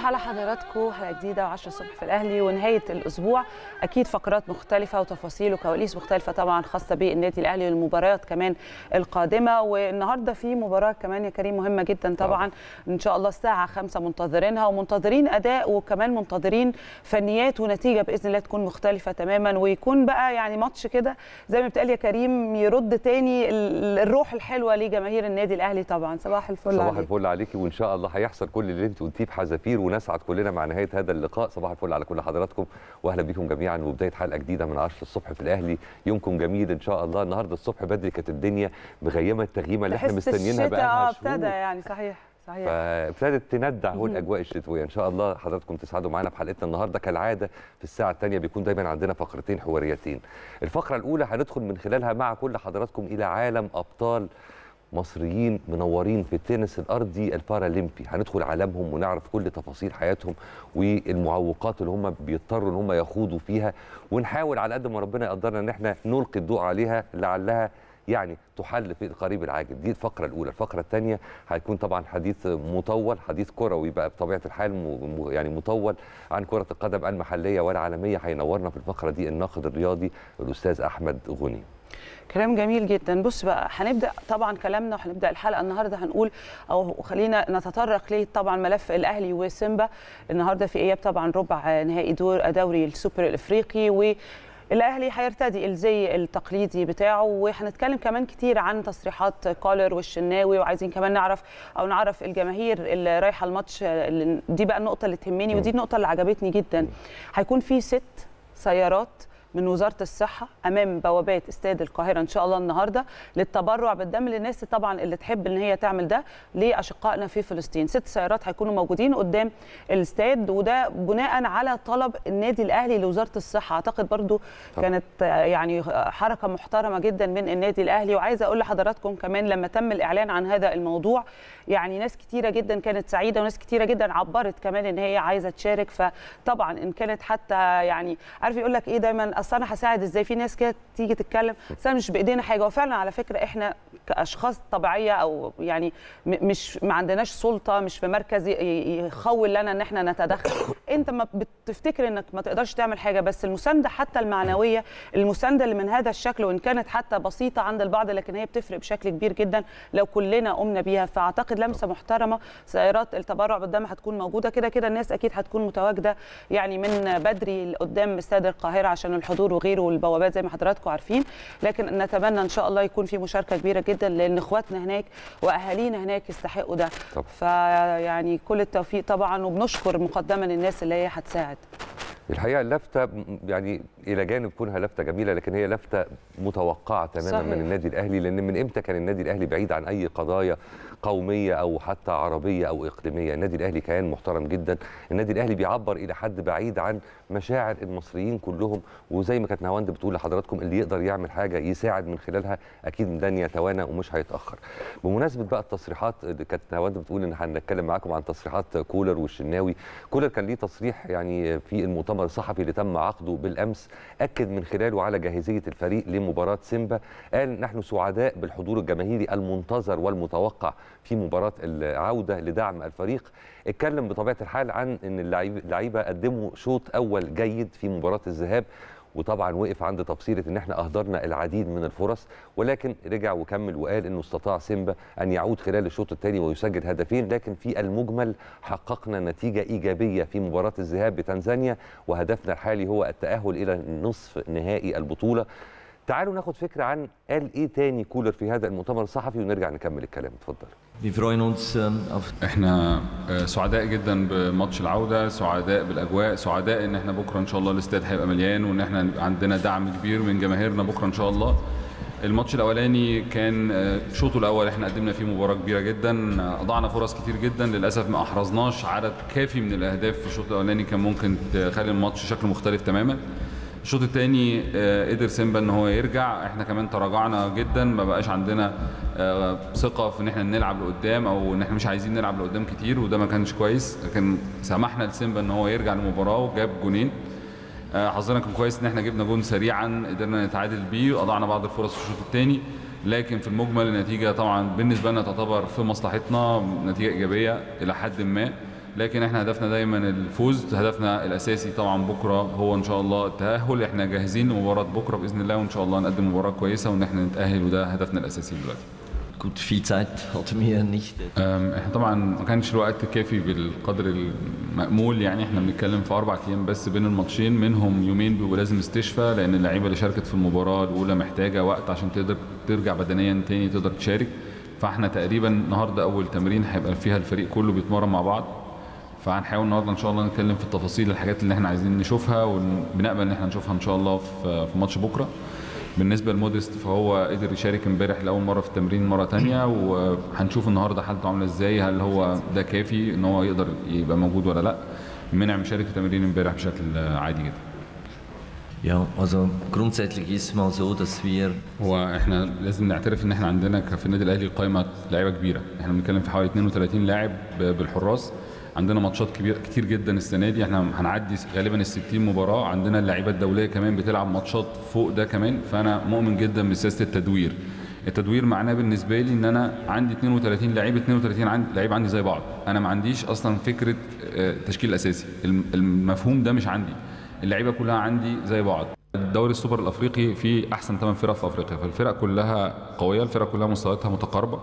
على حضراتكم حلقه جديده و10 الصبح في الاهلي ونهايه الاسبوع اكيد فقرات مختلفه وتفاصيل وكواليس مختلفه طبعا خاصه بالنادي الاهلي والمباريات كمان القادمه والنهارده في مباراه كمان يا كريم مهمه جدا طبعا ان شاء الله الساعه 5 منتظرينها ومنتظرين اداء وكمان منتظرين فنيات ونتيجه باذن الله تكون مختلفه تماما ويكون بقى يعني ماتش كده زي ما بتقال يا كريم يرد تاني الروح الحلوه لجماهير النادي الاهلي طبعا صباح الفل صباح عليك. الفل عليكي وان شاء الله هيحصل كل اللي انت قلتيه بحذافير ونسعد كلنا مع نهايه هذا اللقاء صباح الفل على كل حضراتكم واهلا بكم جميعا وبدايه حلقه جديده من 10 الصبح في الاهلي يومكم جميل ان شاء الله النهارده الصبح بدري كانت الدنيا مغيمه التغييمه اللي احنا تحس مستنيينها الشتاء بقى اه ابتدى يعني صحيح صحيح فابتدت تندع هو الاجواء الشتويه ان شاء الله حضراتكم تسعدوا معانا في حلقتنا النهارده كالعاده في الساعه الثانيه بيكون دايما عندنا فقرتين حواريتين الفقره الاولى هندخل من خلالها مع كل حضراتكم الى عالم ابطال مصريين منورين في التنس الارضي البارالمبي هندخل عالمهم ونعرف كل تفاصيل حياتهم والمعوقات اللي هم بيضطروا ان هم يخوضوا فيها ونحاول على قد ما ربنا يقدرنا ان احنا نلقي الضوء عليها لعلها يعني تحل في القريب العاجل دي الفقره الاولى الفقره الثانيه هيكون طبعا حديث مطول حديث كروي بقى بطبيعه الحال م- يعني مطول عن كره القدم المحليه والعالميه هينورنا في الفقره دي الناقد الرياضي الاستاذ احمد غني كلام جميل جدا بص بقى هنبدا طبعا كلامنا وهنبدا الحلقه النهارده هنقول او خلينا نتطرق ليه طبعا ملف الاهلي وسيمبا النهارده في اياب طبعا ربع نهائي دور دوري السوبر الافريقي و الاهلي هيرتدي الزي التقليدي بتاعه وهنتكلم كمان كتير عن تصريحات كولر والشناوي وعايزين كمان نعرف او نعرف الجماهير اللي رايحه الماتش اللي- دي بقى النقطه اللي تهمني ودي النقطه اللي عجبتني جدا هيكون في ست سيارات من وزاره الصحه امام بوابات استاد القاهره ان شاء الله النهارده للتبرع بالدم للناس طبعا اللي تحب ان هي تعمل ده لاشقائنا في فلسطين ست سيارات هيكونوا موجودين قدام الاستاد وده بناء على طلب النادي الاهلي لوزاره الصحه اعتقد برضو طبعا. كانت آه، يعني حركه محترمه جدا من النادي الاهلي وعايزه اقول لحضراتكم كمان لما تم الاعلان عن هذا الموضوع يعني ناس كتيره جدا كانت سعيده وناس كتيره جدا عبرت كمان ان هي عايزه تشارك فطبعا ان كانت حتى يعني عارف يقول لك ايه دايما اصل انا هساعد ازاي في ناس كده تيجي تتكلم بس أنا مش بايدينا حاجه وفعلا على فكره احنا كاشخاص طبيعيه او يعني م- مش ما عندناش سلطه مش في مركز ي- ي- يخول لنا ان احنا نتدخل انت ما بتفتكر انك ما تقدرش تعمل حاجه بس المسانده حتى المعنويه المسانده اللي من هذا الشكل وان كانت حتى بسيطه عند البعض لكن هي بتفرق بشكل كبير جدا لو كلنا قمنا بيها فاعتقد لمسه محترمه سيارات التبرع بالدم هتكون موجوده كده كده الناس اكيد هتكون متواجده يعني من بدري قدام استاد القاهره عشان الحضور وغيره والبوابات زي ما حضراتكم عارفين لكن نتمنى ان شاء الله يكون في مشاركه كبيره جدا لان اخواتنا هناك واهالينا هناك يستحقوا ده طبعا. فيعني كل التوفيق طبعا وبنشكر مقدما الناس اللي هي هتساعد الحقيقه اللفته م- يعني الى جانب كونها لفته جميله لكن هي لفته متوقعه تماما صحيح. من النادي الاهلي لان من امتى كان النادي الاهلي بعيد عن اي قضايا قوميه او حتى عربيه او اقليميه النادي الاهلي كيان محترم جدا النادي الاهلي بيعبر الى حد بعيد عن مشاعر المصريين كلهم وزي ما كانت نهاوند بتقول لحضراتكم اللي يقدر يعمل حاجه يساعد من خلالها اكيد لن يتوانى ومش هيتاخر بمناسبه بقى التصريحات اللي كانت نهاوند بتقول ان هنتكلم معاكم عن تصريحات كولر والشناوي كولر كان ليه تصريح يعني في المؤتمر الصحفي اللي تم عقده بالامس اكد من خلاله على جاهزيه الفريق لمباراه سيمبا قال نحن سعداء بالحضور الجماهيري المنتظر والمتوقع في مباراه العوده لدعم الفريق اتكلم بطبيعه الحال عن ان اللعيب- اللعيبه قدموا شوط اول جيد في مباراه الذهاب وطبعا وقف عند تفصيله ان احنا اهدرنا العديد من الفرص ولكن رجع وكمل وقال انه استطاع سيمبا ان يعود خلال الشوط الثاني ويسجل هدفين لكن في المجمل حققنا نتيجه ايجابيه في مباراه الذهاب بتنزانيا وهدفنا الحالي هو التاهل الى نصف نهائي البطوله تعالوا ناخد فكره عن قال ايه تاني كولر في هذا المؤتمر الصحفي ونرجع نكمل الكلام اتفضل Wir freuen uns ähm, auf احنا آه، سعداء جدا بماتش العوده سعداء بالاجواء سعداء ان احنا بكره ان شاء الله الاستاد هيبقى مليان وان احنا هيبقى عندنا دعم كبير من جماهيرنا بكره ان شاء الله الماتش الاولاني كان آه، شوطه الاول احنا قدمنا فيه مباراه كبيره جدا آه، اضعنا فرص كتير جدا للاسف ما احرزناش عدد كافي من الاهداف في الشوط الاولاني كان ممكن تخلي الماتش شكله مختلف تماما الشوط الثاني قدر سيمبا ان هو يرجع احنا كمان تراجعنا جدا ما بقاش عندنا آه، ثقه في ان احنا نلعب لقدام او ان احنا مش عايزين نلعب لقدام كتير وده ما كانش كويس لكن سمحنا لسيمبا ان هو يرجع للمباراه وجاب جونين آه، حظنا كان كويس ان احنا جبنا جون سريعا قدرنا نتعادل بيه واضعنا بعض الفرص في الشوط الثاني لكن في المجمل النتيجه طبعا بالنسبه لنا تعتبر في مصلحتنا نتيجه ايجابيه الى حد ما لكن احنا هدفنا دايما الفوز هدفنا الاساسي طبعا بكره هو ان شاء الله التاهل احنا جاهزين لمباراه بكره باذن الله وان شاء الله نقدم مباراه كويسه وان احنا نتاهل وده هدفنا الاساسي دلوقتي Gut, viel Zeit hatten wir nicht. أم، احنا طبعا ما كانش الوقت كافي بالقدر المأمول يعني احنا بنتكلم في اربع ايام بس بين الماتشين منهم يومين بيبقوا لازم استشفاء لان اللعيبه اللي شاركت في المباراه الاولى محتاجه وقت عشان تقدر ترجع بدنيا تاني تقدر تشارك فاحنا تقريبا النهارده اول تمرين هيبقى فيها الفريق كله بيتمرن مع بعض فهنحاول النهارده ان شاء الله نتكلم في التفاصيل الحاجات اللي احنا عايزين نشوفها وبنامل ان احنا نشوفها ان شاء الله في في ماتش بكره بالنسبه لموديست فهو قدر يشارك امبارح لاول مره في التمرين مره تانية وهنشوف النهارده حالته عامله ازاي هل هو ده كافي ان هو يقدر يبقى موجود ولا لا منعم شارك في التمرين امبارح بشكل عادي جدا Ja, also grundsätzlich ist es mal so, dass wir هو احنا لازم نعترف ان احنا عندنا ك- في النادي الاهلي قائمه لعيبه كبيره احنا بنتكلم في حوالي 32 لاعب ب- بالحراس عندنا ماتشات كبير كتير جدا السنه دي احنا هنعدي غالبا ال 60 مباراه عندنا اللعيبه الدوليه كمان بتلعب ماتشات فوق ده كمان فانا مؤمن جدا بسياسه التدوير التدوير معناه بالنسبه لي ان انا عندي 32 لعيب 32 عندي لعيب عندي زي بعض انا ما عنديش اصلا فكره آه، تشكيل اساسي الم- المفهوم ده مش عندي اللعيبه كلها عندي زي بعض الدوري السوبر الافريقي فيه احسن 8 فرق في افريقيا فالفرق كلها قويه الفرق كلها مستوياتها متقاربه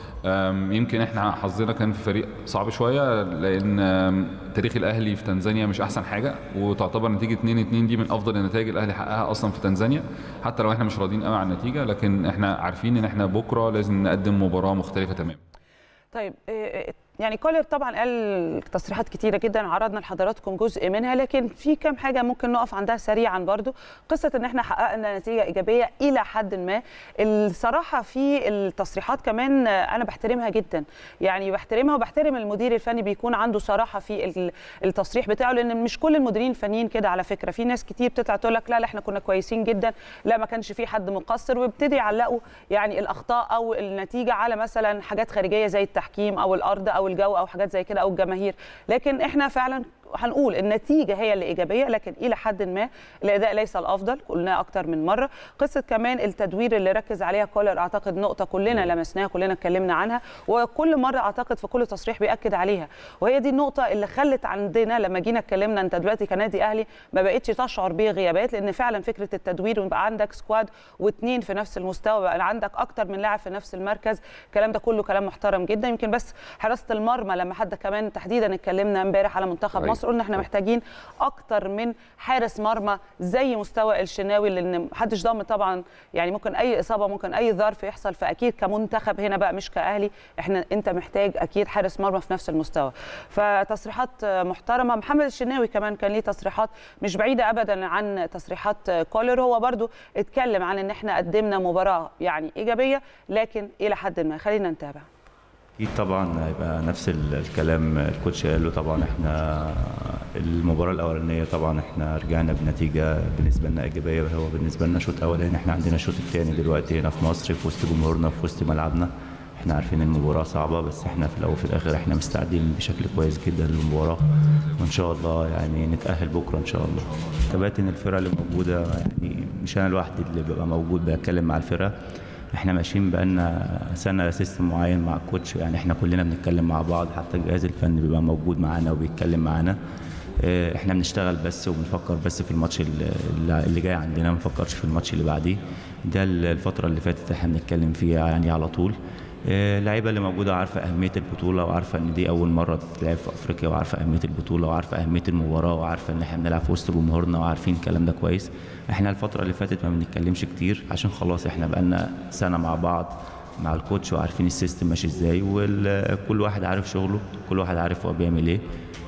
أم، يمكن احنا حظنا كان في فريق صعب شويه لان أم، تاريخ الاهلي في تنزانيا مش احسن حاجه وتعتبر نتيجه 2 2 دي من افضل النتائج الاهلي حققها اصلا في تنزانيا حتى لو احنا مش راضيين قوي عن النتيجه لكن احنا عارفين ان احنا بكره لازم نقدم مباراه مختلفه تماما طيب إيه، يعني كولر طبعا قال تصريحات كتيره جدا عرضنا لحضراتكم جزء منها لكن في كام حاجه ممكن نقف عندها سريعا برضو قصه ان احنا حققنا نتيجه ايجابيه الى حد ما الصراحه في التصريحات كمان انا بحترمها جدا يعني بحترمها وبحترم المدير الفني بيكون عنده صراحه في ال- التصريح بتاعه لان مش كل المديرين الفنيين كده على فكره في ناس كتير بتطلع تقول لك لا لا احنا كنا كويسين جدا لا ما كانش في حد مقصر ويبتدي يعلقوا يعني الاخطاء او النتيجه على مثلا حاجات خارجيه زي التحكيم او الارض او الجو او حاجات زي كده او الجماهير لكن احنا فعلا هنقول النتيجه هي اللي ايجابيه لكن الى حد ما الاداء ليس الافضل قلناه اكتر من مره قصه كمان التدوير اللي ركز عليها كولر اعتقد نقطه كلنا لمسناها كلنا اتكلمنا عنها وكل مره اعتقد في كل تصريح بياكد عليها وهي دي النقطه اللي خلت عندنا لما جينا اتكلمنا انت دلوقتي كنادي اهلي ما بقتش تشعر بغيابات لان فعلا فكره التدوير ويبقى عندك سكواد واثنين في نفس المستوى بقى عندك اكتر من لاعب في نفس المركز الكلام ده كله كلام محترم جدا يمكن بس حراسه المرمى لما حد كمان تحديدا اتكلمنا امبارح على منتخب أيوة. مصر قلنا احنا محتاجين اكتر من حارس مرمى زي مستوى الشناوي لان محدش ضامن طبعا يعني ممكن اي اصابه ممكن اي ظرف يحصل فاكيد كمنتخب هنا بقى مش كاهلي احنا انت محتاج اكيد حارس مرمى في نفس المستوى فتصريحات محترمه محمد الشناوي كمان كان ليه تصريحات مش بعيده ابدا عن تصريحات كولر هو برضو اتكلم عن ان احنا قدمنا مباراه يعني ايجابيه لكن الى حد ما خلينا نتابع اكيد طبعا هيبقى نفس ال- الكلام الكوتش قاله طبعا احنا المباراه الاولانيه طبعا احنا رجعنا بنتيجه بالنسبه لنا ايجابيه هو بالنسبه لنا شوط اولاني احنا عندنا الشوط الثاني دلوقتي هنا في مصر في وسط جمهورنا في وسط ملعبنا احنا عارفين المباراه صعبه بس احنا في الاول وفي الاخر احنا مستعدين بشكل كويس جدا للمباراه وان شاء الله يعني نتاهل بكره ان شاء الله كباتن الفرقه اللي موجوده يعني مش انا لوحدي اللي ببقى موجود بتكلم مع الفرقه احنا ماشيين بقالنا سنه سيستم معين مع الكوتش يعني احنا كلنا بنتكلم مع بعض حتى الجهاز الفني بيبقى موجود معانا وبيتكلم معانا اه، احنا بنشتغل بس وبنفكر بس في الماتش اللي اللي جاي عندنا ما نفكرش في الماتش اللي بعديه ده الفتره اللي فاتت احنا بنتكلم فيها يعني على طول اه، اللعيبه اللي موجوده عارفه اهميه البطوله وعارفه ان دي اول مره تتلعب في افريقيا وعارفه اهميه البطوله وعارفه اهميه المباراه وعارفه ان احنا بنلعب في وسط جمهورنا وعارفين الكلام ده كويس احنا الفتره اللي فاتت ما بنتكلمش كتير عشان خلاص احنا بقالنا سنه مع بعض مع الكوتش وعارفين السيستم ماشي ازاي وكل واحد عارف شغله كل واحد عارف هو بيعمل ايه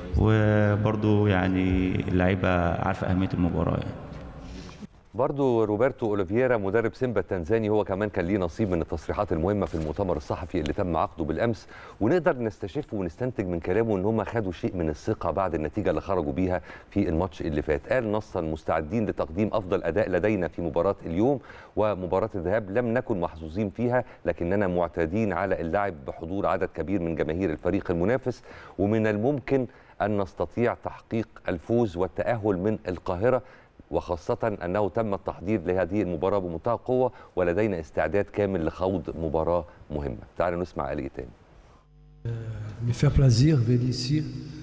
وبرضه يعني اللعيبه عارفه اهميه المباراه يعني برضو روبرتو اوليفيرا مدرب سيمبا التنزاني هو كمان كان ليه نصيب من التصريحات المهمه في المؤتمر الصحفي اللي تم عقده بالامس ونقدر نستشف ونستنتج من كلامه ان هم خدوا شيء من الثقه بعد النتيجه اللي خرجوا بيها في الماتش اللي فات قال نصا مستعدين لتقديم افضل اداء لدينا في مباراه اليوم ومباراه الذهاب لم نكن محظوظين فيها لكننا معتادين على اللعب بحضور عدد كبير من جماهير الفريق المنافس ومن الممكن ان نستطيع تحقيق الفوز والتاهل من القاهره وخاصة أنه تم التحضير لهذه المباراة بمنتهى القوة ولدينا استعداد كامل لخوض مباراة مهمة تعالوا نسمع آلية تاني me fait plaisir venir ici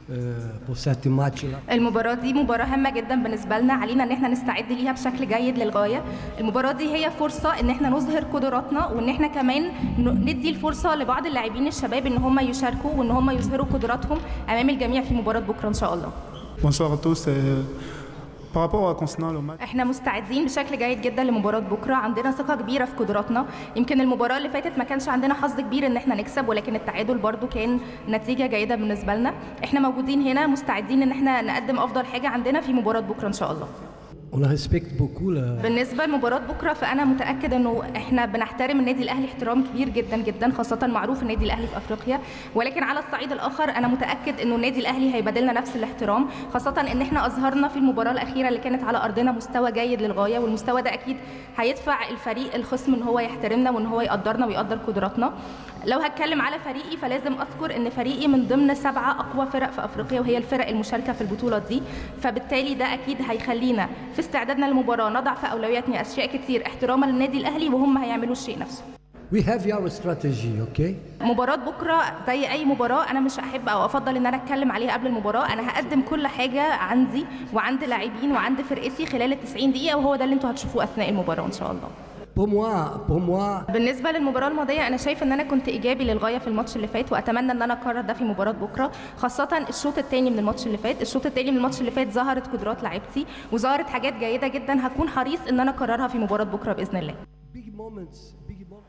euh, pour ce match-là. المباراة دي مباراة هامة جدا بالنسبة لنا علينا ان احنا نستعد ليها بشكل جيد للغاية المباراة دي هي فرصة ان احنا نظهر قدراتنا وان احنا كمان ن- ندي الفرصة لبعض اللاعبين الشباب ان هم يشاركوا وان هم يظهروا قدراتهم امام الجميع في مباراة بكرة ان شاء الله Bonsoir à tous. euh, par rapport à concernant le match, احنا مستعدين بشكل جيد جدا لمباراة بكرة عندنا ثقة كبيرة في قدراتنا يمكن المباراة اللي فاتت ما كانش عندنا حظ كبير ان احنا نكسب ولكن التعادل برضو كان نتيجة جيدة بالنسبة لنا احنا موجودين هنا مستعدين ان احنا نقدم افضل حاجة عندنا في مباراة بكرة ان شاء الله On respecte beaucoup la, بالنسبه لمباراه بكره فانا متاكد انه احنا بنحترم النادي الاهلي احترام كبير جدا جدا خاصه معروف النادي الاهلي في افريقيا ولكن على الصعيد الاخر انا متاكد انه النادي الاهلي هيبادلنا نفس الاحترام خاصه ان احنا اظهرنا في المباراه الاخيره اللي كانت على ارضنا مستوى جيد للغايه والمستوى ده اكيد هيدفع الفريق الخصم ان هو يحترمنا وان هو يقدرنا ويقدر قدراتنا لو هتكلم على فريقي فلازم اذكر ان فريقي من ضمن سبعه اقوى فرق في افريقيا وهي الفرق المشاركه في البطوله دي فبالتالي ده اكيد هيخلينا في استعدادنا للمباراه نضع في اولوياتنا اشياء كتير احتراما للنادي الاهلي وهم هيعملوا الشيء نفسه We have our strategy, okay? مباراة بكرة زي أي مباراة أنا مش أحب أو أفضل إن أنا أتكلم عليها قبل المباراة أنا هقدم كل حاجة عندي وعند لاعبين وعند فرقتي خلال ال 90 دقيقة وهو ده اللي أنتوا هتشوفوه أثناء المباراة إن شاء الله Pour moi, pour moi, بالنسبة للمباراة الماضية أنا شايف إن أنا كنت إيجابي للغاية في الماتش اللي فات وأتمنى إن أنا أكرر ده في مباراة بكرة خاصة الشوط الثاني من الماتش اللي فات الشوط الثاني من الماتش اللي فات ظهرت قدرات لعيبتي وظهرت حاجات جيدة جدا هكون حريص إن أنا أكررها في مباراة بكرة بإذن الله big moments, big moments.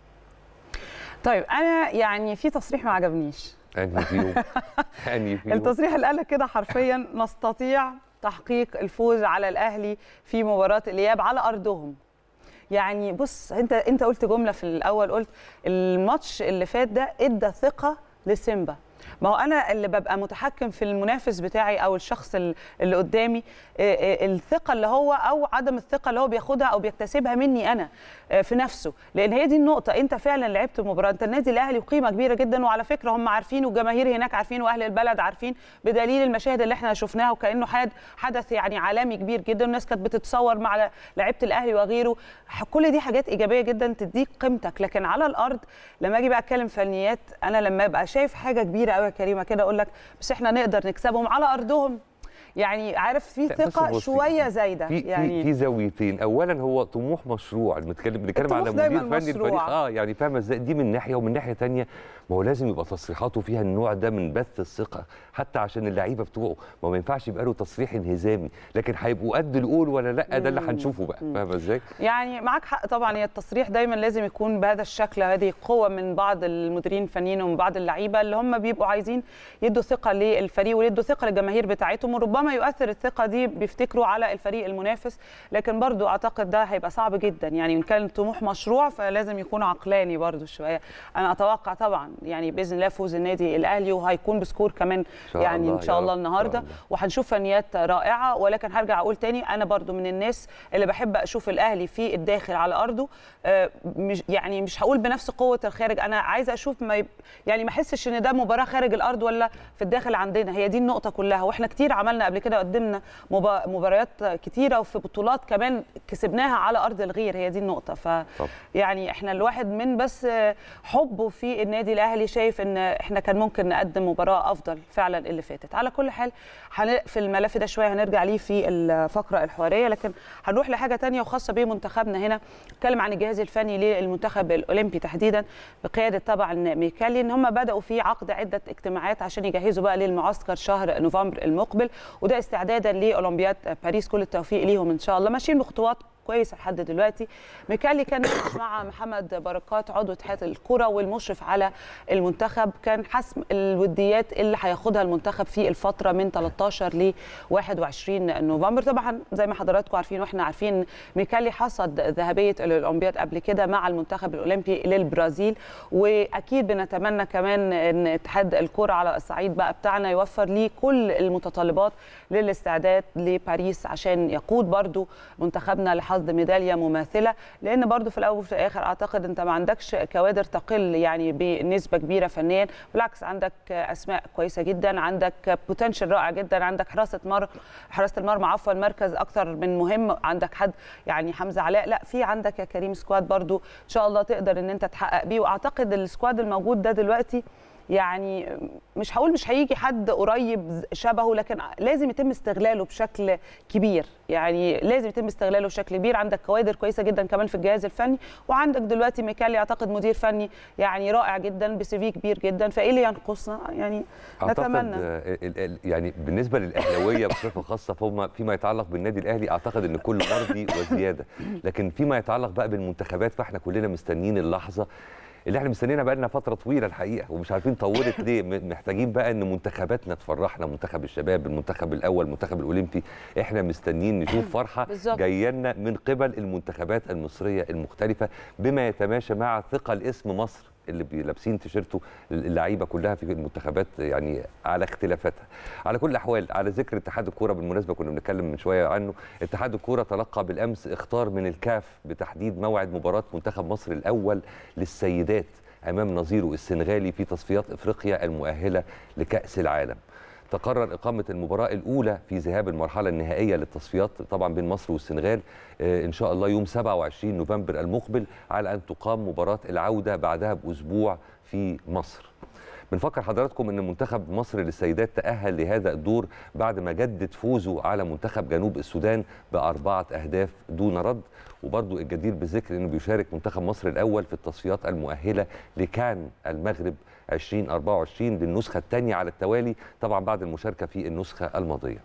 طيب انا يعني في تصريح ما عجبنيش انهي فيهم انهي فيهم التصريح اللي قالك كده حرفيا نستطيع تحقيق الفوز على الاهلي في مباراه الاياب على ارضهم يعني بص انت انت قلت جمله في الاول قلت الماتش اللي فات ده ادى ثقه لسيمبا ما هو انا اللي ببقى متحكم في المنافس بتاعي او الشخص ال- اللي قدامي آه، آه، الثقه اللي هو او عدم الثقه اللي هو بياخدها او بيكتسبها مني انا آه، في نفسه لان هي دي النقطه انت فعلا لعبت مباراه انت النادي الاهلي قيمه كبيره جدا وعلى فكره هم عارفين والجماهير هناك عارفين واهل البلد عارفين بدليل المشاهد اللي احنا شفناها وكانه حد حدث يعني عالمي كبير جدا والناس كانت بتتصور مع لعيبه الاهلي وغيره ح- كل دي حاجات ايجابيه جدا تديك قيمتك لكن على الارض لما اجي بقى اتكلم فنيات انا لما ابقى شايف حاجه كبيره قوي يا كريمه كده اقول لك بس احنا نقدر نكسبهم على ارضهم يعني عارف في لا، بص ثقه بصي، شويه زايده في في يعني في زاويتين اولا هو طموح مشروع بنتكلم بنتكلم على الطموح مدير دايماً فني مشروع. الفريق اه يعني فاهمه ازاي دي من ناحيه ومن ناحيه تانية ما هو لازم يبقى تصريحاته فيها النوع ده من بث الثقه حتى عشان اللعيبه بتوعه ما هو ما ينفعش يبقى له تصريح انهزامي لكن هيبقوا قد القول ولا لا ده اللي هنشوفه بقى فاهمه ازاي يعني معاك حق طبعا هي التصريح دايما لازم يكون بهذا الشكل هذه قوه من بعض المديرين الفنيين ومن بعض اللعيبه اللي هم بيبقوا عايزين يدوا ثقه للفريق ويدوا ثقه للجماهير بتاعتهم وربما يؤثر الثقه دي بيفتكروا على الفريق المنافس لكن برضو اعتقد ده هيبقى صعب جدا يعني ان كان طموح مشروع فلازم يكون عقلاني برضو شويه انا اتوقع طبعا يعني باذن الله فوز النادي الاهلي وهيكون بسكور كمان شاء يعني الله ان شاء يا الله رب، إن شاء النهارده الله. وهنشوف فنيات رائعه ولكن هرجع اقول تاني انا برضو من الناس اللي بحب اشوف الاهلي في الداخل على ارضه آه، مش يعني مش هقول بنفس قوه الخارج انا عايزه اشوف ما يب يعني ما احسش ان ده مباراه خارج الارض ولا في الداخل عندنا هي دي النقطه كلها واحنا كتير عملنا قبل كده قدمنا مبا- مباريات كتيره وفي بطولات كمان كسبناها على ارض الغير هي دي النقطه ف طب. يعني احنا الواحد من بس آه، حبه في النادي الاهلي شايف ان احنا كان ممكن نقدم مباراه افضل فعلا اللي فاتت على كل حال هن- في الملف ده شويه هنرجع ليه في الفقره الحواريه لكن هنروح لحاجه تانية وخاصه بمنتخبنا هنا نتكلم عن الجهاز الفني للمنتخب الاولمبي تحديدا بقياده طبعا ميكالي ان هم بداوا في عقد عده اجتماعات عشان يجهزوا بقى للمعسكر شهر نوفمبر المقبل وده استعدادا لاولمبياد باريس كل التوفيق ليهم ان شاء الله ماشيين بخطوات كويسه لحد دلوقتي ميكالي كان ناقش مع محمد بركات عضو اتحاد الكره والمشرف على المنتخب كان حسم الوديات اللي هياخدها المنتخب في الفتره من 13 ل 21 نوفمبر طبعا زي ما حضراتكم عارفين واحنا عارفين ميكالي حصد ذهبيه الاولمبياد قبل كده مع المنتخب الاولمبي للبرازيل واكيد بنتمنى كمان ان اتحاد الكره على الصعيد بقى بتاعنا يوفر ليه كل المتطلبات للاستعداد لباريس عشان يقود برضو منتخبنا لحصد ميداليه مماثله لان برضو في الاول وفي الاخر اعتقد انت ما عندكش كوادر تقل يعني بنسبه كبيره فنيا بالعكس عندك اسماء كويسه جدا عندك بوتنشال رائع جدا عندك حراسه مر حراسه المرمى عفوا مركز اكثر من مهم عندك حد يعني حمزه علاء لا في عندك يا كريم سكواد برضو ان شاء الله تقدر ان انت تحقق بيه واعتقد السكواد الموجود ده دلوقتي يعني مش هقول مش هيجي حد قريب شبهه لكن لازم يتم استغلاله بشكل كبير يعني لازم يتم استغلاله بشكل كبير عندك كوادر كويسه جدا كمان في الجهاز الفني وعندك دلوقتي ميكالي اعتقد مدير فني يعني رائع جدا بسي في كبير جدا فايه اللي ينقصنا يعني اعتقد نتمنى آه، ال- ال- يعني بالنسبه للاهلاويه بصفه خاصه فهم فيما يتعلق بالنادي الاهلي اعتقد ان كل مرضي وزياده لكن فيما يتعلق بقى بالمنتخبات فاحنا كلنا مستنيين اللحظه اللي احنا مستنيينها بقى لنا فتره طويله الحقيقه ومش عارفين طولت ليه م- محتاجين بقى ان منتخباتنا تفرحنا منتخب الشباب المنتخب الاول المنتخب الاولمبي احنا مستنيين نشوف فرحه بالظبط. جايه لنا من قبل المنتخبات المصريه المختلفه بما يتماشى مع ثقل اسم مصر اللي بي- لابسين تيشيرته اللعيبه كلها في المنتخبات يعني على اختلافاتها على كل الاحوال على ذكر اتحاد الكوره بالمناسبه كنا بنتكلم من شويه عنه اتحاد الكوره تلقى بالامس اختار من الكاف بتحديد موعد مباراه منتخب مصر الاول للسيدات امام نظيره السنغالي في تصفيات افريقيا المؤهله لكاس العالم تقرر إقامة المباراة الأولى في ذهاب المرحلة النهائية للتصفيات طبعا بين مصر والسنغال آه، إن شاء الله يوم 27 نوفمبر المقبل على أن تقام مباراة العودة بعدها بأسبوع في مصر بنفكر حضراتكم ان منتخب مصر للسيدات تاهل لهذا الدور بعد ما جدد فوزه على منتخب جنوب السودان باربعه اهداف دون رد وبرضو الجدير بالذكر انه بيشارك منتخب مصر الاول في التصفيات المؤهله لكان المغرب 2024 للنسخه الثانيه على التوالي طبعا بعد المشاركه في النسخه الماضيه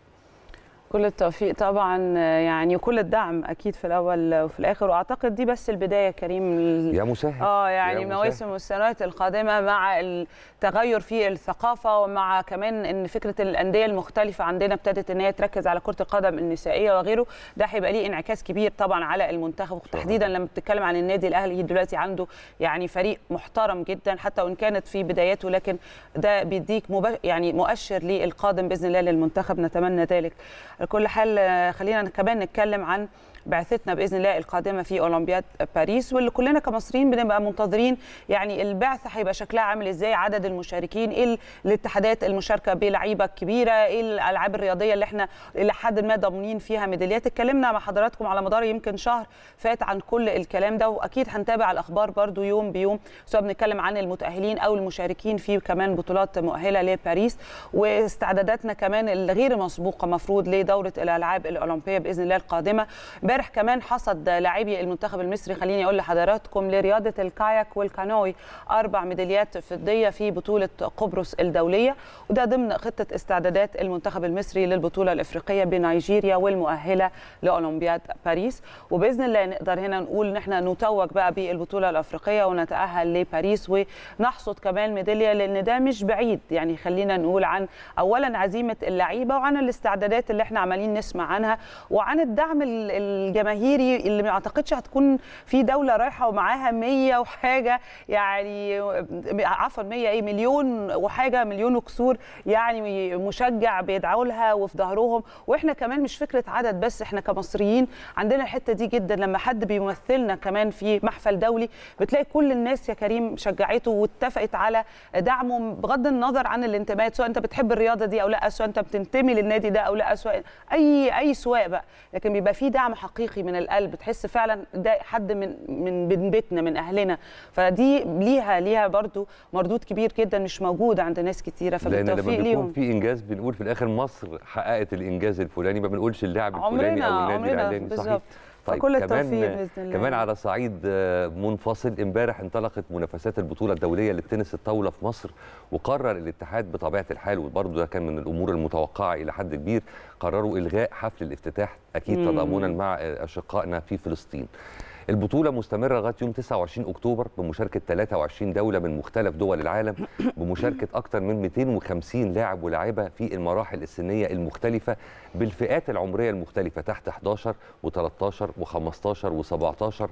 كل التوفيق طبعا آه، يعني وكل الدعم اكيد في الاول وفي الاخر واعتقد دي بس البدايه كريم ال- يا مسهل اه يا يعني مسهل. المواسم والسنوات القادمه مع التغير في الثقافه ومع كمان ان فكره الانديه المختلفه عندنا ابتدت ان هي تركز على كره القدم النسائيه وغيره ده هيبقى ليه انعكاس كبير طبعا على المنتخب وتحديدا لما بتتكلم عن النادي الاهلي دلوقتي عنده يعني فريق محترم جدا حتى وان كانت في بداياته لكن ده بيديك مب... يعني مؤشر للقادم باذن الله للمنتخب نتمنى ذلك على كل حال آه، خلينا كمان نتكلم عن بعثتنا باذن الله القادمه في اولمبياد باريس واللي كلنا كمصريين بنبقى منتظرين يعني البعثه هيبقى شكلها عامل ازاي عدد المشاركين ايه ال- الاتحادات المشاركه بلعيبه كبيره ايه الالعاب الرياضيه اللي احنا الى حد ما ضامنين فيها ميداليات اتكلمنا مع حضراتكم على مدار يمكن شهر فات عن كل الكلام ده واكيد هنتابع الاخبار برضو يوم بيوم سواء بنتكلم عن المتاهلين او المشاركين في كمان بطولات مؤهله لباريس واستعداداتنا كمان الغير مسبوقه مفروض لدوره الالعاب الاولمبيه باذن الله القادمه امبارح كمان حصد لاعبي المنتخب المصري خليني اقول لحضراتكم لرياضه الكاياك والكانوي اربع ميداليات فضيه في بطوله قبرص الدوليه وده ضمن خطه استعدادات المنتخب المصري للبطوله الافريقيه بنيجيريا والمؤهله لاولمبياد باريس وباذن الله نقدر هنا نقول ان احنا نتوج بقى بالبطوله الافريقيه ونتاهل لباريس ونحصد كمان ميداليه لان ده مش بعيد يعني خلينا نقول عن اولا عزيمه اللعيبه وعن الاستعدادات اللي احنا عمالين نسمع عنها وعن الدعم ال- الجماهيري اللي ما اعتقدش هتكون في دوله رايحه ومعاها 100 وحاجه يعني عفوا 100 ايه مليون وحاجه مليون وكسور يعني مشجع بيدعوا لها وفي ظهرهم واحنا كمان مش فكره عدد بس احنا كمصريين عندنا الحته دي جدا لما حد بيمثلنا كمان في محفل دولي بتلاقي كل الناس يا كريم شجعته واتفقت على دعمه بغض النظر عن الانتماءات سواء انت بتحب الرياضه دي او لا سواء انت بتنتمي للنادي ده او لا سواء اي اي سواء بقى لكن بيبقى في دعم حقيقي من القلب تحس فعلا ده حد من من من بيتنا من اهلنا فدي ليها ليها برضو مردود كبير جدا مش موجود عند ناس كتيره لان لما فبالتوفيق بيكون ليهم في انجاز بنقول في الاخر مصر حققت الانجاز الفلاني ما بنقولش اللاعب الفلاني عمرنا او النادي عمرنا الاعلاني صحيح بالظبط طيب فكل كمان التوفيق باذن الله كمان على صعيد آه، منفصل امبارح انطلقت منافسات البطوله الدوليه للتنس الطاوله في مصر وقرر الاتحاد بطبيعه الحال وبرضه ده كان من الامور المتوقعه الى حد كبير قرروا الغاء حفل الافتتاح اكيد مم. تضامنا مع آه، اشقائنا في فلسطين البطولة مستمرة لغاية يوم 29 أكتوبر بمشاركة 23 دولة من مختلف دول العالم بمشاركة أكثر من 250 لاعب ولاعبة في المراحل السنية المختلفة بالفئات العمرية المختلفة تحت 11 و13 و15 و17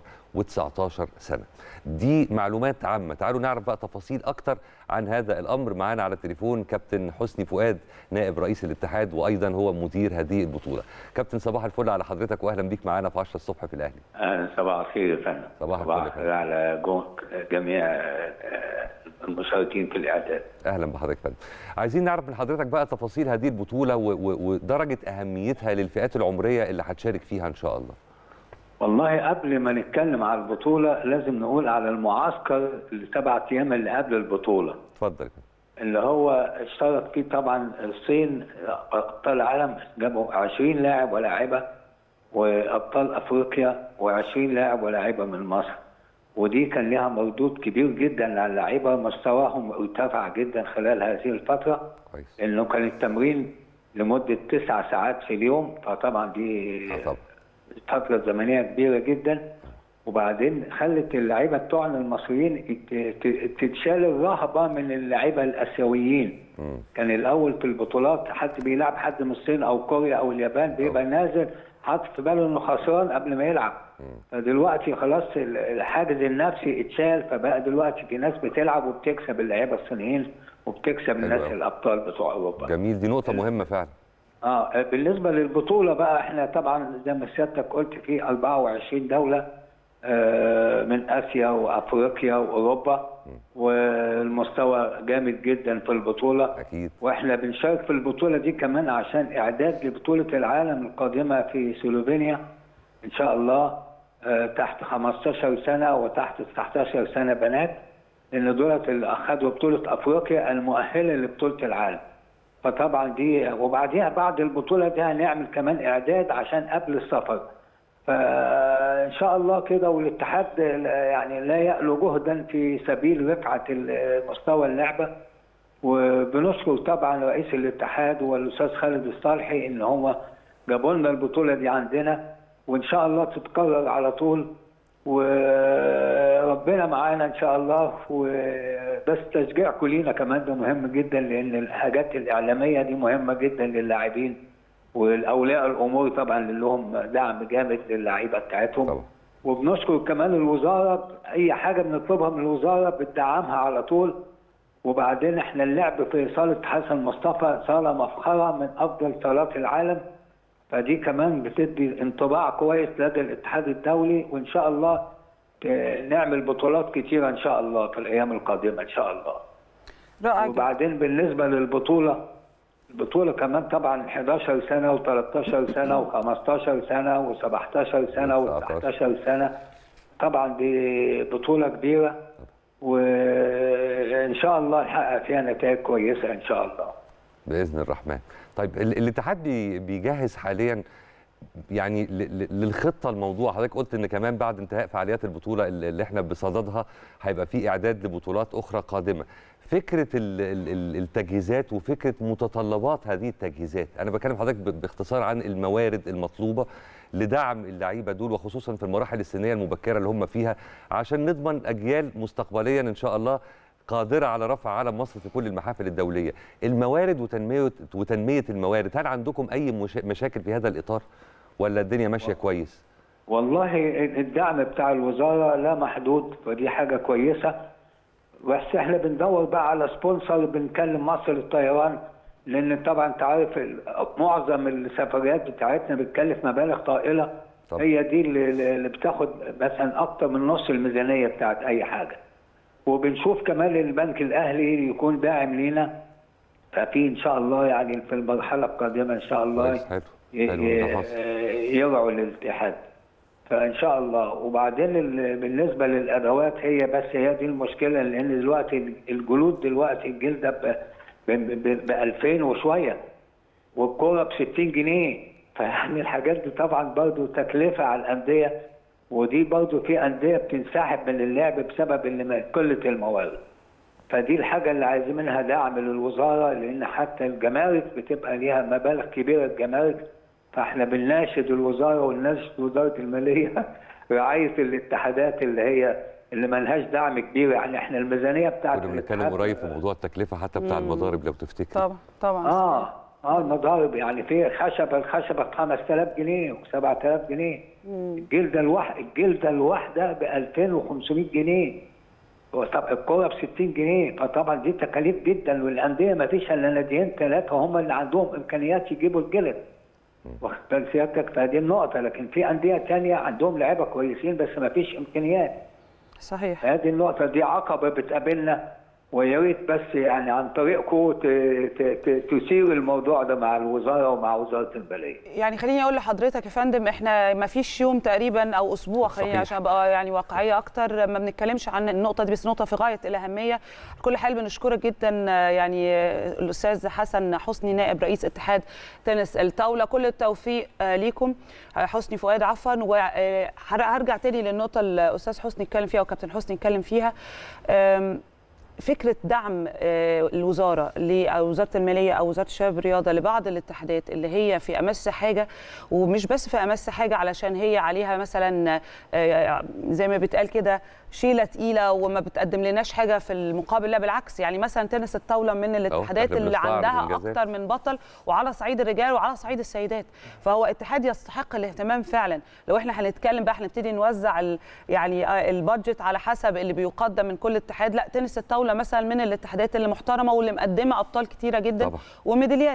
و19 سنة دي معلومات عامة تعالوا نعرف بقى تفاصيل أكتر عن هذا الأمر معانا على التليفون كابتن حسني فؤاد نائب رئيس الاتحاد وأيضا هو مدير هذه البطولة كابتن صباح الفل على حضرتك وأهلا بيك معانا في 10 الصبح في الأهلي آه، صباح الخير يا فندم صباح الفل يا فندم. على جو- جميع آه، المشاركين في الاعداد اهلا بحضرتك يا فندم عايزين نعرف من حضرتك بقى تفاصيل هذه البطوله و- و- ودرجه اهميتها للفئات العمريه اللي هتشارك فيها ان شاء الله والله قبل ما نتكلم على البطوله لازم نقول على المعسكر السبع ايام اللي قبل البطوله اتفضل يا فندم. اللي هو اشترك فيه طبعا الصين ابطال العالم جابوا 20 لاعب ولاعبه وابطال افريقيا و20 لاعب ولاعبه من مصر ودي كان لها مردود كبير جدا على اللعيبه مستواهم ارتفع جدا خلال هذه الفتره كويس لانه كان التمرين لمده تسع ساعات في اليوم فطبعا دي آه طبعا فتره زمنيه كبيره جدا وبعدين خلت اللعيبه بتوعنا المصريين ت- ت- تتشال الرهبه من اللعيبه الاسيويين مم. كان الاول في البطولات حد بيلعب حد من الصين او كوريا او اليابان بيبقى نازل حاطط في باله انه خسران قبل ما يلعب فدلوقتي خلاص ال- الحاجز النفسي اتشال فبقى دلوقتي في ناس بتلعب وبتكسب اللعيبه الصينيين وبتكسب الناس أوي. الابطال بتوع اوروبا جميل دي نقطه مهمه فعلا اه بالنسبه للبطوله بقى احنا طبعا زي ما سيادتك قلت في 24 دوله آه، من اسيا وافريقيا واوروبا والمستوى جامد جدا في البطوله اكيد واحنا بنشارك في البطوله دي كمان عشان اعداد لبطوله العالم القادمه في سلوفينيا ان شاء الله آه، تحت 15 سنه وتحت 19 سنه بنات لان دولت اللي اخذوا بطوله افريقيا المؤهله لبطوله العالم فطبعا دي وبعديها بعد البطوله دي هنعمل كمان اعداد عشان قبل السفر فان شاء الله كده والاتحاد يعني لا يألو جهدا في سبيل رفعه مستوى اللعبه وبنشكر طبعا رئيس الاتحاد والاستاذ خالد الصالحي ان هو جابوا لنا البطوله دي عندنا وان شاء الله تتكرر على طول وربنا معانا ان شاء الله وبس تشجيعكم لينا كمان ده مهم جدا لان الحاجات الاعلاميه دي مهمه جدا للاعبين والاولياء الامور طبعا اللي لهم دعم جامد للعيبه بتاعتهم طبعا. وبنشكر كمان الوزاره اي حاجه بنطلبها من الوزاره بتدعمها على طول وبعدين احنا اللعب في صاله حسن مصطفى صاله مفخره من افضل صالات العالم فدي كمان بتدي انطباع كويس لدى الاتحاد الدولي وان شاء الله ت- نعمل بطولات كتيره ان شاء الله في الايام القادمه ان شاء الله رائع جداً. وبعدين بالنسبه للبطوله البطوله كمان طبعا 11 سنه و13 سنه و15 سنه و17 سنه و19 سنه طبعا دي بطوله كبيره وان شاء الله نحقق فيها نتائج كويسه ان شاء الله باذن الرحمن طيب ال- الاتحاد بي- بيجهز حاليا يعني ل- ل- للخطه الموضوع حضرتك قلت ان كمان بعد انتهاء فعاليات البطوله اللي اللي احنا بصددها هيبقى في اعداد لبطولات اخرى قادمه فكره ال- ال- ال- التجهيزات وفكره متطلبات هذه التجهيزات انا بكلم حضرتك ب- باختصار عن الموارد المطلوبه لدعم اللعيبه دول وخصوصا في المراحل السنيه المبكره اللي هم فيها عشان نضمن اجيال مستقبليا ان شاء الله قادره على رفع علم مصر في كل المحافل الدوليه الموارد وتنميه وتنميه الموارد هل عندكم اي مشا- مشاكل في هذا الاطار ولا الدنيا ماشيه كويس والله الدعم بتاع الوزاره لا محدود فدي حاجه كويسه بس احنا بندور بقى على سبونسر بنكلم مصر للطيران لان طبعا انت عارف ال- معظم السفريات بتاعتنا بتكلف مبالغ طائله طبعا. هي دي اللي اللي بتاخد مثلا اكتر من نص الميزانيه بتاعت اي حاجه وبنشوف كمان البنك الاهلي يكون داعم لينا ففي ان شاء الله يعني في المرحله القادمه ان شاء الله كويس حلو ي- حلو ي- ده حصل. يرعوا الاتحاد فان شاء الله وبعدين ال- بالنسبه للادوات هي بس هي دي المشكله لان دلوقتي الجلود دلوقتي الجلده ب ب 2000 وشويه والكوره ب 60 جنيه فيعني الحاجات دي طبعا برضو تكلفه على الانديه ودي برضو في انديه بتنسحب من اللعب بسبب ان ما- قله الموارد فدي الحاجة اللي عايزين منها دعم للوزارة لأن حتى الجمارك بتبقى ليها مبالغ كبيرة الجمارك فاحنا بنناشد الوزارة ونناشد وزارة المالية رعاية الاتحادات اللي هي اللي ملهاش دعم كبير يعني احنا الميزانية بتاعت كنا بنتكلم الاتحاد- قريب في موضوع التكلفه حتى بتاع المضارب لو تفتكر طبعا طبعا اه اه المضارب يعني في خشبة الخشبة ب 5000 جنيه و 7000 جنيه الجلدة الواحدة الجلدة الواحدة ب 2500 جنيه طب الكوره ب 60 جنيه فطبعا دي تكاليف جدا والانديه ما فيش الا ناديين ثلاثه هم اللي عندهم امكانيات يجيبوا الجلد واخد بال سيادتك فدي النقطه لكن في انديه ثانيه عندهم لعيبه كويسين بس ما فيش امكانيات صحيح هذه النقطه دي عقبه بتقابلنا ويا ريت بس يعني عن طريقكم ت- ت- ت- تثير الموضوع ده مع الوزاره ومع وزاره الماليه. يعني خليني اقول لحضرتك يا فندم احنا ما فيش يوم تقريبا او اسبوع خليني صحيح. عشان ابقى يعني واقعيه اكتر ما بنتكلمش عن النقطه دي بس نقطه في غايه الاهميه على كل حال بنشكرك جدا آه، يعني آه، الاستاذ حسن حسني نائب رئيس اتحاد تنس الطاوله كل التوفيق آه، ليكم آه، حسني فؤاد عفوا وهرجع تاني للنقطه اللي الاستاذ حسني اتكلم فيها وكابتن حسني اتكلم فيها آم، فكره دعم آه، الوزاره ل- او وزاره الماليه او وزاره الشباب والرياضه لبعض الاتحادات اللي هي في امس حاجه ومش بس في امس حاجه علشان هي عليها مثلا آه، زي ما بيتقال كده شيله تقيله وما بتقدم لناش حاجه في المقابل لا بالعكس يعني مثلا تنس الطاوله من الاتحادات إحنا اللي بنستعرض عندها إنجازات. اكتر من بطل وعلى صعيد الرجال وعلى صعيد السيدات فهو اتحاد يستحق الاهتمام فعلا لو احنا هنتكلم بقى هنبتدي نوزع ال- يعني آه، البادجت على حسب اللي بيقدم من كل اتحاد لا تنس الطاوله مثلا من الاتحادات اللي محترمه واللي مقدمه ابطال كتيره جدا طبعا. وميداليات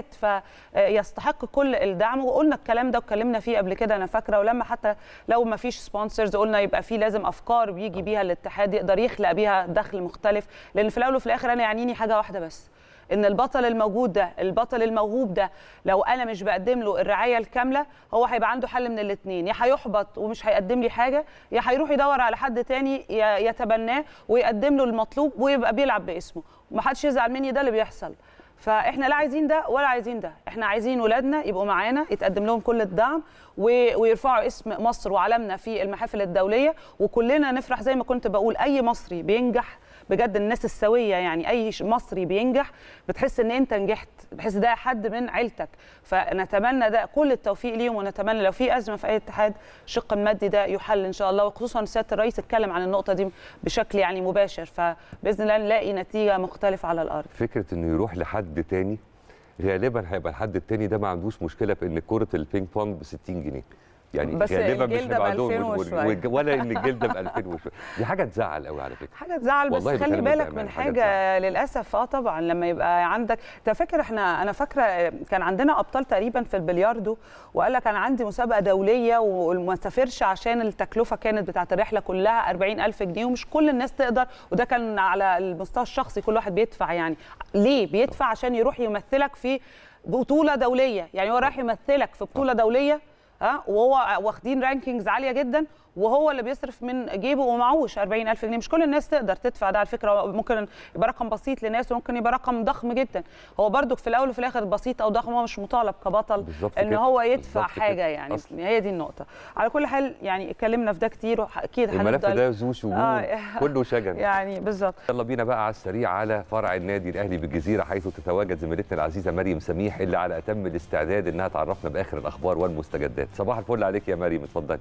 فيستحق كل الدعم وقلنا الكلام ده واتكلمنا فيه قبل كده انا فاكره ولما حتى لو ما فيش سبونسرز قلنا يبقى في لازم افكار بيجي بيها الاتحاد يقدر يخلق بيها دخل مختلف لان في الاول وفي الاخر انا يعنيني حاجه واحده بس ان البطل الموجود ده البطل الموهوب ده لو انا مش بقدم له الرعايه الكامله هو هيبقى عنده حل من الاثنين يا هيحبط ومش هيقدم لي حاجه يا هيروح يدور على حد تاني ي- يتبناه ويقدم له المطلوب ويبقى بيلعب باسمه ومحدش يزعل مني ده اللي بيحصل فاحنا لا عايزين ده ولا عايزين ده احنا عايزين ولادنا يبقوا معانا يتقدم لهم كل الدعم و- ويرفعوا اسم مصر وعلمنا في المحافل الدوليه وكلنا نفرح زي ما كنت بقول اي مصري بينجح بجد الناس السويه يعني اي ش- مصري بينجح بتحس ان انت نجحت بتحس ده حد من عيلتك فنتمنى ده كل التوفيق ليهم ونتمنى لو في ازمه في اي اتحاد الشق المادي ده يحل ان شاء الله وخصوصا سياده الرئيس اتكلم عن النقطه دي بشكل يعني مباشر فباذن الله نلاقي نتيجه مختلفه على الارض فكره انه يروح لحد تاني غالبا هيبقى الحد التاني ده ما عندوش مشكله في ان كره البينج بونج ب 60 جنيه يعني بس غالبا مش الجلدة هيبقى ب عندهم 2000 وال- وشوية. وال- ولا ان الجلده ب 2000 وشويه دي حاجه تزعل قوي على فكره حاجه تزعل بس والله خلي بكلمك بالك بأمانة، من حاجة حاجه للاسف اه طبعا لما يبقى عندك انت فاكر احنا انا فاكره كان عندنا ابطال تقريبا في البلياردو وقال لك انا عندي مسابقه دوليه وما سافرش عشان التكلفه كانت بتاعت الرحله كلها 40000 جنيه ومش كل الناس تقدر وده كان على المستوى الشخصي كل واحد بيدفع يعني ليه بيدفع عشان يروح يمثلك في بطوله دوليه يعني هو رايح يمثلك في بطوله دوليه ها وهو واخدين رانكينجز عاليه جدا وهو اللي بيصرف من جيبه ومعهوش 40000 جنيه مش كل الناس تقدر تدفع ده على فكره ممكن يبقى رقم بسيط لناس وممكن يبقى رقم ضخم جدا هو برضو في الاول وفي الاخر بسيط او ضخم هو مش مطالب كبطل بالظبط ان كده، هو يدفع بالظبط كده. حاجه يعني أصلاً. هي دي النقطه على كل حال يعني اتكلمنا في ده كتير واكيد الملف هنفضل- ده ذو شجون آه، كله شجن يعني بالظبط يلا بينا بقى على السريع على فرع النادي الاهلي بالجزيره حيث تتواجد زميلتنا العزيزه مريم سميح اللي على اتم الاستعداد انها تعرفنا باخر الاخبار والمستجدات صباح الفل عليك يا مريم اتفضلي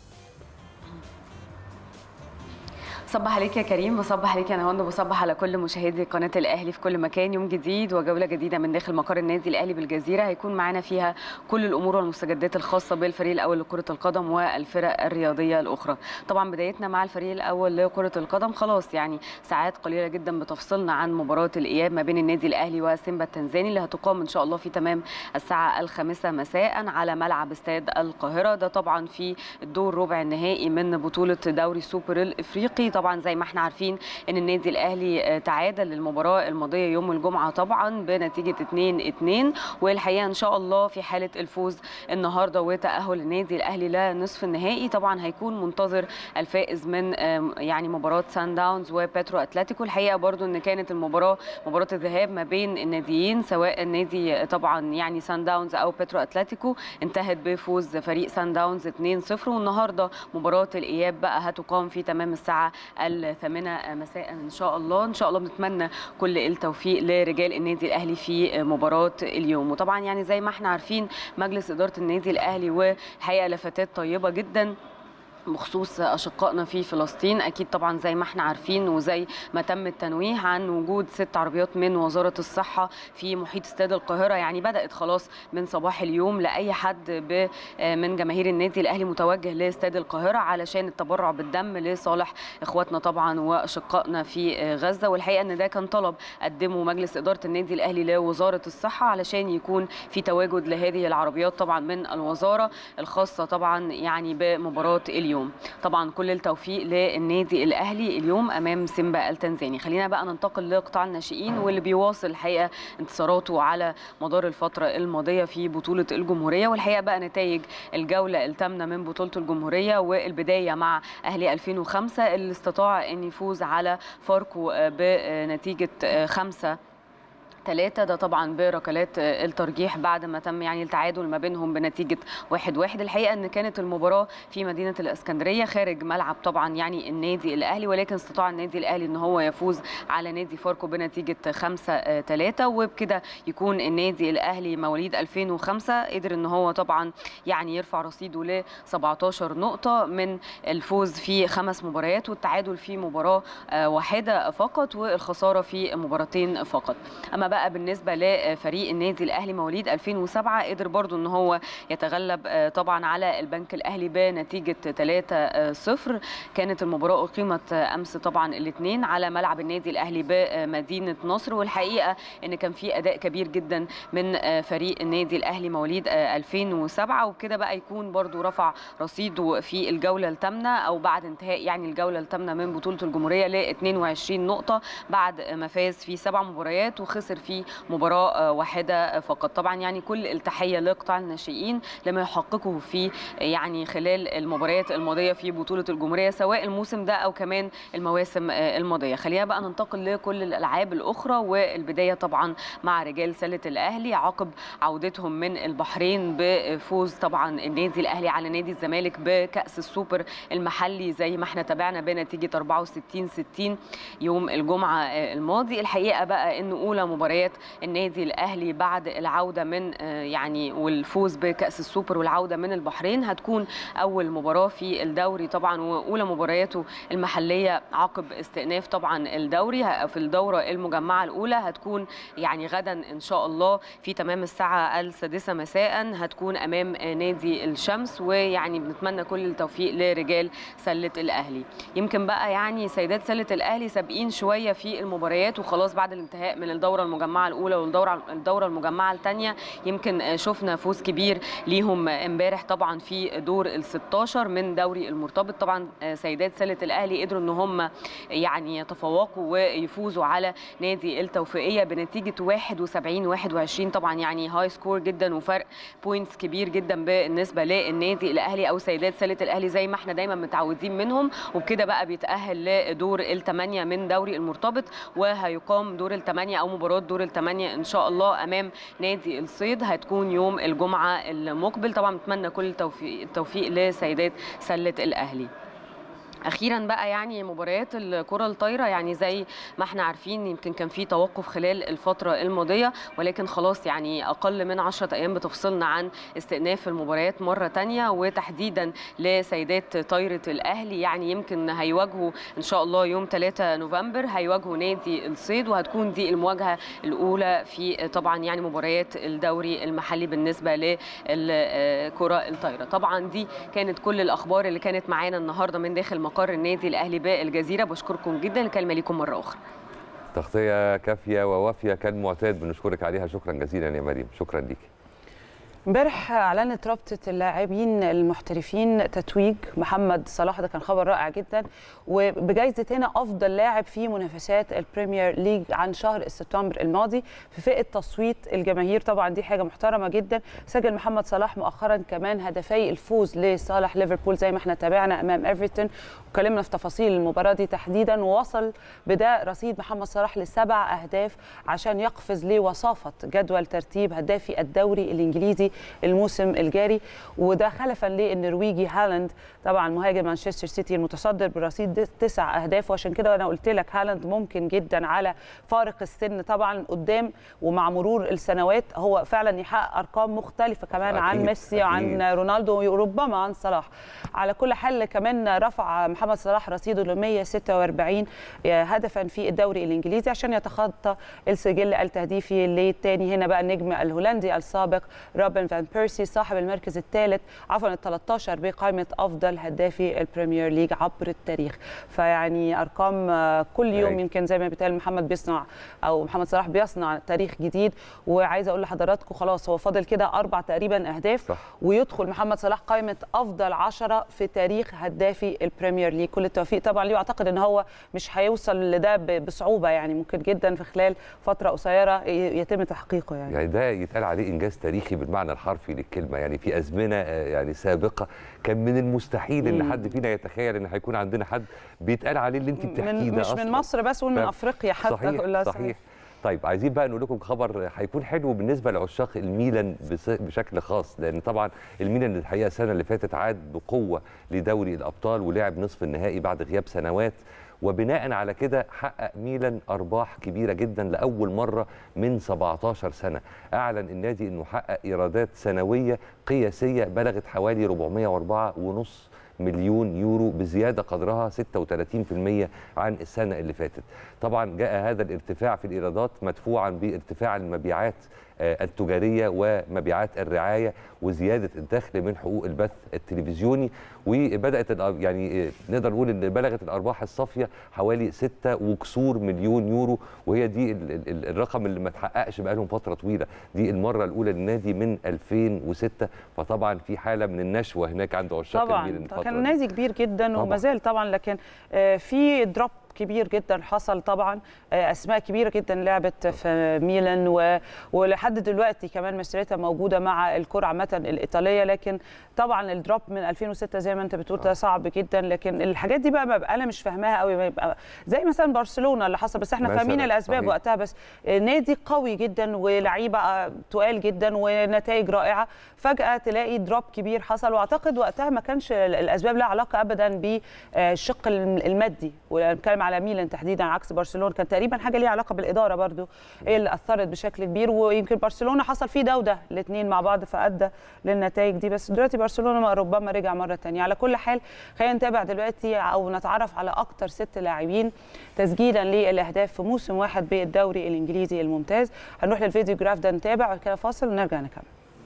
صبح عليك يا كريم بصبح عليك يا نهاوند وبصبح على كل مشاهدي قناه الاهلي في كل مكان يوم جديد وجوله جديده من داخل مقر النادي الاهلي بالجزيره هيكون معانا فيها كل الامور والمستجدات الخاصه بالفريق الاول لكره القدم والفرق الرياضيه الاخرى طبعا بدايتنا مع الفريق الاول لكره القدم خلاص يعني ساعات قليله جدا بتفصلنا عن مباراه الاياب ما بين النادي الاهلي وسيمبا التنزاني اللي هتقام ان شاء الله في تمام الساعه الخامسه مساء على ملعب استاد القاهره ده طبعا في الدور ربع النهائي من بطوله دوري السوبر الافريقي طبعا زي ما احنا عارفين ان النادي الاهلي آه، تعادل للمباراه الماضيه يوم الجمعه طبعا بنتيجه 2 2 والحقيقه ان شاء الله في حاله الفوز النهارده وتاهل النادي الاهلي لنصف النهائي طبعا هيكون منتظر الفائز من آم، يعني مباراه سان داونز وباترو اتلتيكو الحقيقه برضو ان كانت المباراه مباراه الذهاب ما بين الناديين سواء النادي طبعا يعني سان داونز او باترو اتلتيكو انتهت بفوز فريق سان داونز 2-0 والنهارده مباراه الاياب بقى هتقام في تمام الساعه الثامنه مساء ان شاء الله ان شاء الله بنتمنى كل التوفيق لرجال النادي الاهلي في مباراه اليوم وطبعا يعني زي ما احنا عارفين مجلس اداره النادي الاهلي والحقيقه لفتات طيبه جدا بخصوص اشقائنا في فلسطين اكيد طبعا زي ما احنا عارفين وزي ما تم التنويه عن وجود ست عربيات من وزاره الصحه في محيط استاد القاهره يعني بدات خلاص من صباح اليوم لاي حد ب- من جماهير النادي الاهلي متوجه لاستاد القاهره علشان التبرع بالدم لصالح اخواتنا طبعا واشقائنا في غزه والحقيقه ان ده كان طلب قدمه مجلس اداره النادي الاهلي لوزاره الصحه علشان يكون في تواجد لهذه العربيات طبعا من الوزاره الخاصه طبعا يعني بمباراه اليوم اليوم طبعا كل التوفيق للنادي الاهلي اليوم امام سيمبا التنزاني خلينا بقى ننتقل لقطاع الناشئين واللي بيواصل الحقيقه انتصاراته على مدار الفتره الماضيه في بطوله الجمهوريه والحقيقه بقى نتائج الجوله الثامنه من بطوله الجمهوريه والبدايه مع اهلي 2005 اللي استطاع ان يفوز على فاركو بنتيجه خمسة ثلاثة ده طبعا بركلات الترجيح بعد ما تم يعني التعادل ما بينهم بنتيجة واحد واحد الحقيقة ان كانت المباراة في مدينة الاسكندرية خارج ملعب طبعا يعني النادي الاهلي ولكن استطاع النادي الاهلي ان هو يفوز على نادي فاركو بنتيجة خمسة ثلاثة وبكده يكون النادي الاهلي مواليد 2005 قدر ان هو طبعا يعني يرفع رصيده ل 17 نقطة من الفوز في خمس مباريات والتعادل في مباراة واحدة فقط والخسارة في مباراتين فقط اما بقى بالنسبه لفريق النادي الاهلي مواليد 2007 قدر برضو ان هو يتغلب طبعا على البنك الاهلي بنتيجه 3-0 كانت المباراه اقيمت امس طبعا الاثنين على ملعب النادي الاهلي بمدينه نصر والحقيقه ان كان في اداء كبير جدا من فريق النادي الاهلي مواليد 2007 وبكده بقى يكون برضو رفع رصيده في الجوله الثامنه او بعد انتهاء يعني الجوله الثامنه من بطوله الجمهوريه ل 22 نقطه بعد ما فاز في سبع مباريات وخسر في مباراه واحده فقط طبعا يعني كل التحيه لقطاع الناشئين لما يحققه في يعني خلال المباريات الماضيه في بطوله الجمهوريه سواء الموسم ده او كمان المواسم الماضيه خلينا بقى ننتقل لكل الالعاب الاخرى والبدايه طبعا مع رجال سله الاهلي عقب عودتهم من البحرين بفوز طبعا النادي الاهلي على نادي الزمالك بكاس السوبر المحلي زي ما احنا تابعنا بنتيجه 64 60 يوم الجمعه الماضي الحقيقه بقى ان اولى مباريات النادي الاهلي بعد العوده من يعني والفوز بكاس السوبر والعوده من البحرين هتكون اول مباراه في الدوري طبعا واولى مبارياته المحليه عقب استئناف طبعا الدوري في الدوره المجمعه الاولى هتكون يعني غدا ان شاء الله في تمام الساعه السادسه مساء هتكون امام نادي الشمس ويعني بنتمنى كل التوفيق لرجال سله الاهلي يمكن بقى يعني سيدات سله الاهلي سابقين شويه في المباريات وخلاص بعد الانتهاء من الدوره المجمعه الاولى والدوره الدوره المجمعه الثانيه يمكن شفنا فوز كبير ليهم امبارح طبعا في دور ال 16 من دوري المرتبط طبعا سيدات سله الاهلي قدروا ان هم يعني يتفوقوا ويفوزوا على نادي التوفيقيه بنتيجه 71 21 طبعا يعني هاي سكور جدا وفرق بوينتس كبير جدا بالنسبه للنادي الاهلي او سيدات سله الاهلي زي ما احنا دايما متعودين منهم وبكده بقى بيتاهل لدور الثمانيه من دوري المرتبط وهيقام دور الثمانيه او مباراه دور الثمانيه ان شاء الله امام نادي الصيد هتكون يوم الجمعه المقبل طبعا نتمنى كل التوفيق التوفيق لسيدات سله الاهلي اخيرا بقى يعني مباريات الكره الطايره يعني زي ما احنا عارفين يمكن كان في توقف خلال الفتره الماضيه ولكن خلاص يعني اقل من 10 ايام بتفصلنا عن استئناف المباريات مره تانية وتحديدا لسيدات طايره الاهلي يعني يمكن هيواجهوا ان شاء الله يوم 3 نوفمبر هيواجهوا نادي الصيد وهتكون دي المواجهه الاولى في طبعا يعني مباريات الدوري المحلي بالنسبه للكره الطايره طبعا دي كانت كل الاخبار اللي كانت معانا النهارده من داخل مقر النادي الاهلي بالجزيره بشكركم جدا الكلمه ليكم مره اخرى تغطيه كافيه ووافيه كان معتاد بنشكرك عليها شكرا جزيلا يا مريم شكرا ليكي امبارح اعلنت رابطه اللاعبين المحترفين تتويج محمد صلاح ده كان خبر رائع جدا وبجائزه هنا افضل لاعب في منافسات البريمير ليج عن شهر سبتمبر الماضي في فئه تصويت الجماهير طبعا دي حاجه محترمه جدا سجل محمد صلاح مؤخرا كمان هدفي الفوز لصالح ليفربول زي ما احنا تابعنا امام ايفرتون وكلمنا في تفاصيل المباراه دي تحديدا ووصل بده رصيد محمد صلاح لسبع اهداف عشان يقفز لوصافه جدول ترتيب هدافي الدوري الانجليزي الموسم الجاري وده خلفا للنرويجي هالاند طبعا مهاجم مانشستر سيتي المتصدر برصيد تسع اهداف وعشان كده انا قلت لك هالاند ممكن جدا على فارق السن طبعا قدام ومع مرور السنوات هو فعلا يحقق ارقام مختلفه كمان أكيد عن ميسي أكيد. وعن رونالدو وربما عن صلاح على كل حال كمان رفع محمد صلاح رصيده ل 146 هدفا في الدوري الانجليزي عشان يتخطى السجل التهديفي للتاني هنا بقى النجم الهولندي السابق روبن روبن فان بيرسي صاحب المركز الثالث عفوا ال 13 بقائمه افضل هدافي البريمير ليج عبر التاريخ فيعني ارقام آه، كل يوم أي. يمكن زي ما بيتقال محمد بيصنع او محمد صلاح بيصنع تاريخ جديد وعايزه اقول لحضراتكم خلاص هو فاضل كده اربع تقريبا اهداف صح. ويدخل محمد صلاح قائمه افضل عشرة في تاريخ هدافي البريمير ليج كل التوفيق طبعا ليه واعتقد ان هو مش هيوصل لده ب- بصعوبه يعني ممكن جدا في خلال فتره قصيره ي- يتم تحقيقه يعني يعني ده يتقال عليه انجاز تاريخي بالمعنى الحرفي للكلمه يعني في ازمنه آه، يعني سابقه كان من المستحيل ان مم. حد فينا يتخيل ان هيكون عندنا حد بيتقال عليه اللي انت بتحكيه من ده مش من أصلاً. مصر بس ومن فاهم؟ افريقيا حتى صحيح كلها صحيح طيب عايزين بقى نقول لكم خبر هيكون حلو بالنسبه لعشاق الميلان بس- بشكل خاص لان طبعا الميلان الحقيقه السنه اللي فاتت عاد بقوه لدوري الابطال ولعب نصف النهائي بعد غياب سنوات وبناء على كده حقق ميلان ارباح كبيره جدا لاول مره من 17 سنه اعلن النادي انه حقق ايرادات سنويه قياسيه بلغت حوالي 404.5 مليون يورو بزياده قدرها 36% عن السنه اللي فاتت. طبعا جاء هذا الارتفاع في الايرادات مدفوعا بارتفاع المبيعات آه، التجاريه ومبيعات الرعايه وزياده الدخل من حقوق البث التلفزيوني وبدات الأ- يعني آه، نقدر نقول ان بلغت الارباح الصافيه حوالي 6 وكسور مليون يورو وهي دي ال- ال- ال- الرقم اللي ما اتحققش بقالهم فتره طويله دي المره الاولى للنادي من 2006 فطبعا في حاله من النشوه هناك عند عشاق طبعا الميلان الفترة كان دي. نادي كبير جدا طبعاً. وما زال طبعا لكن آه، في دروب كبير جدا حصل طبعا آه، اسماء كبيره جدا لعبت في ميلان و... ولحد دلوقتي كمان مسيرتها موجوده مع الكره عامه الايطاليه لكن طبعا الدروب من 2006 زي ما انت بتقول ده صعب جدا لكن الحاجات دي بقى ببقى انا مش فاهماها قوي بيبقى زي مثلا برشلونه اللي حصل بس احنا مثلاً، فاهمين الاسباب صحيح. وقتها بس نادي قوي جدا ولعيبه آه، تقال جدا ونتائج رائعه فجاه تلاقي دروب كبير حصل واعتقد وقتها ما كانش ال- الاسباب لها علاقه ابدا بالشق الم- المادي وبتكلم على ميلان تحديدا عكس برشلونه كان تقريبا حاجه ليها علاقه بالاداره برضو هي اللي اثرت بشكل كبير ويمكن برشلونه حصل فيه ده وده الاثنين مع بعض فادى للنتائج دي بس دلوقتي برشلونه ما- ربما رجع مره ثانيه على كل حال خلينا نتابع دلوقتي او نتعرف على اكتر ست لاعبين تسجيلا للاهداف في موسم واحد بالدوري الانجليزي الممتاز هنروح للفيديو جراف ده نتابع وبعد كده فاصل ونرجع نكمل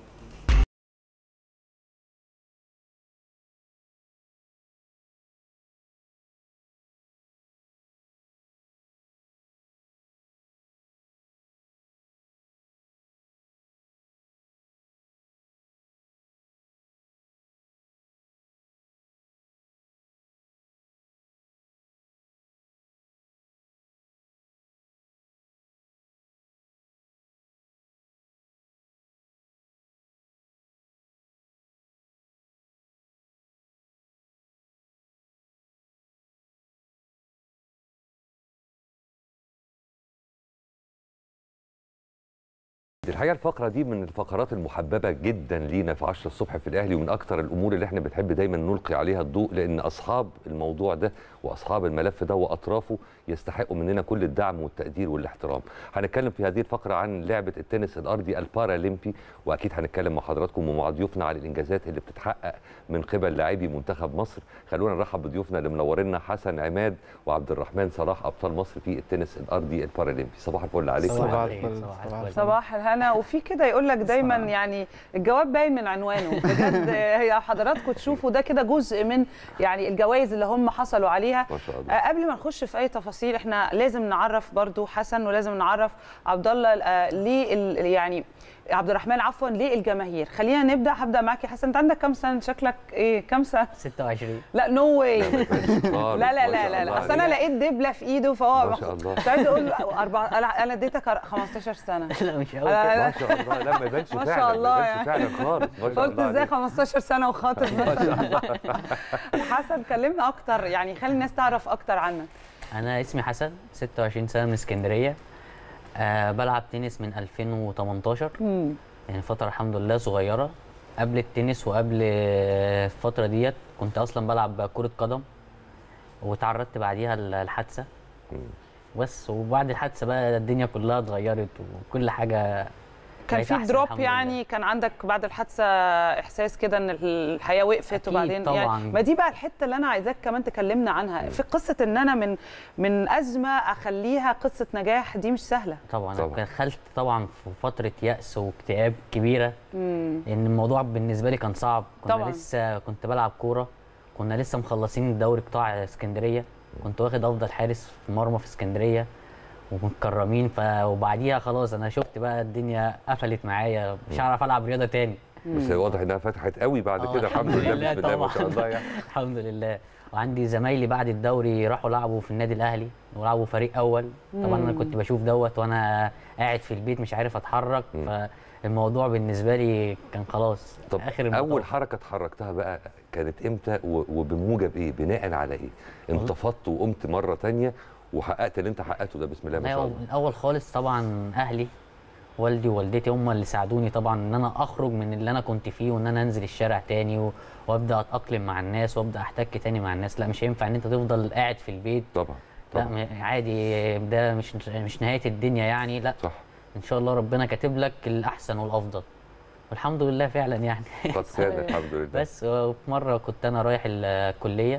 الحقيقه الفقره دي من الفقرات المحببه جدا لينا في 10 الصبح في الاهلي ومن اكتر الامور اللي احنا بنحب دايما نلقي عليها الضوء لان اصحاب الموضوع ده واصحاب الملف ده واطرافه يستحقوا مننا كل الدعم والتقدير والاحترام. هنتكلم في هذه الفقره عن لعبه التنس الارضي البارالمبي واكيد هنتكلم مع حضراتكم ومع ضيوفنا على الانجازات اللي بتتحقق من قبل لاعبي منتخب مصر. خلونا نرحب بضيوفنا اللي منورينا حسن عماد وعبد الرحمن صلاح ابطال مصر في التنس الارضي البارالمبي. صباح الفل عليكم. صباح الفل صباح الفل صباح الهنا وفي كده يقول لك دايما يعني الجواب باين من عنوانه بجد هي حضراتكم تشوفوا ده كده جزء من يعني الجوائز اللي هم حصلوا عليها ما شاء الله. آه، قبل ما نخش في اي تفاصيل احنا لازم نعرف برضو حسن ولازم نعرف عبد الله آه، ليه ال- يعني عبد الرحمن عفوا ليه الجماهير خلينا نبدا هبدا معاك يا حسن انت عندك كم سنه شكلك ايه كم سنه 26 لا نو واي خالص، لا لا ما لا شاء لا, الله لا. اصل انا عليك. لقيت دبله في ايده فهو ما شاء الله. كنت عايز اقول أربعة انا انا اديتك 15 سنه لا مش قوي لا، لا. ما شاء الله لا ما يبانش ما فعلا شاء الله ما يعني. يبانش فعلا خالص ما شاء قلت الله ازاي عليك. 15 سنه وخاطب مثلا حسن كلمنا اكتر يعني خلي الناس تعرف اكتر عنك انا اسمي حسن 26 سنه من اسكندريه أه بلعب تنس من 2018 يعني فتره الحمد لله صغيره قبل التنس وقبل آه، الفتره ديت كنت اصلا بلعب كره قدم وتعرضت بعديها الحادثه بس وبعد الحادثه بقى الدنيا كلها اتغيرت وكل حاجه كان بقيت في أحسن دروب الحمد لله. يعني كان عندك بعد الحادثه احساس كده ان الحياه وقفت أكيد وبعدين طبعاً. يعني ما دي بقى الحته اللي انا عايزاك كمان تكلمنا عنها في قصه ان انا من من ازمه اخليها قصه نجاح دي مش سهله طبعا طبعاً. انا دخلت طبعا في فتره يأس واكتئاب كبيره مم. لان الموضوع بالنسبه لي كان صعب كنا طبعاً. لسه كنت بلعب كوره كنا لسه مخلصين الدوري قطاع اسكندريه كنت واخد افضل حارس في مرمى في اسكندريه ومتكرمين ف... وبعديها خلاص انا شفت بقى الدنيا قفلت معايا مش هعرف العب رياضه تاني بس واضح انها فتحت قوي بعد آه، كده الحمد لله بسم الله ما شاء طبعاً. الله يعني الحمد لله وعندي زمايلي بعد الدوري راحوا لعبوا في النادي الاهلي ولعبوا فريق اول طبعا انا كنت بشوف دوت وانا قاعد في البيت مش عارف اتحرك فالموضوع بالنسبه لي كان خلاص طب اخر المطاف. اول حركه اتحركتها بقى كانت امتى و- وبموجب ايه بناء على ايه انتفضت وقمت مره تانية وحققت اللي انت حققته ده بسم الله ما شاء أيوة، الله الاول خالص طبعا اهلي والدي ووالدتي هم اللي ساعدوني طبعا ان انا اخرج من اللي انا كنت فيه وان انا انزل الشارع تاني و... وابدا اتاقلم مع الناس وابدا احتك تاني مع الناس لا مش هينفع ان انت تفضل قاعد في البيت طبعا لا طبعا م- عادي ده مش مش نهايه الدنيا يعني لا صح ان شاء الله ربنا كاتب لك الاحسن والافضل والحمد لله فعلا يعني قد كان الحمد لله بس آه، في مره كنت انا رايح الكليه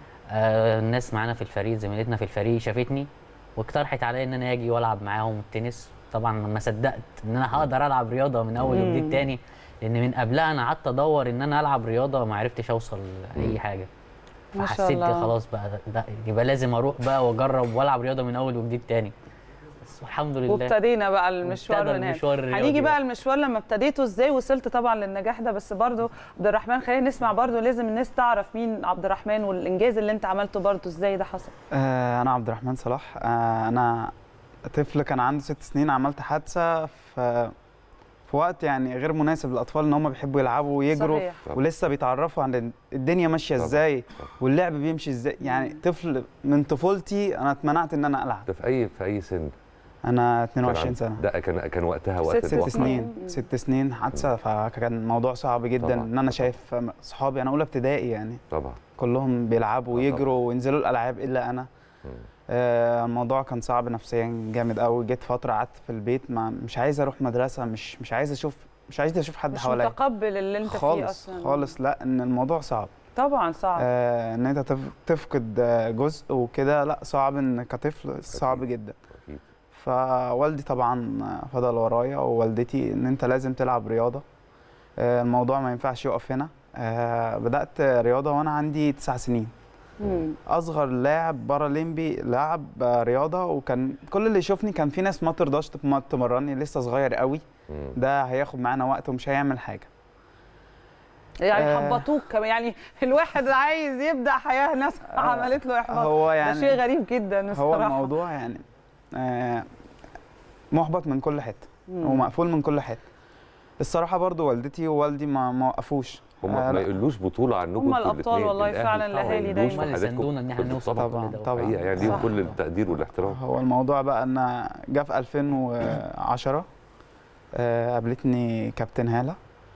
آه، الناس معانا في الفريق زميلتنا في الفريق شافتني واقترحت عليا ان انا اجي والعب معاهم التنس طبعا ما صدقت ان انا هقدر العب رياضه من اول وجديد تاني لان من قبلها انا قعدت ادور ان انا العب رياضه ما عرفتش اوصل لاي حاجه ما شاء فحسيت الله. خلاص بقى ده يبقى لازم اروح بقى واجرب والعب رياضه من اول وجديد تاني بس الحمد لله وابتدينا بقى المشوار وابتدى من هنا المشوار الرياضي هنيجي بقى بقى. المشوار لما ابتديته ازاي وصلت طبعا للنجاح ده بس برضو عبد الرحمن خلينا نسمع برضو لازم الناس تعرف مين عبد الرحمن والانجاز اللي انت عملته برضو ازاي ده حصل آه، أنا عبد الرحمن صلاح آه، أنا طفل كان عنده ست سنين عملت حادثة في في وقت يعني غير مناسب للأطفال إن هم بيحبوا يلعبوا ويجروا صحيح. طبعا. ولسه بيتعرفوا عن الدنيا ماشية طبعا. إزاي طبعا. واللعب بيمشي إزاي يعني طفل من طفولتي أنا اتمنعت إن أنا ألعب ده في اي في اي سن أنا كان 22 عند- سنة ده كان كان وقتها وقت ست ست الوقت. سنين ست سنين حادثة فكان الموضوع صعب جدا طبعا. إن أنا طبعا. شايف صحابي أنا أولى ابتدائي يعني طبعا كلهم بيلعبوا آه، ويجروا وينزلوا الالعاب الا انا مم. آه، الموضوع كان صعب نفسيا جامد قوي جيت فتره قعدت في البيت ما مش عايز اروح مدرسه مش مش عايز اشوف مش عايز اشوف حد مش حواليا متقبل اللي انت فيه خالص اصلا خالص لا ان الموضوع صعب طبعا صعب آه ان انت تف- تفقد آه، جزء وكده لا صعب ان كطفل صعب جدا اكيد فوالدي طبعا فضل ورايا ووالدتي ان انت لازم تلعب رياضه آه، الموضوع ما ينفعش يقف هنا آه، بدات رياضه وانا عندي تسع سنين مم. اصغر لاعب بارالمبي لعب آه، رياضه وكان كل اللي يشوفني كان في ناس ما ترضاش تم- تمرني لسه صغير قوي مم. ده هياخد معانا وقت ومش هيعمل حاجه يعني آه. حبطوك كمان يعني الواحد عايز يبدا حياه ناس عملت له احباط هو ده يعني شيء غريب جدا هو الصراحه الموضوع يعني آه، محبط من كل حته مم. ومقفول من كل حته الصراحه برضو والدتي ووالدي ما ما وقفوش هم آه، ما لا. يقولوش بطوله عنكم هم انتوا الأبطال الاتنين، والله الأهلي. فعلاً آه، الأهالي ما دايماً. يقولوش هم اللي في حاجاتكم. ساندونا ان احنا كنتوا نوصل طبعا طبعا لكل ده طبعا حقيقه يعني ليهم صح. كل التقدير والاحترام هو الموضوع بقى ان جه في 2010 آه، قابلتني كابتن هاله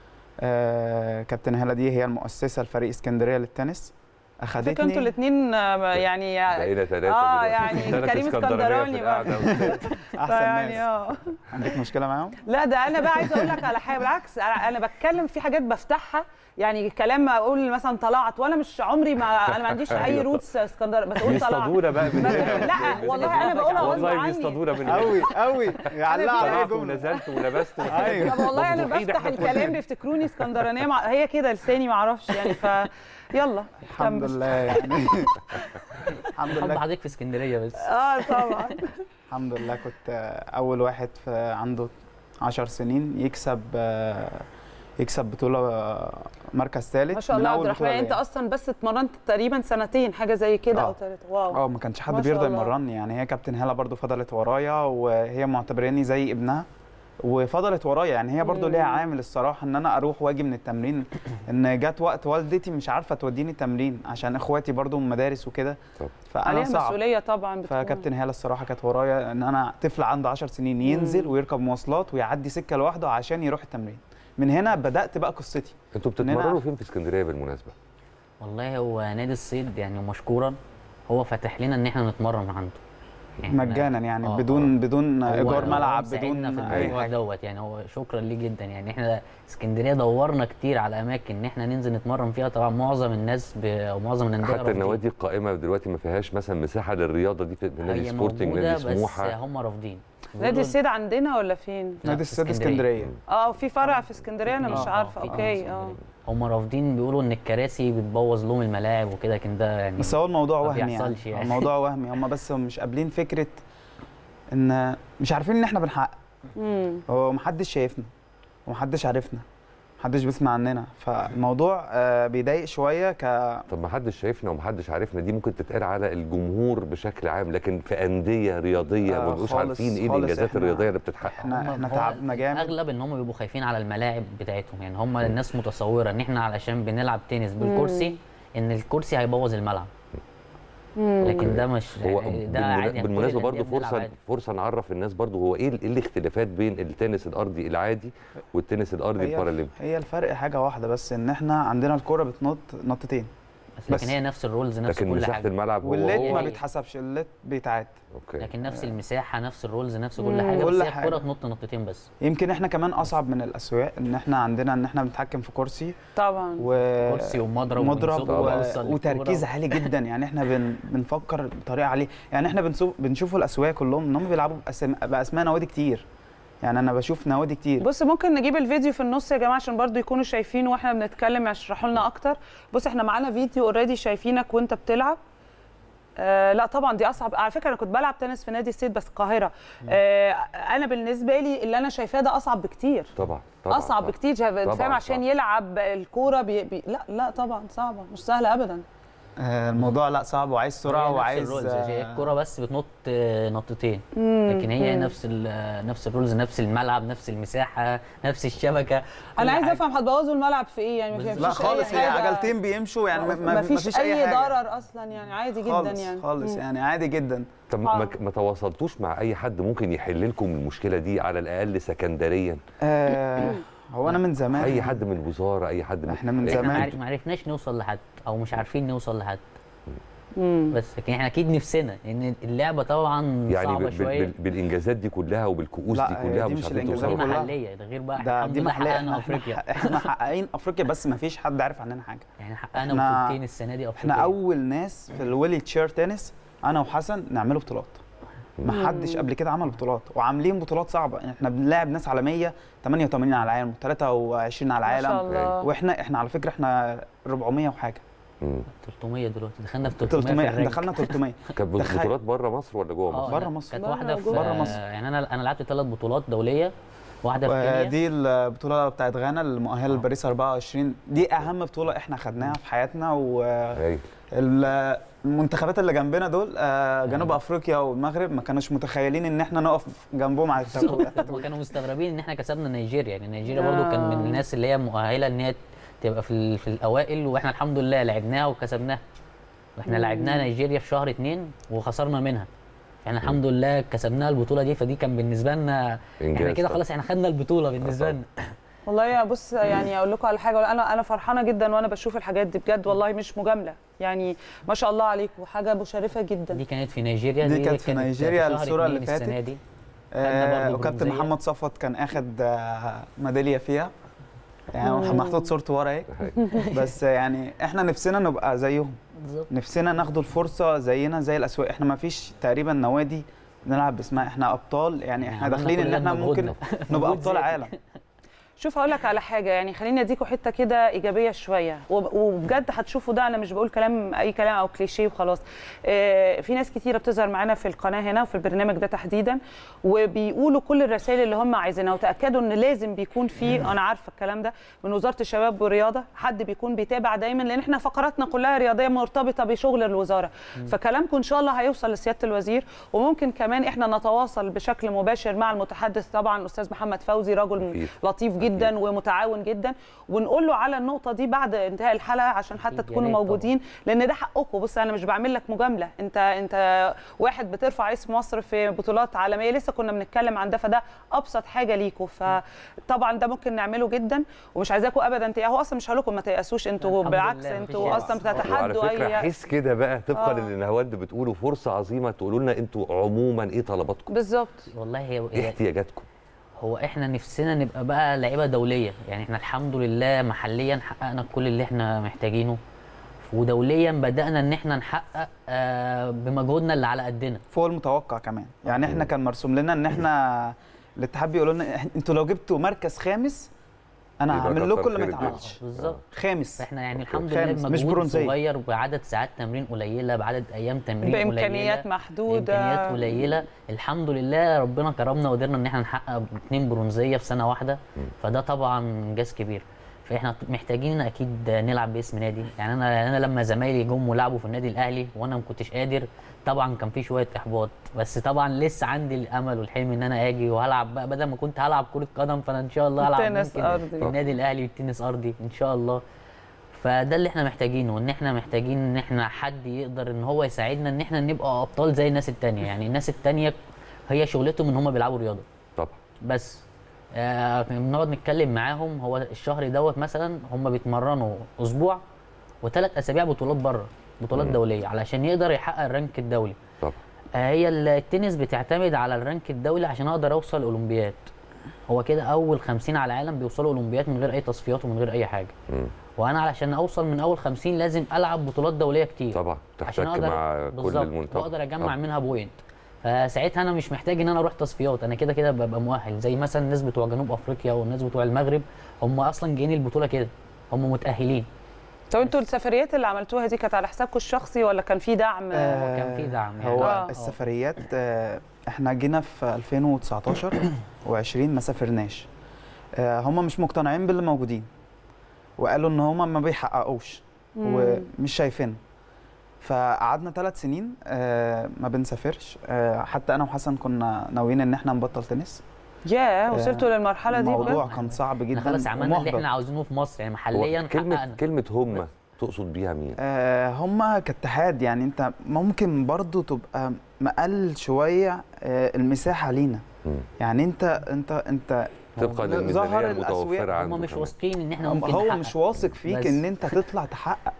آه، كابتن هاله دي هي المؤسسه لفريق اسكندريه للتنس فكرة انتوا اخدتني الاثنين يعني بقينا ثلاثه اه يعني كريم اسكندراني بقى احسن يعني ناس اه عندك مشكله معاهم لا ده انا بقى عايزه اقول لك على حاجه بالعكس انا أنا بتكلم في حاجات بفتحها يعني كلام ما اقول مثلا طلعت وانا مش عمري ما انا ما عنديش اي أيوة. روتس اسكندر بتقول طلعت بيصطادونا بقى من هنا لا والله انا بقولها غصب والله عني بيصطادونا من هنا قوي قوي يعلقوا عليا طلعت جمله ونزلت ولبست أيوة. طب والله انا مفضوحين بفتح إحنا الكلام بيفتكروني اسكندرانيه مع... هي كده لساني ما اعرفش يعني ف يلا الحمد كمل. لله يعني الحمد حب لله حضرتك في اسكندريه بس اه طبعا الحمد لله كنت اول واحد في عنده 10 سنين يكسب آه، يكسب بطوله آه، مركز ثالث ما شاء الله من عبد أول الرحمن بطولة انت ليا. اصلا بس اتمرنت تقريبا سنتين حاجه زي كده او آه. ثلاثه واو اه ما كانش حد ما شاء بيرضى الله. يمرني يعني هي كابتن هاله برضو فضلت ورايا وهي معتبراني زي ابنها وفضلت ورايا يعني هي برضو ليها مم. عامل الصراحه ان انا اروح واجي من التمرين ان جت وقت والدتي مش عارفه توديني تمرين عشان اخواتي برضو مدارس وكده طب. فانا عليها صعب مسؤوليه طبعا بتكون. فكابتن هاله الصراحه كانت ورايا ان انا طفل عنده 10 سنين ينزل ويركب مواصلات ويعدي سكه لوحده عشان يروح التمرين من هنا بدات بقى قصتي انتوا إننا- بتتمرنوا فين في اسكندريه بالمناسبه؟ والله هو نادي الصيد يعني مشكورا هو فتح لنا ان احنا نتمرن عنده يعني مجانا يعني آه، بدون بدون هو- ايجار هو ملعب مساعدنا بدون في اي الموضوع حاجه دوت يعني هو شكرا ليه جدا يعني احنا اسكندريه دورنا كتير على اماكن ان احنا ننزل نتمرن فيها طبعا معظم الناس ب... او معظم الانديه حتى رافضين. النوادي القائمه دلوقتي ما فيهاش مثلا مساحه للرياضه دي في نادي هي سبورتنج موجوده نادي بس سموحه هم رافضين نادي بيقولوا- السيد عندنا ولا فين؟ لا، نادي في السد اسكندرية. اسكندريه اه في فرع في اسكندريه انا آه، مش آه، عارفه في اوكي فرع اه هم رافضين بيقولوا ان الكراسي بتبوظ لهم الملاعب وكده لكن ده يعني بس هو الموضوع ما وهمي يعني. بيحصلش يعني. الموضوع وهمي هم بس مش قابلين فكره ان مش عارفين ان احنا بنحقق مم. هو محدش شايفنا ومحدش عارفنا محدش بيسمع عننا فالموضوع آه، بيضايق شويه ك طب ما حدش شايفنا ومحدش عارفنا دي ممكن تتقال على الجمهور بشكل عام لكن في انديه رياضيه آه، ما بيبقوش خالص- عارفين ايه خالص الانجازات إحنا- الرياضيه اللي بتتحقق احنا هم- احنا هو تعبنا جامد اغلب ان هم بيبقوا خايفين على الملاعب بتاعتهم يعني هم الناس متصوره ان احنا علشان بنلعب تنس بالكرسي ان الكرسي هيبوظ الملعب لكن ده مش هو يعني ده بالمنا- عادي يعني كل بالمناسبه الأندية برضو بنلعب فرصه عادي. فرصه نعرف الناس برضو هو ايه ال- إيه الاختلافات بين التنس الارضي العادي والتنس الارضي هي البارالمبي هي الفرق حاجه واحده بس ان احنا عندنا الكوره بتنط نطتين بس لكن بس. هي نفس الرولز نفس لكن كل مساحه حاجه الملعب هو والليت هو ما هي- بيتحسبش الليت بيتعاد اوكي لكن نفس المساحه نفس الرولز نفس كل مم. حاجه كل بس هي حاجة. الكوره تنط نطتين بس يمكن احنا كمان اصعب من الاسواق ان احنا عندنا ان احنا بنتحكم في كرسي طبعا و كرسي ومضرب مضرب ونزق و... ونوصل وتركيز للكورة. عالي جدا يعني احنا بن... بنفكر بطريقه عاليه يعني احنا بنشوف بنشوفوا الاسواق كلهم ان هم بيلعبوا بأسم... باسماء نوادي كتير يعني انا بشوف نوادي كتير بص ممكن نجيب الفيديو في النص يا جماعه عشان برضو يكونوا شايفينه واحنا بنتكلم يشرحوا لنا اكتر بص احنا معانا فيديو اوريدي شايفينك وانت بتلعب آه لا طبعا دي اصعب على فكره انا كنت بلعب تنس في نادي السيد بس القاهره آه انا بالنسبه لي اللي انا شايفاه ده اصعب بكتير طبعا طبعا اصعب طبعاً. بكتير شايف- طبعاً، فاهم عشان طبعاً. يلعب الكوره بي... بي... لا لا طبعا صعبه مش سهله ابدا آه، الموضوع لا صعب وعايز سرعه هي نفس وعايز الرولز هي آه، الكوره بس بتنط آه، نطتين مم. لكن هي مم. نفس ال- نفس الرولز نفس الملعب نفس المساحه نفس الشبكه كل انا عايز حاجة. افهم هتبوظوا الملعب في ايه يعني ما بالظبط. فيش لا أي خالص هي حاجة- عجلتين بيمشوا يعني ما- ما ما فيش مفيش اي حاجة. ضرر اصلا يعني عادي جدا خالص يعني خالص مم. يعني عادي جدا طب ما, ما تواصلتوش مع اي حد ممكن يحل لكم المشكله دي على الاقل سكندريا آه هو انا من زمان اي حد من الوزاره اي حد من احنا من إيه؟ احنا زمان معرف- ما عرفناش نوصل لحد او مش عارفين نوصل لحد مم. بس لكن احنا اكيد نفسنا لان اللعبه طبعا يعني صعبه بال- شويه بال- بالانجازات دي كلها وبالكؤوس لا، دي هي كلها دي مش مش عارفين الإنجازات دي توصلوا كلها. محليه ده غير بقى ده الحمد دي لله محلية حققنا احنا افريقيا احنا محققين افريقيا بس ما فيش حد عارف عننا حاجه يعني حققنا إحنا- بطولتين السنه دي افريقيا احنا اول ناس في الويلي تشير تنس انا وحسن نعمله بطولات ما حدش قبل كده عمل بطولات وعاملين بطولات صعبه يعني احنا بنلاعب ناس عالميه 88 على العالم 23 على ما شاء العالم الله واحنا احنا على فكره احنا 400 وحاجه مم. 300 دلوقتي دخلنا في 300 300 في احنا الرانك. دخلنا 300 كانت تخيل. بطولات بره مصر ولا جوه آه، مصر؟ بره لا، مصر. كانت بره واحده في وجوه. بره مصر. يعني انا انا لعبت ثلاث بطولات دوليه واحده في كينيا ودي البطوله بتاعت غانا المؤهله لباريس 24 دي اهم بطوله احنا خدناها في حياتنا و هايل. ال- المنتخبات اللي جنبنا دول آه، جنوب افريقيا والمغرب ما كانوش متخيلين ان احنا نقف جنبهم على التابوت هم كانوا مستغربين ان احنا كسبنا نيجيريا يعني نيجيريا برضو كان من الناس اللي هي مؤهله ان هي تبقى في ال- في الاوائل واحنا الحمد لله لعبناها وكسبناها واحنا لعبناها نيجيريا في شهر اتنين وخسرنا منها احنا الحمد لله كسبناها البطوله دي فدي كان بالنسبه لنا احنا إنجاز كده طبعا. خلاص احنا خدنا البطوله بالنسبه لنا والله يا بص يعني اقول لكم على حاجه انا انا فرحانه جدا وانا بشوف الحاجات دي بجد والله مش مجامله يعني ما شاء الله عليكم حاجه مشرفه جدا دي كانت في نيجيريا دي كانت في نيجيريا شهر الصورة اتنين اللي فاتت. السنه دي آه، برضو وكابتن برونزية. محمد صفوت كان اخد آه، ميداليه فيها يعني محطوط صورته ورا اهي بس يعني احنا نفسنا نبقى زيهم بالظبط نفسنا ناخدوا الفرصه زينا زي الاسواق احنا ما فيش تقريبا نوادي بنلعب باسمها احنا ابطال يعني احنا عملنا داخلين ان كلنا احنا ممكن بمجهودنا. نبقى مجهود ابطال ذاتي. عالم شوف هقول لك على حاجه يعني خليني اديكم حته كده ايجابيه شويه وب- وبجد هتشوفوا ده انا مش بقول كلام اي كلام او كليشيه وخلاص آه، في ناس كتيره بتظهر معانا في القناه هنا وفي البرنامج ده تحديدا وبيقولوا كل الرسائل اللي هم عايزينها وتاكدوا ان لازم بيكون في انا عارفه الكلام ده من وزاره الشباب والرياضه حد بيكون بيتابع دايما لان احنا فقراتنا كلها رياضيه مرتبطه بشغل الوزاره فكلامكم ان شاء الله هيوصل لسياده الوزير وممكن كمان احنا نتواصل بشكل مباشر مع المتحدث طبعا الاستاذ محمد فوزي رجل أكيد. لطيف جدا جدا ومتعاون جدا ونقول له على النقطه دي بعد انتهاء الحلقه عشان حتى أكيد، يا تكونوا ريت طبعاً. موجودين لان ده حقكم بص انا مش بعمل لك مجامله انت انت واحد بترفع اسم مصر في بطولات عالميه لسه كنا بنتكلم عن ده فده ابسط حاجه ليكم فطبعا ده ممكن نعمله جدا ومش عايزاكم ابدا تيأسوا اصلا مش هقول لكم ما تيأسوش انتوا الحمد بالعكس لله، مفيش انتوا يأس. اصلا وعلى بتتحدوا فكره اي حس كده بقى طبقا آه. للي نهاوند بتقوله فرصه عظيمه تقولوا لنا انتوا عموما ايه طلباتكم بالظبط والله هي ايه هي- احتياجاتكم هو احنا نفسنا نبقى بقى لعيبه دوليه يعني احنا الحمد لله محليا حققنا كل اللي احنا محتاجينه ودوليا بدانا ان احنا نحقق آه، بمجهودنا اللي على قدنا فوق المتوقع كمان يعني احنا كان مرسوم لنا ان احنا الاتحاد بيقول لنا إح- انتوا لو جبتوا مركز خامس انا يبقى هعمل كتر لكم اللي ما خير الدنيا. يتعملش بالظبط خامس فاحنا يعني أوكي. الحمد لله خامس، مش بمجهود برونزية. صغير بعدد ساعات تمرين قليله بعدد ايام تمرين قليله بامكانيات محدوده بامكانيات قليله الحمد لله ربنا كرمنا وقدرنا ان احنا نحقق اتنين برونزيه في سنه واحده فده طبعا انجاز كبير فاحنا محتاجين اكيد نلعب باسم نادي يعني انا انا لما زمايلي جم ولعبوا في النادي الاهلي وانا ما كنتش قادر طبعا كان في شويه احباط بس طبعا لسه عندي الامل والحلم ان انا اجي وهلعب بقى بدل ما كنت هلعب كره قدم فانا ان شاء الله هلعب تنس ممكن أرضي. في النادي الاهلي التنس ارضي ان شاء الله فده اللي احنا محتاجينه ان احنا محتاجين ان احنا حد يقدر ان هو يساعدنا ان احنا نبقى ابطال زي الناس التانية يعني الناس التانية هي شغلتهم ان هم بيلعبوا رياضه طبعا بس آه بنقعد نتكلم معاهم هو الشهر دوت مثلا هم بيتمرنوا اسبوع وثلاث اسابيع بطولات بره بطولات مم. دوليه علشان يقدر يحقق الرانك الدولي طبعا آه هي التنس بتعتمد على الرانك الدولي عشان اقدر اوصل اولمبياد هو كده اول 50 على العالم بيوصلوا اولمبياد من غير اي تصفيات ومن غير اي حاجه مم. وانا علشان اوصل من اول 50 لازم العب بطولات دوليه كتير طبعا تحتك عشان اقدر مع كل بالظبط، المنتخب واقدر اجمع طبعاً. منها بوينت فساعتها انا مش محتاج ان انا اروح تصفيات انا كده كده ببقى مؤهل زي مثلا الناس بتوع جنوب افريقيا والناس بتوع المغرب هم اصلا جايين البطوله كده هم متاهلين طب انتوا السفريات اللي عملتوها دي كانت على حسابكم الشخصي ولا كان في دعم آه، كان في دعم يعني. هو آه. السفريات آه، احنا جينا في 2019 و20 ما سافرناش آه، هم مش مقتنعين باللي موجودين وقالوا ان هم ما بيحققوش ومش شايفين فقعدنا ثلاث سنين آه، ما بنسافرش آه، حتى انا وحسن كنا ناويين ان احنا نبطل تنس يا وصلتوا للمرحله دي الموضوع بجد؟ كان صعب احنا جدا خلاص عملنا اللي ومحبط. احنا عاوزينه في مصر يعني هو محليا كلمه حققنا كلمه هم تقصد بيها مين آه، هم كاتحاد يعني انت ممكن برضو تبقى مقلل شويه آه، المساحه لينا مم. يعني انت انت انت طبقا ظهر للميزانيه الأسواق. المتوفره عنده هم مش كمان. واثقين ان احنا هم- ممكن هو نحقق. مش واثق فيك بس. ان انت تطلع تحقق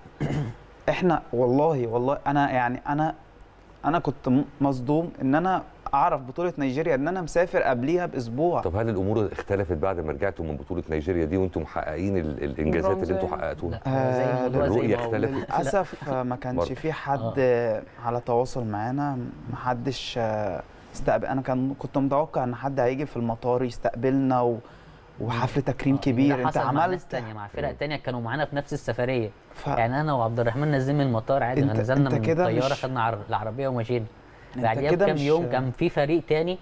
احنا والله والله انا يعني انا انا كنت م- مصدوم ان انا اعرف بطوله نيجيريا ان انا مسافر قبليها باسبوع طب هل الامور اختلفت بعد ما رجعتوا من بطوله نيجيريا دي وانتم محققين ال- الانجازات اللي انتم برونزية. حققتوها لا، زي آه، الموضوع زي الرؤية ما هو. اختلفت. للاسف آه، ما كانش برضه. في حد آه. على تواصل معانا ما حدش آه، استقبل انا كان كنت متوقع ان حد هيجي في المطار يستقبلنا و... وحفل تكريم كبير ده انت حصل مع ناس عملت تانية مع فرق تانية كانوا معانا في نفس السفريه ف... يعني انا وعبد الرحمن نازلين من المطار عادي انت- نزلنا انت من كده الطياره مش- خدنا عر- العربيه ومشينا انت بعديها كده بكام مش- يوم كان في فريق تاني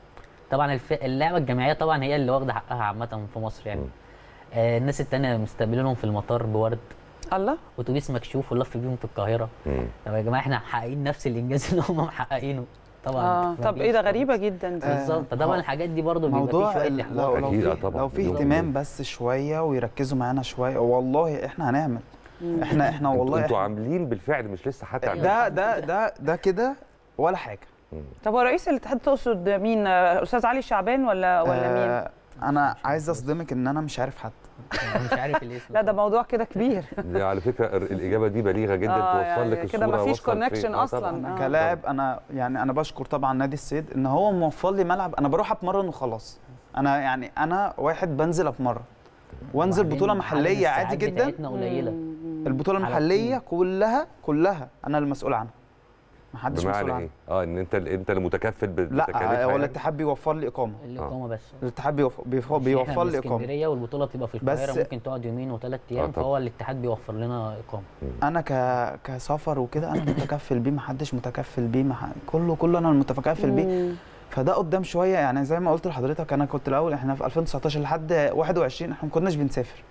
طبعا الف... اللعبه الجماعيه طبعا هي اللي واخده حقها عامه في مصر يعني مم. آه الناس التانية مستقبلينهم في المطار بورد الله اتوبيس مكشوف ولف بيهم في القاهره مم. طب يا جماعه احنا محققين نفس الانجاز اللي هم محققينه طبعا اه مفيش طب ايه ده خالص. غريبه جدا دي آه، بالظبط هو- فطبعا الحاجات دي برضه بيبقى موضوع فيه شويه ال- احباط لو لو أكيد، آه في طبعاً. لو في بدون اهتمام بس شويه ويركزوا معانا شويه والله احنا هنعمل احنا احنا انتوا والله انتوا إحنا عاملين بالفعل مش لسه حتى عاملين ده ده ده ده كده ولا حاجه طب هو رئيس الاتحاد تقصد مين آه، استاذ علي شعبان ولا ولا مين آه انا عايز اصدمك ان انا مش عارف حد أنا مش عارف الاسم لا ده موضوع كده كبير دي على فكره ال- الاجابه دي بليغه جدا آه، توصل يعني لك كده الصوره مفيش وصل فين. connection آه، أصلاً. طبعاً. آه. كلاعب انا يعني انا بشكر طبعا نادي الصيد ان هو موفر لي ملعب انا بروح اتمرن وخلاص انا يعني انا واحد بنزل اتمرن وانزل وبعدين بطوله عدد محليه عادي الساعات جدا بتاعتنا قليله البطوله على المحليه الطول. كلها كلها انا المسؤول عنها محدش مسؤول بمعنى عنها ايه؟ اه ان انت انت اللي متكفل بتكاليفها لا هو يعني؟ الاتحاد بيوفر لي اقامه الاقامه بس الاتحاد بيوفر, بيوفر, عشان إحنا بيوفر من لي اقامه اسكندريه والبطوله بتبقى في القاهره بس- ممكن تقعد يومين وثلاث آه، ايام طبعاً. فهو الاتحاد بيوفر لنا اقامه انا ك كسفر وكده انا متكفل بيه محدش متكفل بيه مح... كله كله انا المتكفل بيه مم. فده قدام شويه يعني زي ما قلت لحضرتك انا كنت الاول احنا في 2019 لحد 21 احنا ما كناش بنسافر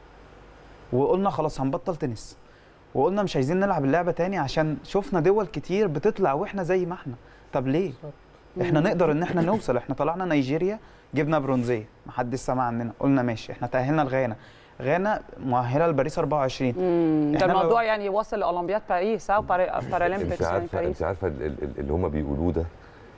وقلنا خلاص هنبطل تنس وقلنا مش عايزين نلعب اللعبه تاني عشان شفنا دول كتير بتطلع واحنا زي ما احنا طب ليه احنا مم. نقدر ان احنا نوصل احنا طلعنا نيجيريا جبنا برونزيه محدش سمع عننا قلنا ماشي احنا تاهلنا لغانا غانا مؤهله لباريس 24 مم. ده إحنا لو- الموضوع يعني وصل لاولمبياد باريس او بارا- بارالمبيكس انت يعني عارفه باريس انت عارفه ال- ال- اللي هم بيقولوه ده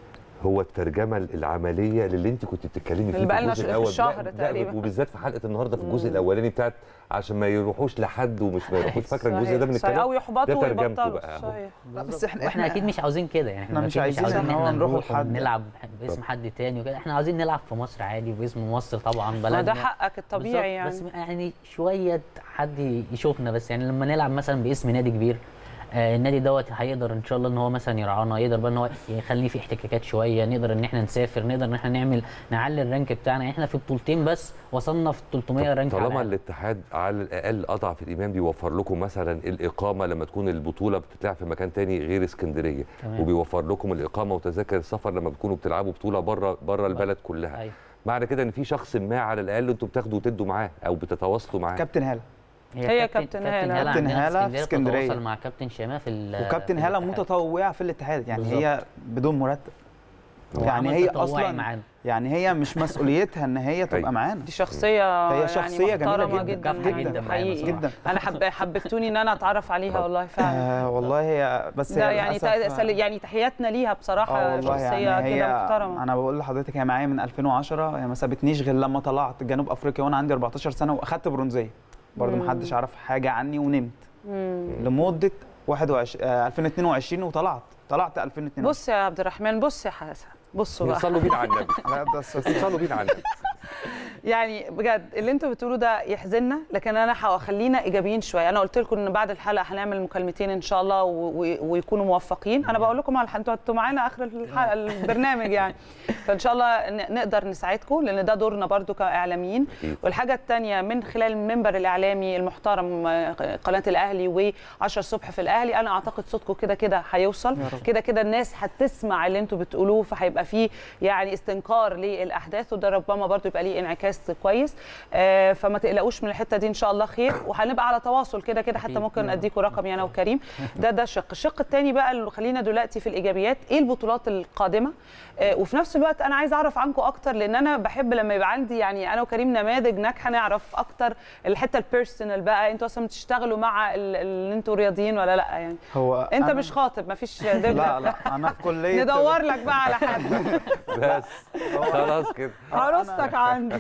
هو الترجمه العمليه للي انت كنت بتتكلمي فيه اللي بقالنا الجزء في الاول الشهر لا- لا، تقريبا. وبالذات في حلقه النهارده في الجزء مم. الاولاني بتاعت عشان ما يروحوش لحد ومش ما يروحوش فاكره الجزء ده من صحيح. الكلام او يحبطوا ده ترجمته ويبطلوا بقى أهو. صحيح بس احنا واحنا اكيد مش عاوزين كده يعني إحنا مش أكيد عايزين إن عاوزين هو إحنا نروح لحد. نلعب باسم حد تاني وكده احنا عاوزين نلعب في مصر عادي باسم مصر طبعا ما بلدنا ده حقك الطبيعي يعني بالظبط، بس يعني شويه حد يشوفنا بس يعني لما نلعب مثلا باسم نادي كبير آه النادي دوت هيقدر ان شاء الله ان هو مثلا يرعانا يقدر بقى ان هو يخلي في احتكاكات شويه نقدر ان احنا نسافر نقدر ان احنا نعمل نعلي الرانك بتاعنا يعني احنا في بطولتين بس وصلنا في 300 رانك على طالما العالم. الاتحاد على الاقل اضعف الايمان بيوفر لكم مثلا الاقامه لما تكون البطوله بتتلعب في مكان تاني غير اسكندريه تمام. وبيوفر لكم الاقامه وتذاكر السفر لما بتكونوا بتلعبوا بطوله بره بره البلد كلها أيوة. معنى كده ان في شخص ما على الاقل انتوا بتاخدوا وتدوا معاه او بتتواصلوا معاه كابتن هاله هي كابتن هالة. هالة كابتن عندنا هالة في في اسكندرية. اسكندريه مع كابتن شيماء في ال- وكابتن في هاله الاتحاد. متطوعه في الاتحاد يعني بالظبط. هي بدون مرتب هو يعني عمل هي تطوعي اصلا معانا. يعني هي مش مسؤوليتها ان هي تبقى معانا دي شخصيه هي يعني شخصيه جميله محترمة جدا جدا جدا جدا حقيقي جدا انا حب حببتوني ان انا اتعرف عليها والله فعلا آه والله هي بس ده هي يعني للأسف- تا- سل- يعني تحياتنا ليها بصراحه اه والله شخصيه يعني كده هي محترمه انا بقول لحضرتك هي معايا من 2010 هي ما سابتنيش غير لما طلعت جنوب افريقيا وانا عندي 14 سنه واخدت برونزيه برضه مم. ما حدش عرف حاجه عني ونمت مم. لمده 21 آه 2022 وطلعت طلعت 2022 بص يا عبد الرحمن بص يا حسن بصوا بقى صلوا بينا على النبي لا ده صلوا بينا على النبي يعني بجد اللي انتوا بتقولوا ده يحزننا لكن انا هخلينا ايجابيين شويه انا قلت لكم ان بعد الحلقه هنعمل مكالمتين ان شاء الله و- و- ويكونوا موفقين انا بقول لكم على الح- انتوا انتوا معانا اخر الحلقه البرنامج يعني فان شاء الله ن- نقدر نساعدكم لان ده دورنا برضو كاعلاميين والحاجه الثانيه من خلال المنبر الاعلامي المحترم آه، قناه الاهلي و10 الصبح في الاهلي انا اعتقد صوتكم كده كده هيوصل يا رب. كده كده الناس هتسمع اللي انتوا بتقولوه فهيبقى فيه يعني استنكار للاحداث وده ربما برضو يبقى ليه انعكاس كويس آه، فما تقلقوش من الحته دي ان شاء الله خير وهنبقى على تواصل كده كده حتى أكيد. ممكن اديكم رقمي انا وكريم ده ده شق الشق الثاني بقى اللي خلينا دلوقتي في الايجابيات ايه البطولات القادمه آه، وفي نفس الوقت انا عايز اعرف عنكم اكتر لان انا بحب لما يبقى عندي يعني انا وكريم نماذج ناجحه نعرف اكتر الحته البيرسونال بقى انتوا اصلا بتشتغلوا مع ال- اللي انتوا رياضيين ولا لا يعني هو انت أنا- مش خاطب مفيش لا دبلة لا انا في كليه ندور لك بقى على حد بس خلاص كده عروستك عندي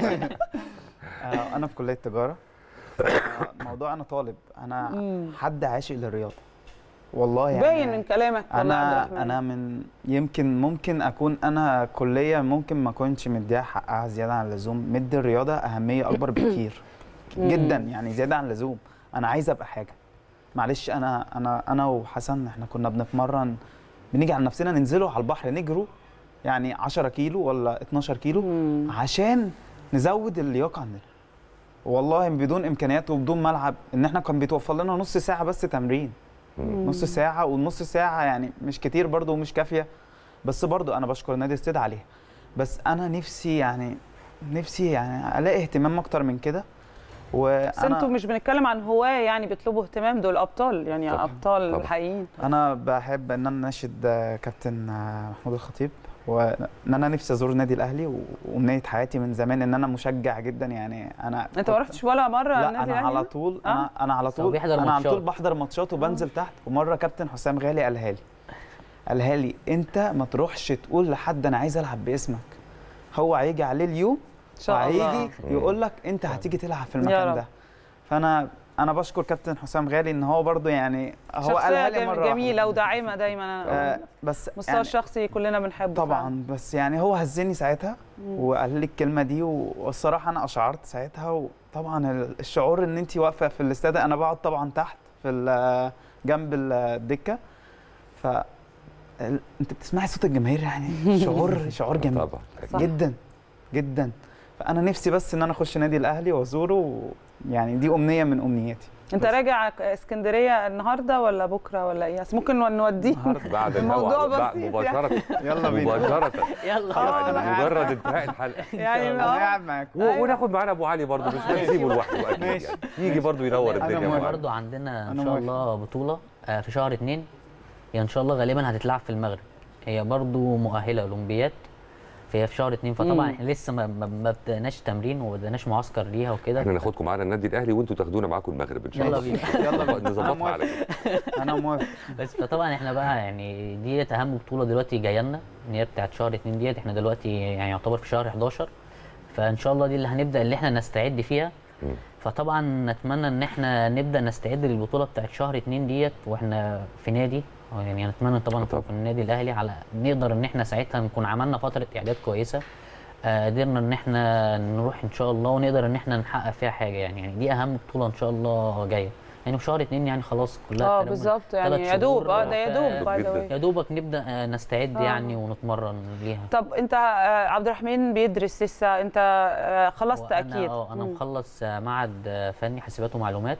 آه، انا في كليه تجاره آه، موضوع انا طالب انا مم. حد عاشق للرياضه والله يعني باين من كلامك والله يا عبد انا الرحمن. انا من يمكن ممكن اكون انا كليه ممكن ما اكونش مديها حقها زياده عن اللزوم مدي الرياضه اهميه اكبر بكتير مم. جدا يعني زياده عن اللزوم انا عايز ابقى حاجه معلش انا انا انا وحسن احنا كنا بنتمرن بنيجي على نفسنا ننزلوا على البحر نجروا يعني 10 كيلو ولا 12 كيلو مم. عشان نزود اللياقه عندنا والله بدون امكانيات وبدون ملعب ان احنا كان بيتوفر لنا نص ساعه بس تمرين نص ساعه والنص ساعه يعني مش كتير برضو ومش كافيه بس برضو انا بشكر نادي استاد عليها بس انا نفسي يعني نفسي يعني الاقي اهتمام اكتر من كده بس انتوا وانا مش بنتكلم عن هواه يعني بيطلبوا اهتمام دول ابطال يعني طبعاً، ابطال طبعاً. حقيقيين انا بحب ان انا اناشد آه، كابتن آه، محمود الخطيب وان انا نفسي ازور النادي الاهلي و- وامنيه حياتي من زمان ان انا مشجع جدا يعني انا انت ما رحتش ولا مره لا النادي انا الأهلي؟ على طول آه. انا انا على بس هو طول بيحضر انا على طول ماتشات. بحضر ماتشات وبنزل تحت ومره كابتن حسام غالي قالها لي قالها لي انت ما تروحش تقول لحد انا عايز العب باسمك هو هيجي عليه اليوم ان شاء الله وهيجي يقول لك انت هتيجي تلعب في يا المكان رب. ده فانا انا بشكر كابتن حسام غالي ان هو برضو يعني هو شخصيه قالها لي جم- مره جميله واحدة. وداعمه دايما آه بس مستوى يعني الشخصي كلنا بنحبه فعلاً. طبعا بس يعني هو هزني ساعتها وقال لي الكلمه دي والصراحه انا اشعرت ساعتها وطبعا ال- الشعور ان انت واقفه في الاستاد انا بقعد طبعا تحت في ال- جنب الدكه ف ال- انت بتسمعي صوت الجماهير يعني شعور شعور جميل طبعا صح. جدا جدا فانا نفسي بس ان انا اخش نادي الاهلي وازوره و- يعني دي امنيه من امنياتي انت بس. راجع اسكندريه النهارده ولا بكره ولا ايه أصل ممكن نوديه بعد الموضوع الهوا بعد- بسيط مباشره يلا بينا مباشره يلا آه، لا. يعني مجرد انتهاء الحلقه يعني انا آه. قاعد معاك و- وناخد معانا ابو علي برضه مش هنسيبه لوحده اكيد ماشي. يعني يجي برضه ينور أنا الدنيا موافق. معانا برضو عندنا أنا ان شاء موافق. الله بطوله آه، في شهر اتنين هي ان شاء الله غالبا هتتلعب في المغرب هي برضو مؤهله اولمبياد فهي في شهر اتنين فطبعا مم. احنا لسه ما, ما ما بدأناش تمرين وما بدأناش معسكر ليها وكده احنا ناخدكم معانا النادي الاهلي وانتوا تاخدونا معاكم المغرب ان شاء يلا الله بينا يلا بينا. نظبطها على كده انا موافق بس فطبعا احنا بقى يعني ديت اهم بطوله دلوقتي جايه لنا ان هي بتاعت شهر اتنين ديت احنا دلوقتي يعني يعتبر في شهر 11 فان شاء الله دي اللي هنبدا اللي احنا نستعد فيها فطبعا نتمنى ان احنا نبدا نستعد للبطوله بتاعت شهر اتنين ديت واحنا في نادي يعني نتمنى طبعا نكون في النادي الاهلي على نقدر ان احنا ساعتها نكون عملنا فتره اعداد كويسه آه، قدرنا ان احنا نروح ان شاء الله ونقدر ان احنا نحقق فيها حاجه يعني يعني دي اهم بطوله ان شاء الله جايه يعني في شهر اتنين يعني خلاص كلها اه تقريباً بالظبط يعني تلات يا دوب شهور. اه ده يا دوب by the way. يا دوبك نبدا آه، نستعد آه. يعني ونتمرن ليها طب انت آه، عبد الرحمن بيدرس لسه انت آه، خلصت وأنا- اكيد اه انا مم. مخلص آه، معهد آه، فني حاسبات ومعلومات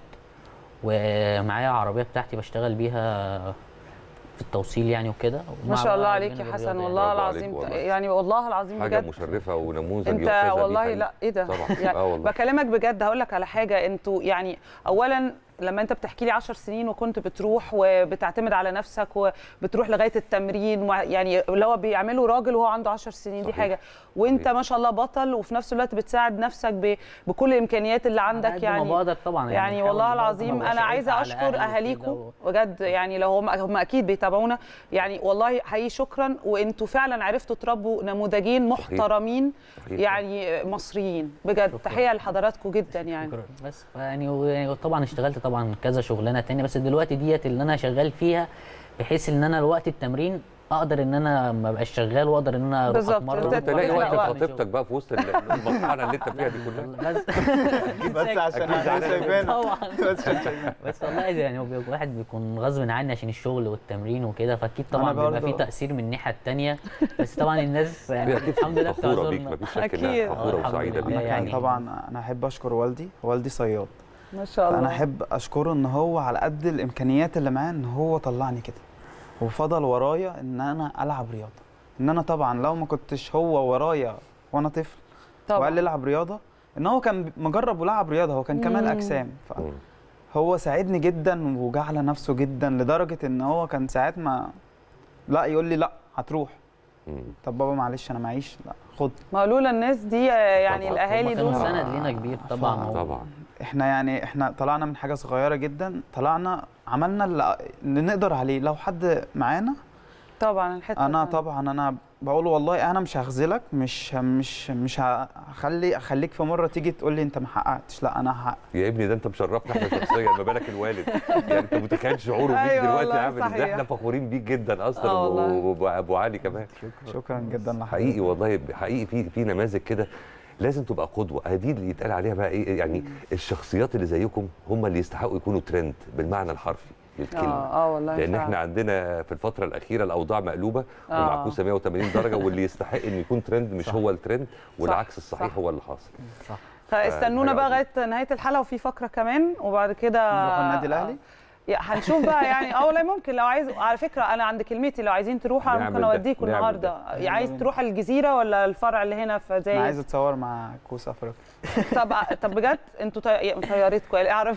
ومعايا عربيه بتاعتي بشتغل بيها في التوصيل يعني وكده ما ومع شاء الله بقى عليك الجانب يا حسن الرياضي والله برافو عليك العظيم والله. يعني والله العظيم حاجه بجد مشرفه ونموذج انت يحتذى بيه والله حقيقي. لا ايه ده طبعا يعني اه والله بكلمك بجد هقول لك على حاجه انتوا يعني اولا لما انت بتحكي لي 10 سنين وكنت بتروح وبتعتمد على نفسك وبتروح لغايه التمرين وع- يعني اللي هو بيعمله راجل وهو عنده 10 سنين دي صحيح. حاجه وانت ما شاء الله بطل وفي نفس الوقت بتساعد نفسك ب- بكل الامكانيات اللي عندك قد ما يعني بقدر طبعا يعني يعني بحاول والله برضه العظيم أبقى انا عايزه شايف على اشكر أهلي اهاليكم وكده بجد يعني لو هم هم اكيد بيتابعونا يعني والله حقيقي شكرا وانتوا فعلا عرفتوا تربوا نموذجين محترمين صحيح. يعني مصريين بجد تحيه لحضراتكم جدا يعني شكرا بس يعني وطبعا اشتغلت طبعا كذا شغلانه تانية بس دلوقتي ديت اللي انا شغال فيها بحيث ان انا وقت التمرين اقدر ان انا ما ابقاش شغال واقدر ان انا اروح بالظبط. اتمرن انت تلاقي وأخلق وقت وقت لخطيبتك بقى في وسط المرحله اللي انت فيها دي كلها بس بس عشان أكيد احنا زعلانة شايفينها طبعا بس عشان شايفينها. بس والله يعني هو بيبقى واحد بيكون غصب عني عشان الشغل والتمرين وكده فاكيد أنا طبعا بيبقى برضه- في تاثير من الناحيه الثانيه بس طبعا الناس يعني اكيد الحمد لله فخوره بيك بتعذرنا مفيش شك أكيد. انها آه، فخوره الحمد وسعيده لله بيك يعني يعني. طبعا انا احب اشكر والدي والدي صياد ما شاء الله فانا احب اشكره ان هو على قد الامكانيات اللي معاه ان هو طلعني كده وفضل ورايا ان انا العب رياضه ان انا طبعا لو ما كنتش هو ورايا وانا طفل طبعاً. وقال لي العب رياضه ان هو كان مجرب ولعب رياضه هو كان كمال مم. اجسام مم. فهو ساعدني جدا وجع على نفسه جدا لدرجه ان هو كان ساعات ما لا يقول لي لا هتروح مم. طب بابا معلش انا معيش لا خد ما لولا الناس دي آه، يعني طبعاً. الاهالي هم كانوا دول سند لينا كبير طبعا ف- هو- طبعا احنا يعني احنا طلعنا من حاجه صغيره جدا طلعنا عملنا اللي اللي نقدر عليه لو حد معانا طبعا الحته انا التانية. طبعا انا بقول والله انا مش هخذلك مش مش مش هخلي اخليك في مره تيجي تقول لي انت ما حققتش لا انا هحقق يا ابني ده انت مشرفنا احنا شخصيا ما بالك الوالد يعني انت متخيل شعوره بيك أيوة دلوقتي والله عامل ازاي صحيح. احنا فخورين بيك جدا اصلا آه والله. وابو أبو علي كمان شكرا جدا لحضرتك حقيقي والله حقيقي في في نماذج كده لازم تبقى قدوه هذه اللي يتقال عليها بقى ايه يعني الشخصيات اللي زيكم هم اللي يستحقوا يكونوا ترند بالمعنى الحرفي للكلمه اه اه والله لان فعلاً. احنا عندنا في الفتره الاخيره الاوضاع مقلوبه آه. ومعكوسه 180 درجه واللي يستحق انه يكون ترند مش هو الترند والعكس الصحيح صح. هو اللي حاصل صح فاستنونا حاجة بقى عظيمة. لغايه نهايه الحلقه وفي فقره كمان وبعد كده نروح النادي الأهلي؟ يا هنشوف بقى يعني اه والله ممكن لو عايز على فكره انا عند كلمتي لو عايزين تروحوا أنا نعمل ممكن ده، اوديكم نعمل النهارده ده. عايز تروح الجزيره ولا الفرع اللي هنا في انا زايد عايز اتصور مع كوس افريقيا طب طب بجد انتوا طي... طيارتكم عرب...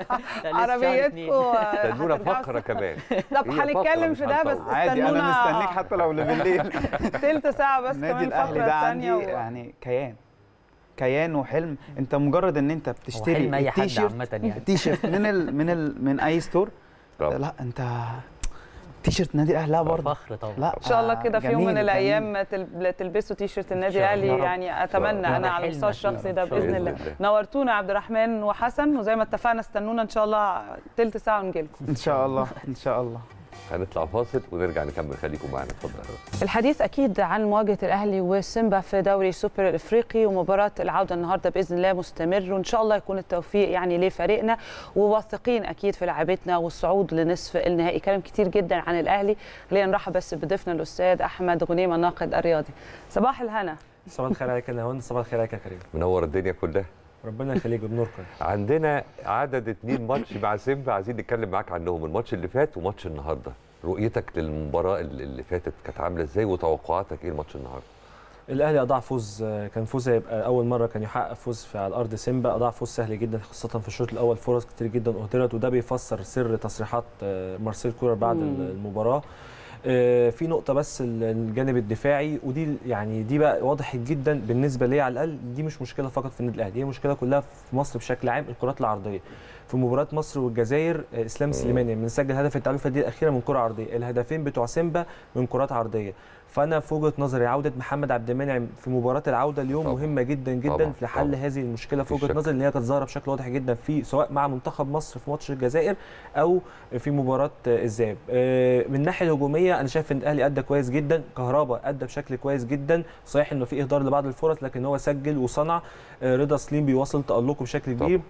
عربيتكم استنونا هترجعوا فقره كمان طب هي فقرة هنتكلم مش في ده بس هنطول. عادي انا استنونا مستنيك حتى لو بالليل تلت ساعه بس النادي كمان الاهلي الفقره ده عندي الثانيه و... يعني كيان كيان وحلم انت مجرد ان انت بتشتري حلم أي حد التيشيرت عامة يعني. التيشيرت من ال من ال من اي ستور طبعا. لا انت تيشيرت نادي الاهلي لا برضه فخر طبعا لا ان شاء الله كده في يوم جميل، من جميل. الايام تل- تلبسوا تيشرت النادي شاء الاهلي الله. يا رب. يعني اتمنى الله. انا ده على حلم المستوى أكيد. الشخصي ده إن شاء باذن الله. الله بإذن نورتونا يا عبد الرحمن وحسن وزي ما اتفقنا استنونا ان شاء الله تلت ساعه ونجي لكم ان شاء الله ان شاء الله هنطلع فاصل ونرجع نكمل خليكم معانا اتفضل الحديث اكيد عن مواجهه الاهلي وسيمبا في دوري سوبر الافريقي ومباراه العوده النهارده باذن الله مستمر وان شاء الله يكون التوفيق يعني لفريقنا وواثقين اكيد في لعبتنا والصعود لنصف النهائي كلام كتير جدا عن الاهلي خلينا نرحب بس بضيفنا الاستاذ احمد غنيمه الناقد الرياضي صباح الهنا صباح الخير عليك يا نهاوند صباح الخير عليك يا كريم منور الدنيا كلها ربنا يخليك بنوركم عندنا عدد اتنين ماتش مع سيمبا عايزين نتكلم معاك عنهم الماتش اللي فات وماتش النهارده رؤيتك للمباراه اللي اللي فاتت كانت عامله ازاي وتوقعاتك ايه الماتش النهارده الاهلي اضاع فوز كان فوز هيبقى اول مره كان يحقق فوز في على ارض سيمبا اضاع فوز سهل جدا خاصه في الشوط الاول فرص كتير جدا اهدرت وده بيفسر سر تصريحات آه، مارسيل كولر بعد مم. المباراه آه، في نقطه بس ال- الجانب الدفاعي ودي يعني دي بقى وضحت جدا بالنسبه لي على الاقل دي مش مشكله فقط في النادي الاهلي هي مشكله كلها في مصر بشكل عام الكرات العرضيه في مباراه مصر والجزائر آه، اسلام سليماني بنسجل هدف التعادل في الدقيقه الاخيره من كره عرضيه الهدفين بتوع سيمبا من كرات عرضيه فانا في وجهه نظري عوده محمد عبد المنعم في مباراه العوده اليوم طبعاً. مهمه جدا جدا طبعاً. في حل طبعاً. هذه المشكله في مفيش وجهه شك. نظري ان هي كانت ظاهره بشكل واضح جدا في سواء مع منتخب مصر في ماتش الجزائر او في مباراه الذهاب آه، من الناحيه الهجوميه انا شايف ان الاهلي ادى كويس جدا كهربا ادى بشكل كويس جدا صحيح انه في اهدار لبعض الفرص لكن هو سجل وصنع آه، رضا سليم بيواصل تالقه بشكل كبير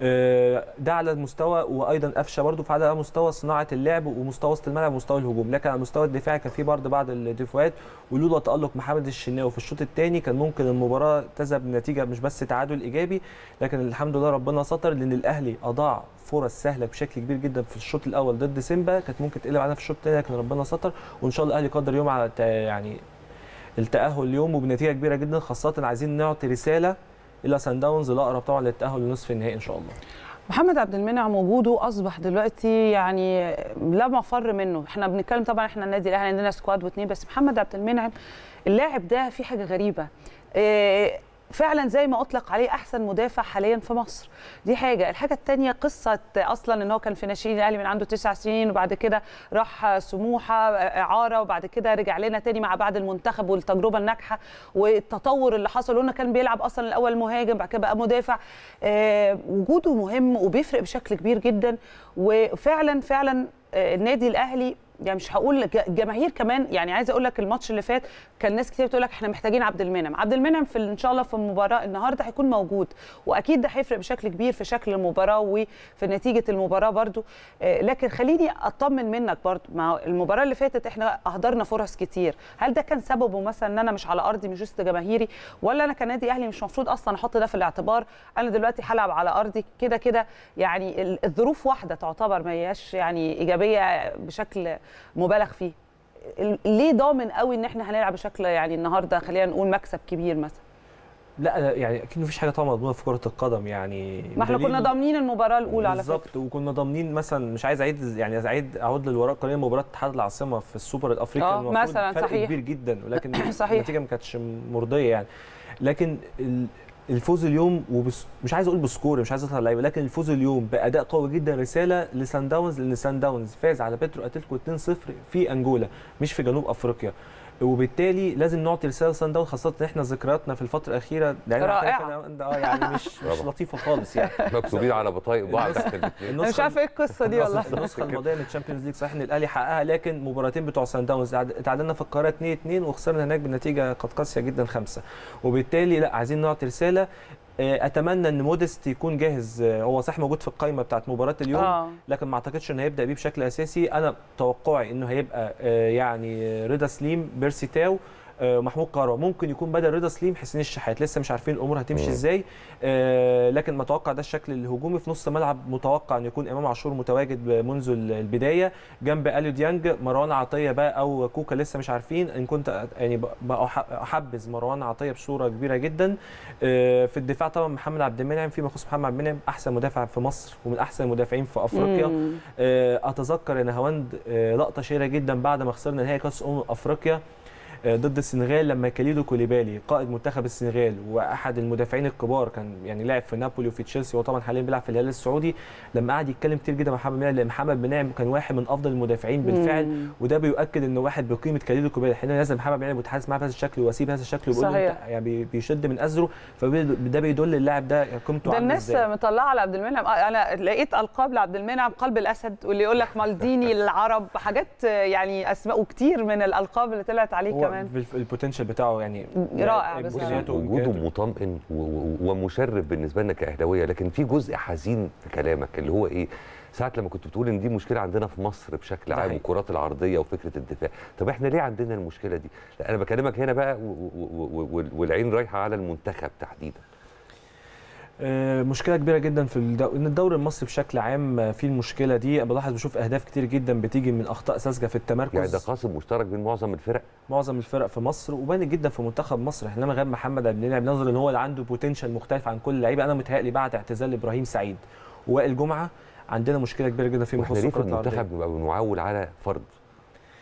آه، ده على المستوى وايضا قفشه برضو فعلى على مستوى صناعه اللعب ومستوى وسط الملعب ومستوى الهجوم لكن على المستوى الدفاعي كان في برضه بعض الدفاعات ولولا تالق محمد الشناوي في الشوط الثاني كان ممكن المباراه تذهب بنتيجه مش بس تعادل ايجابي لكن الحمد لله ربنا ستر لان الاهلي اضاع فرص سهله بشكل كبير جدا في الشوط الاول ضد سيمبا كانت ممكن تقلب علينا في الشوط الثاني لكن ربنا ستر وان شاء الله الاهلي قدر يوم على تا- يعني التاهل اليوم وبنتيجه كبيره جدا خاصه عايزين نعطي رساله الى سان داونز الاقرب طبعا للتاهل لنصف النهائي ان شاء الله محمد عبد المنعم وجوده اصبح دلوقتي يعني لا مفر منه احنا بنتكلم طبعا احنا النادي الاهلي عندنا سكواد واثنين بس محمد عبد المنعم اللاعب ده في حاجه غريبه إيه، فعلا زي ما اطلق عليه احسن مدافع حاليا في مصر دي حاجه الحاجه الثانيه قصه اصلا ان هو كان في ناشئين الاهلي من عنده تسع سنين وبعد كده راح سموحه اعاره وبعد كده رجع لنا تاني مع بعد المنتخب والتجربه الناجحه والتطور اللي حصل قلنا كان بيلعب اصلا الاول مهاجم بعد كده بقى مدافع آه، وجوده مهم وبيفرق بشكل كبير جدا وفعلا فعلا آه، النادي الاهلي يعني مش هقول ج- الجماهير كمان يعني عايزه اقول لك الماتش اللي فات كان ناس كتير بتقول لك احنا محتاجين عبد المنعم عبد المنعم في ان شاء الله في المباراه النهارده هيكون موجود واكيد ده هيفرق بشكل كبير في شكل المباراه وفي نتيجه المباراه برضو آه، لكن خليني اطمن منك برضو ما هو المباراه اللي فاتت احنا اهدرنا فرص كتير هل ده كان سببه مثلا ان انا مش على ارضي مش وسط جماهيري ولا انا كنادي اهلي مش المفروض اصلا احط ده في الاعتبار انا دلوقتي هلعب على ارضي كده كده يعني ال- الظروف واحده تعتبر ما هياش يعني ايجابيه بشكل مبالغ فيه ال- ليه ضامن قوي ان احنا هنلعب بشكل يعني النهارده خلينا نقول مكسب كبير مثلا لا يعني اكيد مفيش حاجه طبعا مضمونه في كره القدم يعني ما احنا بدليل- كنا ضامنين المباراه الاولى على فكره بالظبط وكنا ضامنين مثلا مش عايز اعيد يعني عايز اعيد اعود للوراء قليلا مباراه اتحاد العاصمه في السوبر الافريقي آه، كان المفروض مثلاً، فرق صحيح. كبير جدا ولكن صحيح. النتيجه ما كانتش مرضيه يعني لكن ال- الفوز اليوم وبس مش عايز اقول بسكور مش عايز اطلع لعيبه لكن الفوز اليوم باداء قوي جدا رساله لسان داونز لان سان داونز فاز على بيترو اتلتيكو 2-0 في انجولا مش في جنوب افريقيا وبالتالي لازم نعطي رساله لسان داونز خاصه ان احنا ذكرياتنا في الفتره الاخيره لعيبة رائعة. محترفة، اه يعني مش مش طبعاً. لطيفه خالص يعني مكتوبين على بطايق بعض تحت الاثنين انا مش عارفه ايه القصه دي والله النسخه الماضيه من الشامبيونز ليج صحيح ان الاهلي حققها لكن مباراتين بتوع سان داونز اتعاد- تعادلنا في القاهره 2 2 وخسرنا هناك بنتيجه قد قاسيه جدا خمسه وبالتالي لا عايزين نعطي رساله آه، اتمنى ان موديست يكون جاهز آه، هو صح موجود في القائمه بتاعت مباراه اليوم آه. لكن ما اعتقدش انه هيبدا بيه بشكل اساسي انا توقعي انه هيبقى آه، يعني رضا سليم بيرسي تاو آه، محمود كهربا ممكن يكون بدل رضا سليم حسين الشحات لسه مش عارفين الامور هتمشي مم. ازاي آه، لكن متوقع ده الشكل الهجومي في نص الملعب متوقع ان يكون امام عاشور متواجد منذ البدايه جنب اليو ديانج مروان عطيه بقى او كوكا لسه مش عارفين ان كنت يعني بقى أح- احبذ مروان عطيه بصوره كبيره جدا آه، في الدفاع طبعا محمد عبد المنعم فيما يخص محمد عبد المنعم احسن مدافع في مصر ومن احسن المدافعين في افريقيا مم. آه، اتذكر ان هواند آه، لقطه شهيره جدا بعد ما خسرنا نهائي كاس امم افريقيا آه، ضد السنغال لما كاليدو كوليبالي قائد منتخب السنغال واحد المدافعين الكبار كان يعني لاعب في نابولي وفي تشيلسي وطبعا حاليا بيلعب في الهلال السعودي لما قعد يتكلم كتير جدا مع محمد بن لان محمد بن نعم كان واحد من افضل المدافعين بالفعل مم. وده بيؤكد ان واحد بقيمه كاليدو كوليبالي حين لازم محمد بن نعم بيتحدث معاه بهذا الشكل ويسيب هذا الشكل ويقول له صحيح. انت يعني بي- بيشد من ازره فده بيدل اللاعب ده قيمته ده عامله الناس ازاي مطلعه على عبد المنعم آه، انا لقيت القاب لعبد المنعم قلب الاسد واللي يقول لك مالديني العرب حاجات آه، يعني اسماء وكتير من الالقاب اللي طلعت عليه هو كمان بالف- البوتنشال بتاعه يعني رائع بصراحة. إمكانياته- وجوده إمكانياته مطمئن و- و- ومشرف بالنسبه لنا كاهلاويه لكن في جزء حزين في كلامك اللي هو ايه ساعه لما كنت بتقول ان دي مشكله عندنا في مصر بشكل ده عام حقيقي. والكرات العرضيه وفكره الدفاع طب احنا ليه عندنا المشكله دي لا انا بكلمك هنا بقى و- و- و- و- والعين رايحه على المنتخب تحديدا آه، مشكله كبيره جدا في الدو... ان الدوري المصري بشكل عام آه، فيه المشكله دي بلاحظ بشوف اهداف كتير جدا بتيجي من اخطاء ساذجه في التمركز يعني ده قاسم مشترك بين معظم الفرق معظم الفرق في مصر وبان جدا في منتخب مصر احنا لما غاب محمد عبد المنعم نظرا ان هو اللي عنده بوتنشال مختلف عن كل اللعيبه انا متهيألي بعد اعتزال ابراهيم سعيد ووائل جمعه عندنا مشكله كبيره جدا في واحنا يخص ليه في الكرات العرضية. المنتخب بنبقى بنعول على فرد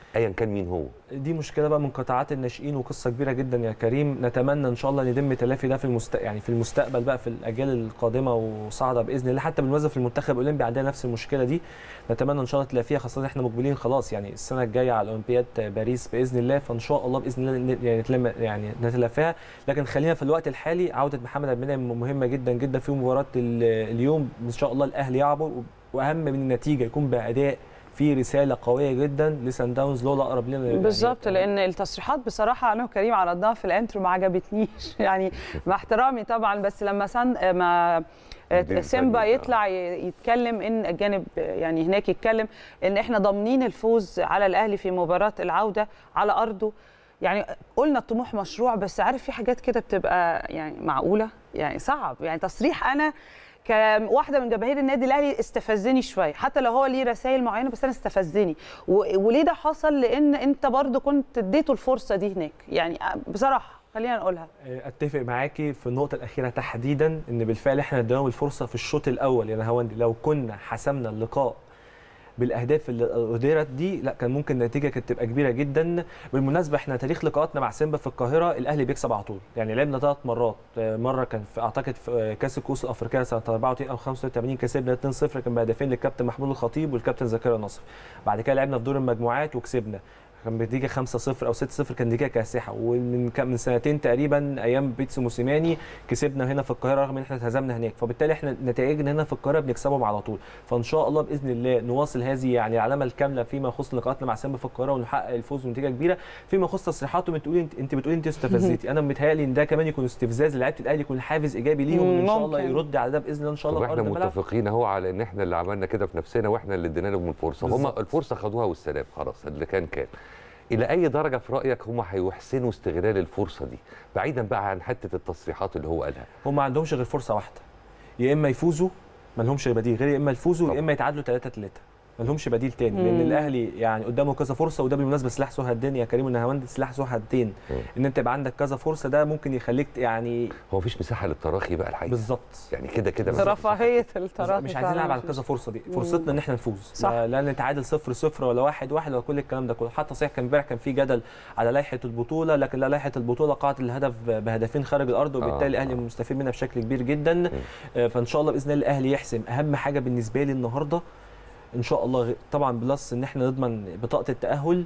ايا كان مين هو دي مشكله بقى من قطاعات الناشئين وقصه كبيره جدا يا كريم نتمنى ان شاء الله ان يتم تلافي ده في المست... يعني في المستقبل بقى في الاجيال القادمه وصاعده باذن الله حتى بالمناسبه في المنتخب الاولمبي عندنا نفس المشكله دي نتمنى ان شاء الله تلافيها خاصه إن احنا مقبلين خلاص يعني السنه الجايه على اولمبياد باريس باذن الله فان شاء الله باذن الله ن- يعني نتلم يعني نتلافاها لكن خلينا في الوقت الحالي عوده محمد عبد المنعم مهمه جدا جدا في مباراه ال- اليوم ان شاء الله الاهلي يعبر واهم من النتيجه يكون باداء في رساله قويه جدا لسان داونز لولا اقرب لنا يعني بالظبط لان التصريحات بصراحه انا وكريم عرضناها في الانترو ما عجبتنيش يعني مع احترامي طبعا بس لما سان ما مدير سيمبا فني، آه. يطلع ي- يتكلم ان الجانب يعني هناك يتكلم ان احنا ضامنين الفوز على الاهلي في مباراه العوده على ارضه يعني قلنا الطموح مشروع بس عارف في حاجات كده بتبقى يعني معقوله يعني صعب يعني تصريح انا كواحده من جماهير النادي الاهلي استفزني شويه حتى لو هو ليه رسائل معينه بس انا استفزني و- وليه ده حصل لان انت برضو كنت اديته الفرصه دي هناك يعني بصراحه خلينا نقولها اتفق معاكي في النقطه الاخيره تحديدا ان بالفعل احنا اديناهم الفرصه في الشوط الاول يا هوندي لو كنا حسمنا اللقاء بالاهداف اللي اديرت دي لا كان ممكن النتيجه كانت تبقى كبيره جدا بالمناسبه احنا تاريخ لقاءاتنا مع سيمبا في القاهره الاهلي بيكسب على طول يعني لعبنا ثلاث مرات آه، مره كان في اعتقد في آه، كاس الكؤوس الافريقيه سنه 84 او 85 كسبنا 2-0 كان بهدفين للكابتن محمود الخطيب والكابتن زكريا نصر بعد كده لعبنا في دور المجموعات وكسبنا كان بنتيجه 5-0 او 6-0 كان نتيجه كاسحه ومن كام- من سنتين تقريبا ايام بيتسو موسيماني كسبنا هنا في القاهره رغم ان احنا اتهزمنا هناك فبالتالي احنا نتائجنا هنا في القاهره بنكسبهم على طول فان شاء الله باذن الله نواصل هذه يعني العلامه الكامله فيما يخص لقاءاتنا مع سيمبا في القاهره ونحقق الفوز ونتيجه كبيره فيما يخص تصريحاته بتقولي انت انت بتقولي انت استفزيتي انا متهيألي ان ده كمان يكون استفزاز لعيبه الاهلي يكون حافز ايجابي ليهم مم، ان شاء الله ممكن. يرد على ده باذن الله ان شاء طب الله في احنا ارض الملعب متفقين اهو على ان احنا اللي عملنا كده في نفسنا واحنا اللي ادينا لهم الفرصه هم بالظبط. الفرصه خدوها والسلام خلاص اللي كان كان الى اي درجه في رايك هم هيحسنوا استغلال الفرصه دي بعيدا بقى عن حته التصريحات اللي هو قالها هم ما عندهمش غير فرصه واحده يا اما يفوزوا ما لهمش بديل غير يا اما يفوزوا طبعا. يا اما يتعادلوا 3 3 ما لهمش بديل تاني لان مم. الاهلي يعني قدامه كذا فرصه وده بالمناسبه سلاح ذو هدين يا كريم النهاوند سلاح ذو هدين مم. ان انت يبقى عندك كذا فرصه ده ممكن يخليك يعني هو مفيش مساحه للتراخي بقى الحقيقه بالظبط يعني كده كده مفيش مساحة. رفاهيه التراخي مش عايزين فعلاً نلعب على مش- كذا فرصه دي فرصتنا ان احنا نفوز صح. لا لا نتعادل صفر صفر ولا واحد واحد ولا كل الكلام ده كله حتى صحيح كان امبارح كان في جدل على لائحه البطوله لكن لا لائحه البطوله قاعت الهدف بهدفين خارج الارض وبالتالي آه، الاهلي آه. مستفيد منها بشكل كبير جدا آه، فان شاء الله باذن الله الاهلي يحسم اهم حاجه بالنسبه لي النهارده ان شاء الله غ- طبعا بلس ان احنا نضمن بطاقه التاهل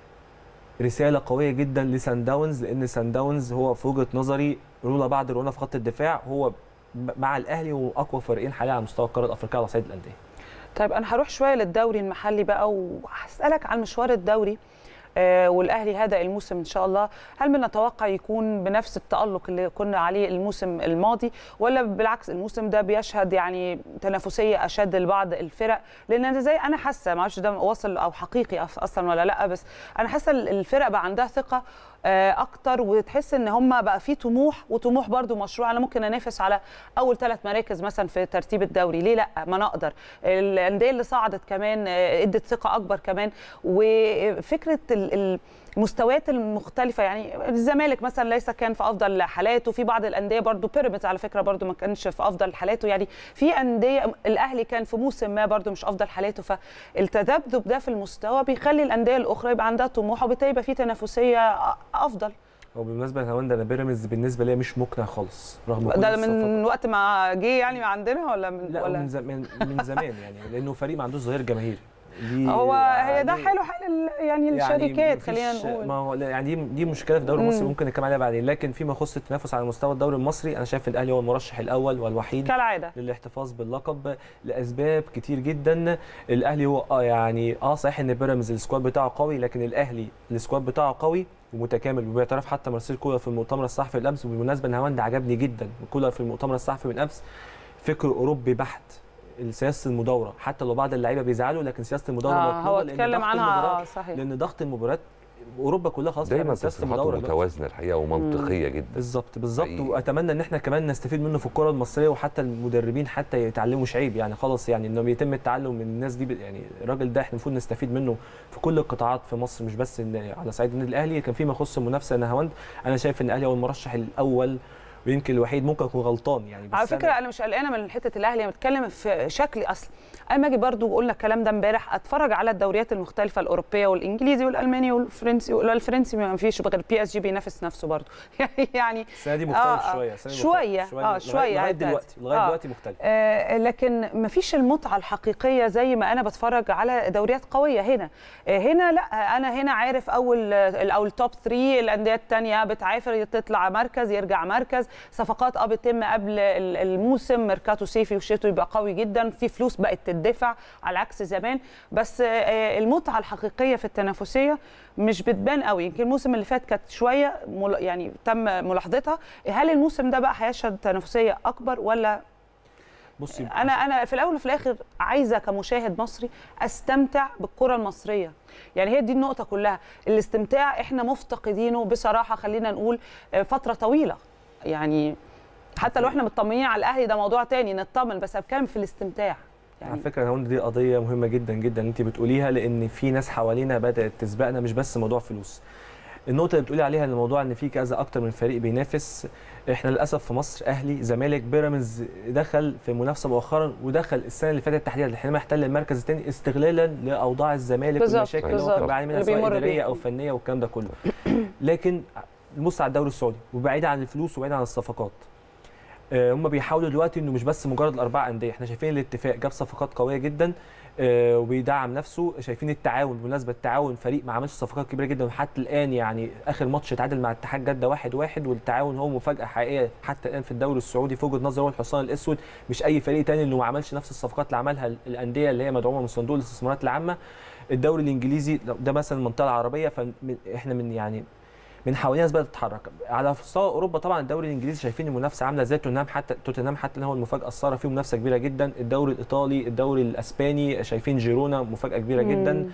رساله قويه جدا لسان داونز لان سان داونز هو في وجهه نظري رولا بعد رولا في خط الدفاع هو ب- مع الاهلي واقوى فريقين حاليا على مستوى القاره الافريقيه على صعيد الانديه طيب انا هروح شويه للدوري المحلي بقى وهسالك عن مشوار الدوري آه، والاهلي هذا الموسم ان شاء الله هل بنتوقع يكون بنفس التالق اللي كنا عليه الموسم الماضي ولا بالعكس الموسم ده بيشهد يعني تنافسيه اشد لبعض الفرق لان انا زي انا حاسه ما اعرفش ده واصل او حقيقي أف- اصلا ولا لا بس انا حاسه الفرق بقى عندها ثقه آه، اكتر وتحس ان هم بقى في طموح وطموح برضو مشروع انا ممكن انافس على اول ثلاث مراكز مثلا في ترتيب الدوري ليه لا ما انا اقدر الانديه اللي صعدت كمان آه، ادت ثقه اكبر كمان وفكره ال- ال- المستويات المختلفه يعني الزمالك مثلا ليس كان في افضل حالاته في بعض الانديه برضو بيراميدز على فكره برضو ما كانش في افضل حالاته يعني في انديه الاهلي كان في موسم ما برضو مش افضل حالاته فالتذبذب ده في المستوى بيخلي الانديه الاخرى يبقى عندها طموح وبالتالي يبقى في تنافسيه افضل وبالمناسبه يا هوند انا بيراميدز بالنسبه لي مش مقنع خالص رغم كل ده الصفقات. من وقت ما جه يعني عندنا ولا من لا ولا من زمان من زمان يعني لانه فريق ما عندوش ظهير جماهيري دي هو هي ده عادي. حلو حل ال- يعني الشركات مفيش- خلينا نقول ما هو لا، يعني دي دي مشكله في الدوري مم. المصري ممكن نتكلم عليها بعدين لكن فيما يخص التنافس على مستوى الدوري المصري انا شايف الاهلي هو المرشح الاول والوحيد كالعاده للاحتفاظ باللقب لاسباب كتير جدا الاهلي هو اه يعني اه صحيح ان بيراميدز السكواد بتاعه قوي لكن الاهلي السكواد بتاعه قوي ومتكامل وبيعترف حتى مارسيل كولر في المؤتمر الصحفي الامس وبالمناسبه نهاوند عجبني جدا كولر في المؤتمر الصحفي من امس فكر اوروبي بحت سياسه المداوره حتى لو بعض اللعيبه بيزعلوا لكن سياسه المداوره آه مطلوبه هو لأن اتكلم ضغط عنها المباراة- آه صحيح لان ضغط المباريات اوروبا كلها خلاص دايما بتعمل سياسه تصريحاته المداوره دلوقتي. متوازنه الحقيقه ومنطقيه جدا بالظبط بالظبط حقيقي. واتمنى ان احنا كمان نستفيد منه في الكره المصريه وحتى المدربين حتى يتعلموا مش عيب يعني خلاص يعني انه يتم التعلم من الناس دي ب- يعني الراجل ده احنا المفروض نستفيد منه في كل القطاعات في مصر مش بس إن على صعيد النادي الاهلي كان فيما يخص المنافسه نهاوند انا شايف ان الاهلي هو المرشح الاول ويمكن الوحيد ممكن اكون غلطان يعني بس على فكره أنا انا مش قلقانه من حته الاهلي انا بتكلم في شكل اصل انا ما اجي برضو قلنا الكلام ده امبارح اتفرج على الدوريات المختلفه الاوروبيه والانجليزي والالماني والفرنسي لا الفرنسي ما فيش غير البي اس جي بينافس نفسه برضو يعني السنه دي مختلف آه، آه، شويه السنة دي شويه مختلف. اه لغاية- شويه لغايه عدت. دلوقتي لغايه آه. دلوقتي مختلف آه لكن ما فيش المتعه الحقيقيه زي ما انا بتفرج على دوريات قويه هنا آه هنا لا انا هنا عارف اول او التوب 3 الانديه الثانيه بتعافر تطلع مركز يرجع مركز صفقات اه بتتم قبل ال- الموسم ميركاتو صيفي وشتوي يبقى قوي جدا في فلوس بقت تدفع على عكس زمان بس آه المتعه الحقيقيه في التنافسيه مش بتبان قوي يمكن الموسم اللي فات كانت شويه مل- يعني تم ملاحظتها هل الموسم ده بقى هيشهد تنافسيه اكبر ولا بصي انا انا في الاول وفي الاخر عايزه كمشاهد مصري استمتع بالكره المصريه يعني هي دي النقطه كلها الاستمتاع احنا مفتقدينه بصراحه خلينا نقول آه، فتره طويله يعني حتى لو احنا مطمنين على الاهلي ده موضوع تاني نطمن بس بتكلم في الاستمتاع على فكره انا دي قضيه مهمه جدا جدا انت بتقوليها لان في ناس حوالينا بدات تسبقنا مش بس موضوع فلوس النقطه اللي بتقولي عليها الموضوع ان في كذا اكتر من فريق بينافس احنا للاسف في مصر اهلي زمالك بيراميدز دخل في منافسه مؤخرا ودخل السنه اللي فاتت تحديدا حينما احتل المركز الثاني استغلالا لاوضاع الزمالك بالظبط، والمشاكل اللي هو بالظبط. كان بيعاني منها اللي سواء بيمر اداريه بيها. او فنيه والكلام ده كله لكن نبص على الدوري السعودي وبعيد عن الفلوس وبعيد عن الصفقات آه، هم بيحاولوا دلوقتي انه مش بس مجرد الاربع انديه احنا شايفين الاتفاق جاب صفقات قويه جدا آه، وبيدعم نفسه شايفين التعاون بالمناسبه التعاون فريق ما عملش صفقات كبيره جدا وحتى الان يعني اخر ماتش اتعادل مع اتحاد جده واحد واحد والتعاون هو مفاجاه حقيقيه حتى الان في الدوري السعودي في وجهه نظري هو الحصان الاسود مش اي فريق تاني انه ما عملش نفس الصفقات اللي عملها الانديه اللي هي مدعومه من صندوق الاستثمارات العامه الدوري الانجليزي ده مثلا المنطقه العربيه فاحنا من يعني من حوالينا ناس بدات تتحرك على مستوى اوروبا طبعا الدوري الانجليزي شايفين المنافسه عامله ازاي توتنهام حتى توتنهام حتى اللي هو المفاجاه الساره فيه منافسه كبيره جدا الدوري الايطالي الدوري الاسباني شايفين جيرونا مفاجاه كبيره مم. جدا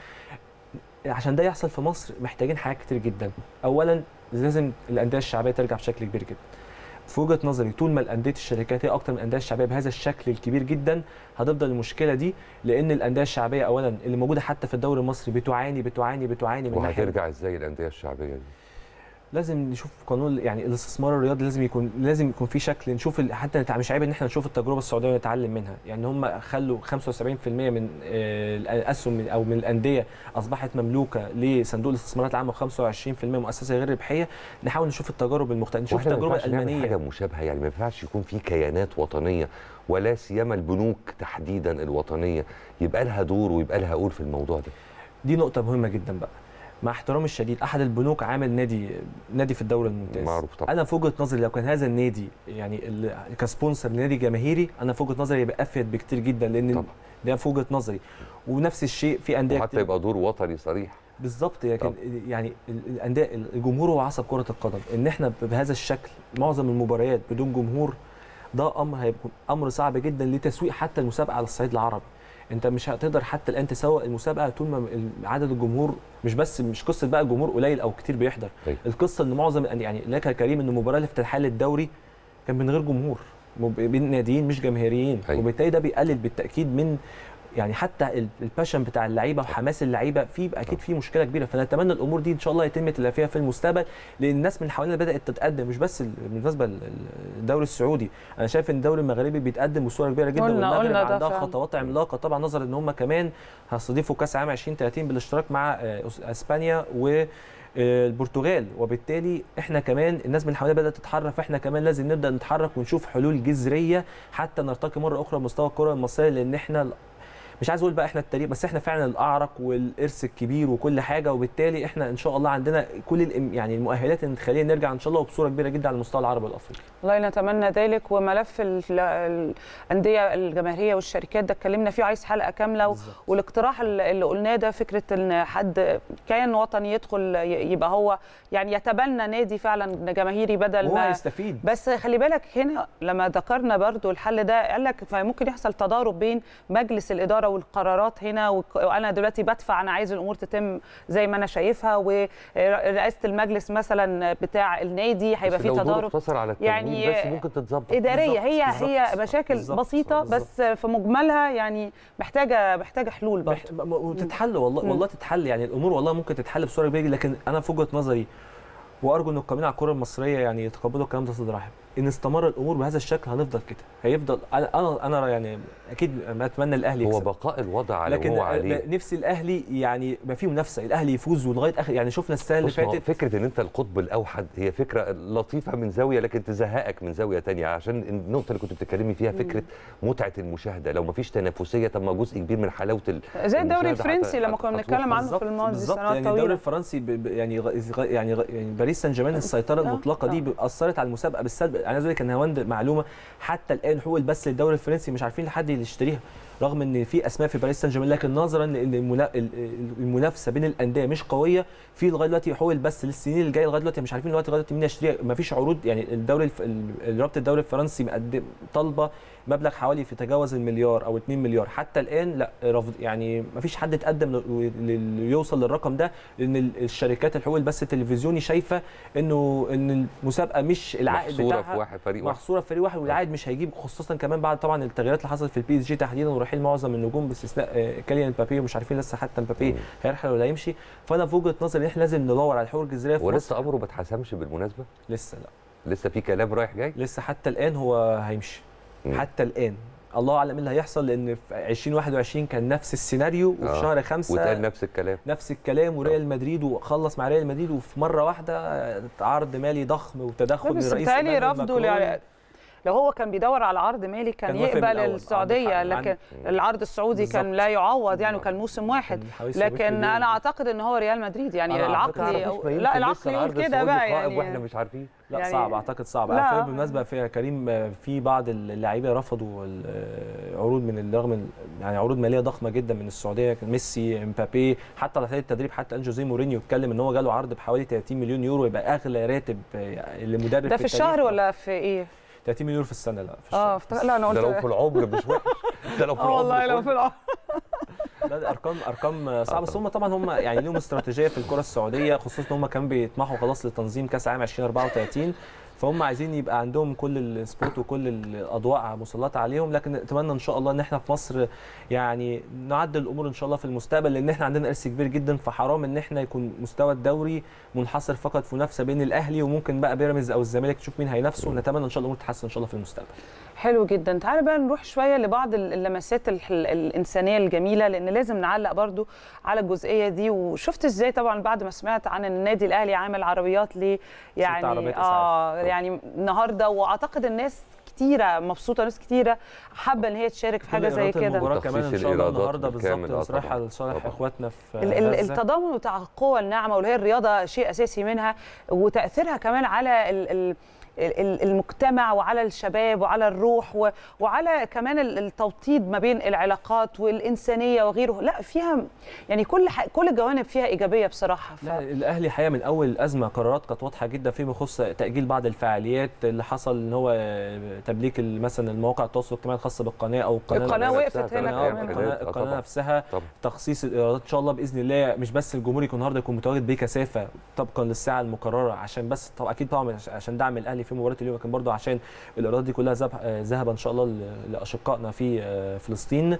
عشان ده يحصل في مصر محتاجين حاجات كتير جدا اولا لازم الانديه الشعبيه ترجع بشكل كبير جدا في وجهه نظري طول ما الانديه الشركات هي اكتر من الانديه الشعبيه بهذا الشكل الكبير جدا هتفضل المشكله دي لان الانديه الشعبيه اولا اللي موجوده حتى في الدوري المصري بتعاني بتعاني بتعاني من ناحيه وهترجع ازاي الانديه الشعبيه دي لازم نشوف قانون يعني الاستثمار الرياضي لازم يكون لازم يكون في شكل نشوف ال- حتى نتع- مش عيب ان احنا نشوف التجربه السعوديه ونتعلم منها يعني هم خلوا 75% من آه، الاسهم من- او من الانديه اصبحت مملوكه لصندوق الاستثمارات العامه و25% مؤسسه غير ربحيه نحاول نشوف التجارب المختلفه نشوف واحنا ما التجربه ينفعش نعمل الالمانيه حاجه مشابهه يعني ما ينفعش يكون في كيانات وطنيه ولا سيما البنوك تحديدا الوطنيه يبقى لها دور ويبقى لها قول في الموضوع ده دي نقطه مهمه جدا بقى مع احترامي الشديد احد البنوك عامل نادي نادي في الدوري الممتاز معروف طبعا انا في وجهه نظري لو كان هذا النادي يعني ال- كسبونسر لنادي جماهيري انا في وجهه نظري يبقى افيد بكتير جدا لان طبعا. ده في وجهه نظري ونفس الشيء في انديه وحتى كتير يبقى دور وطني صريح بالظبط لكن طبعا. يعني ال- الانديه الجمهور هو عصب كره القدم ان احنا بهذا الشكل معظم المباريات بدون جمهور ده امر هيكون امر صعب جدا لتسويق حتى المسابقه على الصعيد العربي انت مش هتقدر حتى الان تسوق المسابقه طول ما ال- عدد الجمهور مش بس مش قصه بقى الجمهور قليل او كتير بيحضر أيوة. القصه ان معظم الأندية- يعني لك يا كريم ان المباراه الافتتاحيه للدوري كان من غير جمهور مب- بين ناديين مش جماهيريين أيوة. وبالتالي ده بيقلل بالتاكيد من يعني حتى ال- الباشن بتاع اللعيبه وحماس اللعيبه في اكيد في مشكله كبيره فنتمنى الامور دي ان شاء الله يتم تلافيها في المستقبل لان الناس من حوالينا بدات تتقدم مش بس ال- بالنسبه للدوري السعودي انا شايف ان الدوري المغربي بيتقدم بصوره كبيره جدا قلنا- والمغرب قلنا ده عندها فعلا. خطوات عملاقه طبعا نظرا ان هم كمان هيستضيفوا كاس عام 2030 بالاشتراك مع آه، أس- اسبانيا و آه، البرتغال وبالتالي احنا كمان الناس من حوالينا بدات تتحرك فاحنا كمان لازم نبدا نتحرك ونشوف حلول جذريه حتى نرتقي مره اخرى بمستوى الكره المصريه لان احنا مش عايز اقول بقى احنا التاريخ بس احنا فعلا الاعرق والارث الكبير وكل حاجه وبالتالي احنا ان شاء الله عندنا كل الإم- يعني المؤهلات اللي تخلينا نرجع ان شاء الله وبصوره كبيره جدا على المستوى العربي والافريقي والله نتمنى ذلك وملف ال- الانديه الجماهيريه والشركات ده اتكلمنا فيه عايز حلقه كامله و- والاقتراح اللي اللي قلناه ده فكره ان حد كيان وطني يدخل ي- يبقى هو يعني يتبنى نادي فعلا جماهيري بدل وهو ما هيستفيد بس خلي بالك هنا لما ذكرنا برضو الحل ده قال لك فممكن يحصل تضارب بين مجلس الاداره والقرارات هنا وك- وانا دلوقتي بدفع انا عايز الامور تتم زي ما انا شايفها ورئاسه المجلس مثلا بتاع النادي هيبقى بس في لو دور تضارب اقتصر على التمويل يعني بس ممكن تتظبط اداريه بالظبط، هي بالظبط، هي مشاكل بالظبط، بسيطه بالظبط. بس في مجملها يعني محتاجه محتاجه حلول برضه مح- م- وتتحل والله مم. والله تتحل يعني الامور والله ممكن تتحل بصوره كبيره لكن انا في وجهه نظري وارجو ان القائمين على الكره المصريه يعني يتقبلوا الكلام ده صدر رحب ان استمر الامور بهذا الشكل هنفضل كده هيفضل انا انا انا يعني اكيد ما اتمنى الاهلي هو يكسب بقاء الوضع على لكن ما هو عليه نفسي الاهلي يعني يبقى فيه منافسه الاهلي يفوز ولغايه اخر يعني شفنا السنه اللي بص ما هو فاتت فكره ان انت القطب الاوحد هي فكره لطيفه من زاويه لكن تزهقك من زاويه تانية عشان النقطه اللي كنت بتتكلمي فيها فكره متعه المشاهده لو ما فيش تنافسيه طب ما جزء كبير من حلاوه ال- زي الدوري المشاهدة الفرنسي هت- لما هت- كنا هتروح. بنتكلم عنه في بالظبط- الماضي بالظبط سنوات يعني الدوري طويله الفرنسي ب- ب- يعني غ- غ- يعني غ- يعني باريس سان جيرمان السيطره آه، المطلقه دي آه. ب- اثرت على المسابقه بالسلب انا عايز اقول لك ان هوند معلومه حتى الان حقوق البث للدوري الفرنسي مش عارفين لحد اللي يشتريها رغم ان في اسماء في باريس سان جيرمان لكن نظرا لان المنا- ال- ال- المنافسه بين الانديه مش قويه في لغايه دلوقتي حقوق البث للسنين اللي جايه لغايه دلوقتي مش عارفين لغايه دلوقتي مين يشتريها ما فيش عروض يعني الدوري الف... ال- رابطه الدوري الفرنسي مقدم طالبه مبلغ حوالي في تجاوز المليار او 2 مليار حتى الان لا رفض يعني ما فيش حد اتقدم ل- ل- يوصل للرقم ده لان ال- الشركات الحقوق البث التلفزيوني شايفه انه ان المسابقه مش العائد محصورة بتاعها في واحد فريق واحد. محصوره في فريق واحد والعائد مش هيجيب خصوصا كمان بعد طبعا التغييرات اللي حصلت في البي اس جي تحديدا ورحيل معظم النجوم باستثناء آه، كيليان مبابي ومش عارفين لسه حتى مبابي هيرحل ولا هيمشي فانا في وجهه نظري ان احنا لازم ندور على الحقوق الجزائريه في مصر ولسه امره ما اتحسمش بالمناسبه لسه لا لسه في كلام رايح جاي لسه حتى الان هو هيمشي مم. حتى الان الله اعلم ايه اللي هيحصل لان في 2021 كان نفس السيناريو وفي آه. شهر خمسة واتقال نفس الكلام نفس الكلام وريال مدريد وخلص مع ريال مدريد وفي مره واحده عرض مالي ضخم وتدخل لا، من بس رئيس بيتهيألي إيمانويل رفضوا ماكرون. يعني لو هو كان بيدور على عرض مالي كان, كان وافق من يقبل الأول. السعوديه عندك حق. لكن عندك- العرض السعودي كان بالظبط. لا يعوض يعني وكان موسم واحد كان حوالي 700 لكن مليون. انا اعتقد ان هو ريال مدريد يعني أنا العقل أعتقد- أو لا العقل يقول كده بقى يعني واحنا مش عارفين لا يعني- صعب اعتقد صعب لا. على فكره بالمناسبه في كريم آه، في بعض اللعيبه رفضوا العروض من رغم ال- يعني عروض ماليه ضخمه جدا من السعوديه كان ميسي امبابي حتى على سبيل التدريب حتى ان جوزيه مورينيو اتكلم ان هو جاله عرض بحوالي 30 مليون يورو يبقى اغلى راتب آه، لمدرب ده في التاريخ. الشهر ولا في ايه 30 مليون في السنه لا في اه افتكر لا انا قلت ده لو في العمر مش وحش ده لو في اه العمر والله لو كله. في العمر لا ده ارقام ارقام صعبه بس هم طبعا هم يعني لهم استراتيجيه في الكره السعوديه خصوصا ان هم كانوا بيطمحوا خلاص لتنظيم كاس العالم 2034 فهم عايزين يبقى عندهم كل السبوت وكل الاضواء مسلطه عليهم لكن نتمنى ان شاء الله ان احنا في مصر يعني نعدل الامور ان شاء الله في المستقبل لان احنا عندنا ارث كبير جدا فحرام ان احنا يكون مستوى الدوري منحصر فقط في منافسه بين الاهلي وممكن بقى بيراميدز او الزمالك تشوف مين هينافسوا نتمنى ان شاء الله الامور تتحسن ان شاء الله في المستقبل حلو جدا تعالى بقى نروح شويه لبعض ال- اللمسات ال- ال- الانسانيه الجميله لان لازم نعلق برضو على الجزئيه دي وشفت ازاي طبعا بعد ما سمعت عن ان النادي الاهلي عامل عربيات ليه يعني عربيات اه إسعاف. يعني النهارده واعتقد الناس كتيره مبسوطه ناس كتيره حابه ان هي تشارك في حاجه كل زي إيرادات كده المباراه كمان ان تخصيص شاء الله الإيرادات النهارده بالكامل، بالظبط آه رايحه طبعاً. لصالح طبعاً. اخواتنا في ال- ال- غزة. التضامن بتاع القوى الناعمه واللي هي الرياضه شيء اساسي منها وتاثيرها كمان على ال ال ال- المجتمع وعلى الشباب وعلى الروح و- وعلى كمان ال- التوطيد ما بين العلاقات والانسانيه وغيره لا فيها يعني كل ح- كل الجوانب فيها ايجابيه بصراحه ف... لا الاهلي حقيقه من اول الازمه قرارات كانت واضحه جدا فيما يخص تاجيل بعض الفعاليات اللي حصل ان هو تمليك مثلا المواقع التواصل الاجتماعي الخاصه بالقناه او القناه القناه نفسها وقفت ثلاث هنا أيام كمان كده. القناه, آه القناة طبعاً. نفسها طبعاً. تخصيص الايرادات ان شاء الله باذن الله مش بس الجمهور يكون النهارده يكون متواجد بكثافه طبقا للساعه المقرره عشان بس طبعا اكيد طبعا مش عشان دعم الاهلي في مباراه اليوم لكن برضه عشان الايرادات دي كلها ذهب- آه، ذهب ان شاء الله ل- لاشقائنا في آه، فلسطين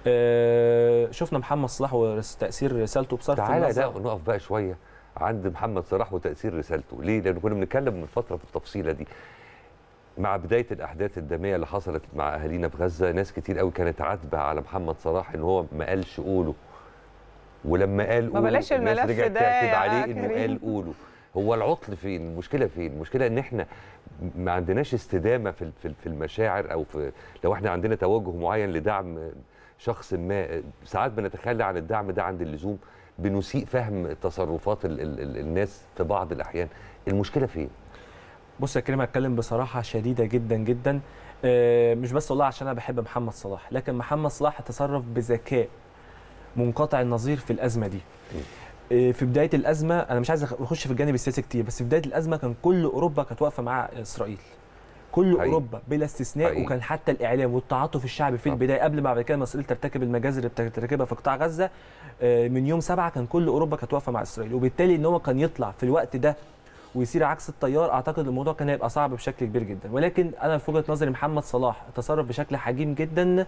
آه، شفنا محمد صلاح وتاثير رسالته بصرف تعالى النظر ده نقف بقى شويه عند محمد صلاح وتاثير رسالته ليه لان كنا بنتكلم من فتره في التفصيله دي مع بدايه الاحداث الدميه اللي حصلت مع اهالينا في غزه ناس كتير قوي كانت عاتبه على محمد صلاح ان هو ما قالش قوله ولما قال ما قوله بلاش الناس الملف رجعت ده تعتب يا عليه انه كريم. قال قوله هو العطل فين المشكله فين المشكله ان احنا ما عندناش استدامه في في- في المشاعر او في لو احنا عندنا توجه معين لدعم شخص ما ساعات بنتخلى عن الدعم ده عند اللزوم بنسيء فهم تصرفات ال ال ال الناس في بعض الاحيان المشكله فين بص يا كريم هتكلم بصراحه شديده جدا جدا آه، مش بس والله عشان انا بحب محمد صلاح لكن محمد صلاح تصرف بذكاء منقطع النظير في الازمه دي آه، في بدايه الازمه انا مش عايز اخش في الجانب السياسي كتير بس في بدايه الازمه كان كل اوروبا كانت واقفه مع اسرائيل كل حقيقي. اوروبا بلا استثناء حقيقي. وكان حتى الاعلام والتعاطف الشعبي في طبعا. البدايه قبل ما بعد كده ما اسرائيل ترتكب المجازر اللي بترتكبها في قطاع غزه آه، من يوم سبعة كان كل اوروبا كانت واقفه مع اسرائيل وبالتالي ان هو كان يطلع في الوقت ده ويصير عكس التيار اعتقد الموضوع كان هيبقى صعب بشكل كبير جدا ولكن انا في وجهه نظري محمد صلاح تصرف بشكل حكيم جدا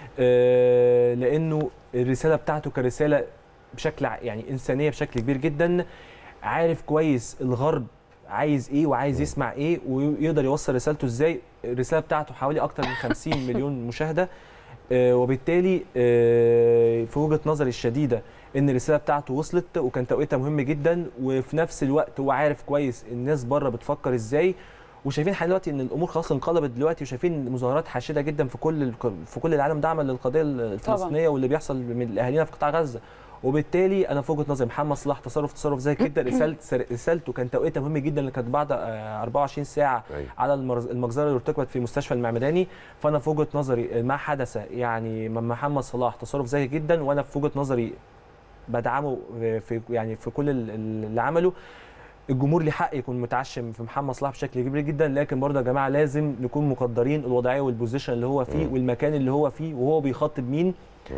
آه، لانه الرساله بتاعته كرساله بشكل ع- يعني انسانيه بشكل كبير جدا عارف كويس الغرب عايز ايه وعايز يسمع ايه ويقدر يوصل رسالته ازاي الرساله بتاعته حوالي اكتر من 50 مليون مشاهده آه، وبالتالي آه، في وجهه نظري الشديده ان الرساله بتاعته وصلت وكان توقيتها مهم جدا وفي نفس الوقت هو عارف كويس الناس بره بتفكر ازاي وشايفين حاليا دلوقتي ان الامور خلاص انقلبت دلوقتي وشايفين مظاهرات حاشده جدا في كل في كل العالم دعما للقضيه الفلسطينيه واللي بيحصل من اهالينا في قطاع غزه وبالتالي انا في وجهه نظري محمد صلاح تصرف تصرف زي كده رساله رسالته كان توقيتها مهم جدا اللي كانت بعد آه، 24 ساعه أيوة. على المرز- المجزره اللي ارتكبت في مستشفى المعمداني فانا في وجهه نظري ما حدث يعني من محمد صلاح تصرف ذكي جدا وانا في وجهه نظري بدعمه في يعني في كل ال- اللي عمله الجمهور ليه حق يكون متعشم في محمد صلاح بشكل كبير جدا لكن برضه يا جماعه لازم نكون مقدرين الوضعيه والبوزيشن اللي هو فيه مم. والمكان اللي هو فيه وهو بيخاطب مين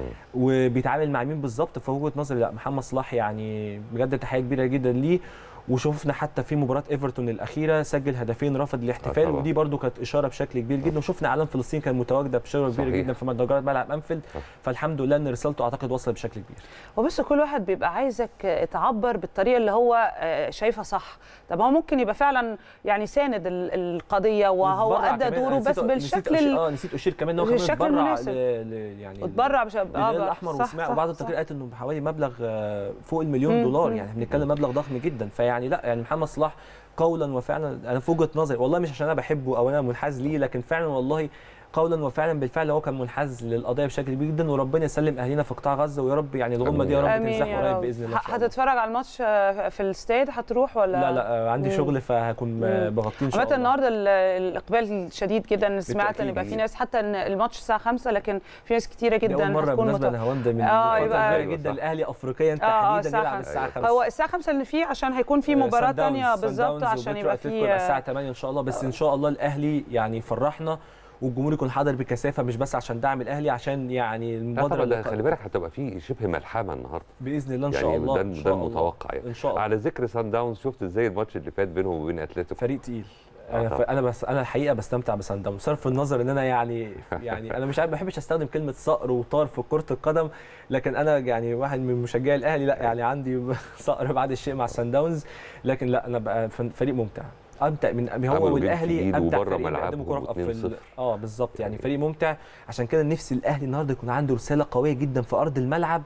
وبيتعامل مع مين بالظبط ففي وجهه نظري لا محمد صلاح يعني بجد تحيه كبيره جدا ليه وشوفنا حتى في مباراه ايفرتون الاخيره سجل هدفين رفض الاحتفال طبعا. ودي برضو كانت اشاره بشكل كبير جدا وشفنا اعلام فلسطين كان متواجده بشاره كبيره صحيح. جدا في مدرجات ملعب انفيلد فالحمد لله ان رسالته اعتقد وصلت بشكل كبير وبص كل واحد بيبقى عايزك تعبر بالطريقه اللي هو آه، شايفها صح طب هو ممكن يبقى فعلا يعني ساند ال- القضيه وهو واتبرع ادى كمان. دوره نسيت- بس نسيت بالشكل أشير- ال- اه نسيت اشير كمان ان هو كمان بالشكل اتبرع المناسب. ل... ل... يعني اتبرع بش... الهلال الاحمر صح، وسمع صح، وبعض صح. التقارير قالت انه بحوالي مبلغ آه، فوق المليون مم، دولار مم. يعني احنا بنتكلم مبلغ ضخم جدا فيعني لا يعني محمد صلاح قولا وفعلا انا في وجهه نظري والله مش عشان انا بحبه او انا منحاز ليه لكن فعلا والله قولا وفعلا بالفعل هو كان منحاز للقضيه بشكل كبير جدا وربنا يسلم اهالينا في قطاع غزه ويا رب يعني الغمه دي يا رب امين تنزح يا قريب رب باذن الله إن ه- شاء الله. هتتفرج على الماتش آه، في الاستاد هتروح ولا لا لا آه، عندي مم. شغل فهكون آه، مم. بغطيه ان شاء عامة الله النهارده ال- الاقبال شديد جدا سمعت ان بالتأكيد. يبقى في ناس حتى ان الماتش الساعه 5 لكن في ناس كتيره دي جدا اول مره هتكون بالنسبه مت- لهوند من اه فتره يبقى كبيره جدا الاهلي افريقيا اه اه تحديدا يلعب الساعه الساعه 5 5 هو الساعه 5 لان في عشان هيكون في مباراه سان داونز- ثانيه سان بالظبط داونز عشان وبيترو يبقى أتلتيكو في الساعه 8 ان شاء الله بس ان شاء الله الاهلي يعني يفرحنا والجمهور يكون حاضر بكثافه مش بس عشان دعم الاهلي عشان يعني لا المبادره طبعا ده اللي خلي بالك هتبقى في شبه ملحمه النهارده باذن الله ان يعني شاء الله ده إن ده شاء الله. المتوقع يعني ان شاء الله على ذكر سان داونز شفت ازاي الماتش اللي فات بينهم وبين اتلتيكو فريق تقيل آه انا طبعاً. انا بس انا الحقيقه بستمتع بسان داونز صرف النظر ان انا يعني يعني انا مش عارف ما بحبش استخدم كلمه صقر وطار في كره القدم لكن انا يعني واحد من مشجعي الاهلي لا يعني عندي صقر بعد الشيء مع سان داونز لكن لا انا بقى فريق ممتع امتع من هو عملوا جيل والاهلي تقيل امتع وبره فريقين بيقدموا كره ملعبهم في ال- 2-0. اه بالظبط يعني فريق ممتع عشان كده نفسي الاهلي النهارده يكون عنده رساله قويه جدا في ارض الملعب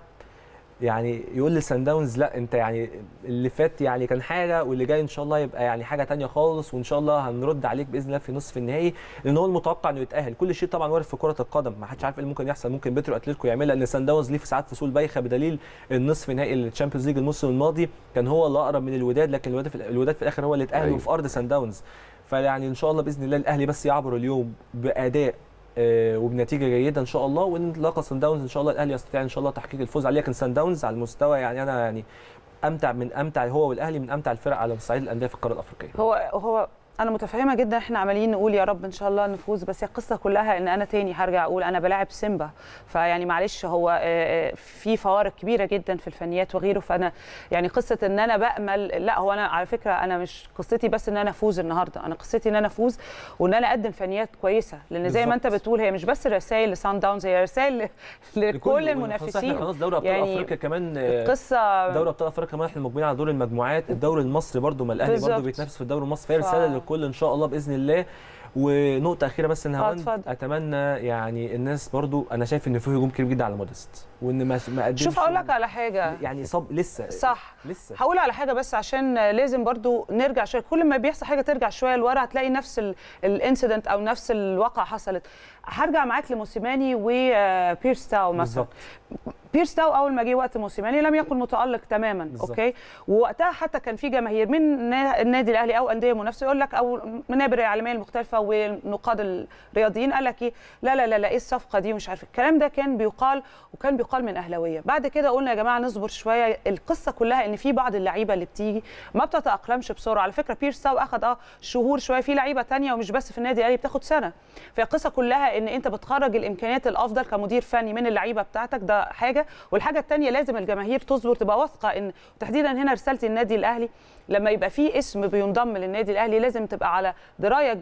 يعني يقول لسان داونز لا انت يعني اللي فات يعني كان حاجه واللي جاي ان شاء الله يبقى يعني حاجه تانية خالص وان شاء الله هنرد عليك باذن الله في نصف النهائي لان هو المتوقع انه يتاهل كل شيء طبعا وارد في كره القدم ما حدش عارف ايه اللي ممكن يحصل ممكن بيترو اتلتيكو يعملها لان سان داونز ليه في ساعات فصول بايخه بدليل النصف نهائي الشامبيونز ليج الموسم الماضي كان هو اللي اقرب من الوداد لكن الوداد في, الوداد في الاخر هو اللي اتاهل أيوة. وفي ارض سان داونز فيعني ان شاء الله باذن الله الاهلي بس يعبر اليوم باداء آه، وبنتيجه جيده ان شاء الله وان لاقى سان داونز ان شاء الله الاهلي يستطيع ان شاء الله تحقيق الفوز عليه لكن سان داونز على المستوى يعني انا يعني امتع من امتع هو والاهلي من امتع الفرق على صعيد الانديه في القاره الافريقيه هو هو انا متفهمه جدا احنا عمالين نقول يا رب ان شاء الله نفوز بس هي القصه كلها ان انا تاني هرجع اقول انا بلاعب سيمبا فيعني معلش هو آه، آه، في فوارق كبيره جدا في الفنيات وغيره فانا يعني قصه ان انا بامل لا هو انا على فكره انا مش قصتي بس ان انا افوز النهارده انا قصتي ان انا افوز وان انا اقدم فنيات كويسه لان زي ما انت بالظبط. بتقول هي مش بس رسائل لسان داونز هي رسائل ل- لكل خلاص احنا المنافسين خلاص دوري ابطال يعني افريقيا كمان آه، القصه دوري ابطال افريقيا كمان احنا مقبلين على دور المجموعات الدوري المصري برضو ما الاهلي برضو بالظبط. بيتنافس في الدوري المصري فهي ف- رساله للكل ان شاء الله باذن الله ونقطه اخيره بس ان آه، هوند اتفضل. اتمنى يعني الناس برضو انا شايف ان في هجوم كبير جدا على مودست وان ما ما قدمش شوف اقول لك على حاجه يعني صاب لسه صح لسه هقول على حاجه بس عشان لازم برضو نرجع شويه كل ما بيحصل حاجه ترجع شويه لورا هتلاقي نفس الانسيدنت او نفس الواقع حصلت هرجع معاك لموسيماني وبيرس تاو مثلا بالظبط بيرس تاو اول ما جه وقت موسيماني لم يكن متالق تماما بالظبط. اوكي ووقتها حتى كان في جماهير من نا- النادي الاهلي او انديه منافسه يقول لك او منابر الاعلاميه المختلفه ونقاد الرياضيين قال لك ايه لا لا لا لا ايه الصفقه دي ومش عارف الكلام ده كان بيقال وكان بيقال من اهلاويه بعد كده قلنا يا جماعه نصبر شويه القصه كلها ان في بعض اللعيبه اللي بتيجي ما بتتاقلمش بسرعه على فكره بيرس تاو اخذ اه شهور شويه في لعيبه تانية ومش بس في النادي الاهلي بتاخد سنه فالقصه كلها ان انت بتخرج الامكانيات الافضل كمدير فني من اللعيبه بتاعتك ده حاجه والحاجه الثانيه لازم الجماهير تصبر تبقى واثقه ان تحديدا هنا رساله النادي الاهلي لما يبقى في اسم بينضم للنادي الاهلي لازم تبقى على درايه كبيره ان هو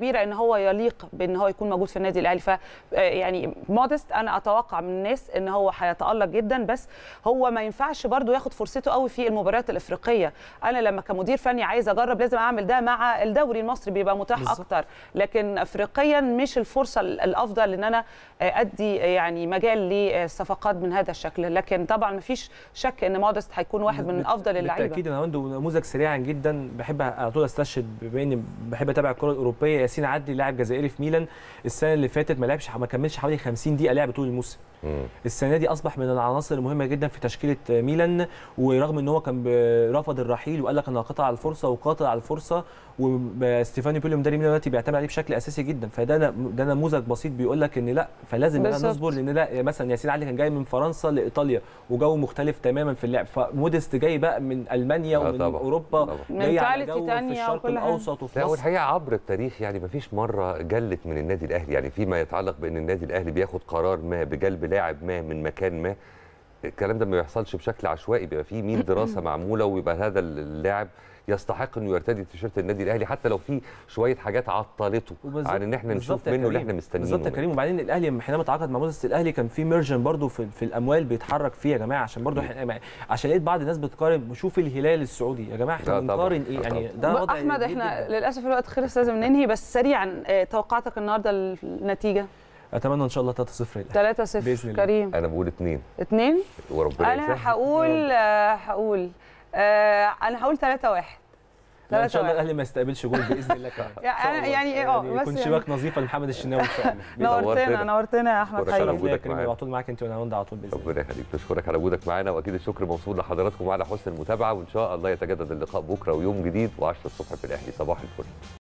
هو يليق بان هو يكون موجود في النادي الاهلي ف آه، يعني مودست انا اتوقع من الناس ان هو هيتالق جدا بس هو ما ينفعش برضو ياخد فرصته قوي في المباريات الافريقيه انا لما كمدير فني عايز اجرب لازم اعمل ده مع الدوري المصري بيبقى متاح بالظبط. اكتر لكن افريقيا مش الفرصه ال- الافضل ان انا آه، ادي يعني مجال للصفقات من هذا الشكل لكن طبعا ما فيش شك ان مودست هيكون واحد من بال- افضل اللعيبه بالتاكيد انا عنده نموذج سريعا جدا بحب على طول استشهد بما اني بحب اتابع الكره الاوروبيه ياسين عدلي لاعب جزائري في ميلان السنه اللي فاتت ما لعبش ما كملش حوالي 50 دقيقه لعب طول الموسم مم. السنه دي اصبح من العناصر المهمه جدا في تشكيله ميلان ورغم ان هو كان ب- رفض الرحيل وقال لك انا هقطع على الفرصه وقاطع على الفرصه وستيفاني بيولي مدرب ميلان دلوقتي بيعتمد عليه بشكل اساسي جدا فده ن- ده نموذج بسيط بيقول لك ان لا فلازم بقى بالظبط. نصبر لان ده مثلا ياسين علي كان جاي من فرنسا لايطاليا وجو مختلف تماما في اللعب فموديست جاي بقى من المانيا آه ومن طبعاً. اوروبا طبعاً. جاي على Mentality جو في تانية الشرق وكل حاجة. الاوسط وفي لا مصر والحقيقه عبر التاريخ يعني ما فيش مره جلت من النادي الاهلي يعني فيما يتعلق بان النادي الاهلي بياخد قرار ما بجلب لاعب ما من مكان ما الكلام ده ما بيحصلش بشكل عشوائي بيبقى فيه مين دراسه معموله ويبقى هذا اللاعب يستحق انه يرتدي تيشيرت النادي الاهلي حتى لو في شويه حاجات عطلته وبالظبط- عن ان احنا بالظبط نشوف يا منه اللي كريم. احنا مستنيينه بالظبط يا منه. كريم وبعدين الاهلي لما حينما تعاقد مع موديست الاهلي كان في ميرجن برضو في, في الاموال بيتحرك فيه يا جماعه عشان برضو احنا عشان لقيت بعض الناس بتقارن شوف الهلال السعودي يا جماعه احنا لا طبعاً. بنقارن ايه لا يعني طبعاً. ده وضع احمد جديد احنا جداً. للاسف الوقت خلص لازم ننهي بس سريعا آه، توقعاتك النهارده النتيجه اتمنى ان شاء الله 3-0 للأهلي. 3-0 بإذن الله. كريم انا بقول اتنين اتنين وربنا انا يسهل. هقول آه، هقول آه، انا هقول 3 1 لا ان شاء الله 3-1. الاهلي ما يستقبلش جول باذن الله كمان إن يعني شاء أنا الله. يعني إيه، آه، بس يكون يعني- شباك نظيفه لمحمد الشناوي ان شاء الله نورتنا نورتنا. نورتنا يا احمد شكراً على حقيقي وجودك يا كريم معانا. على طول معاك انت وانا هوندا على طول باذن الله ربنا يخليك بشكرك على وجودك معانا واكيد الشكر موصول لحضراتكم وعلى حسن المتابعه وان شاء الله يتجدد اللقاء بكره ويوم جديد و10 الصبح في الاهلي صباح الفل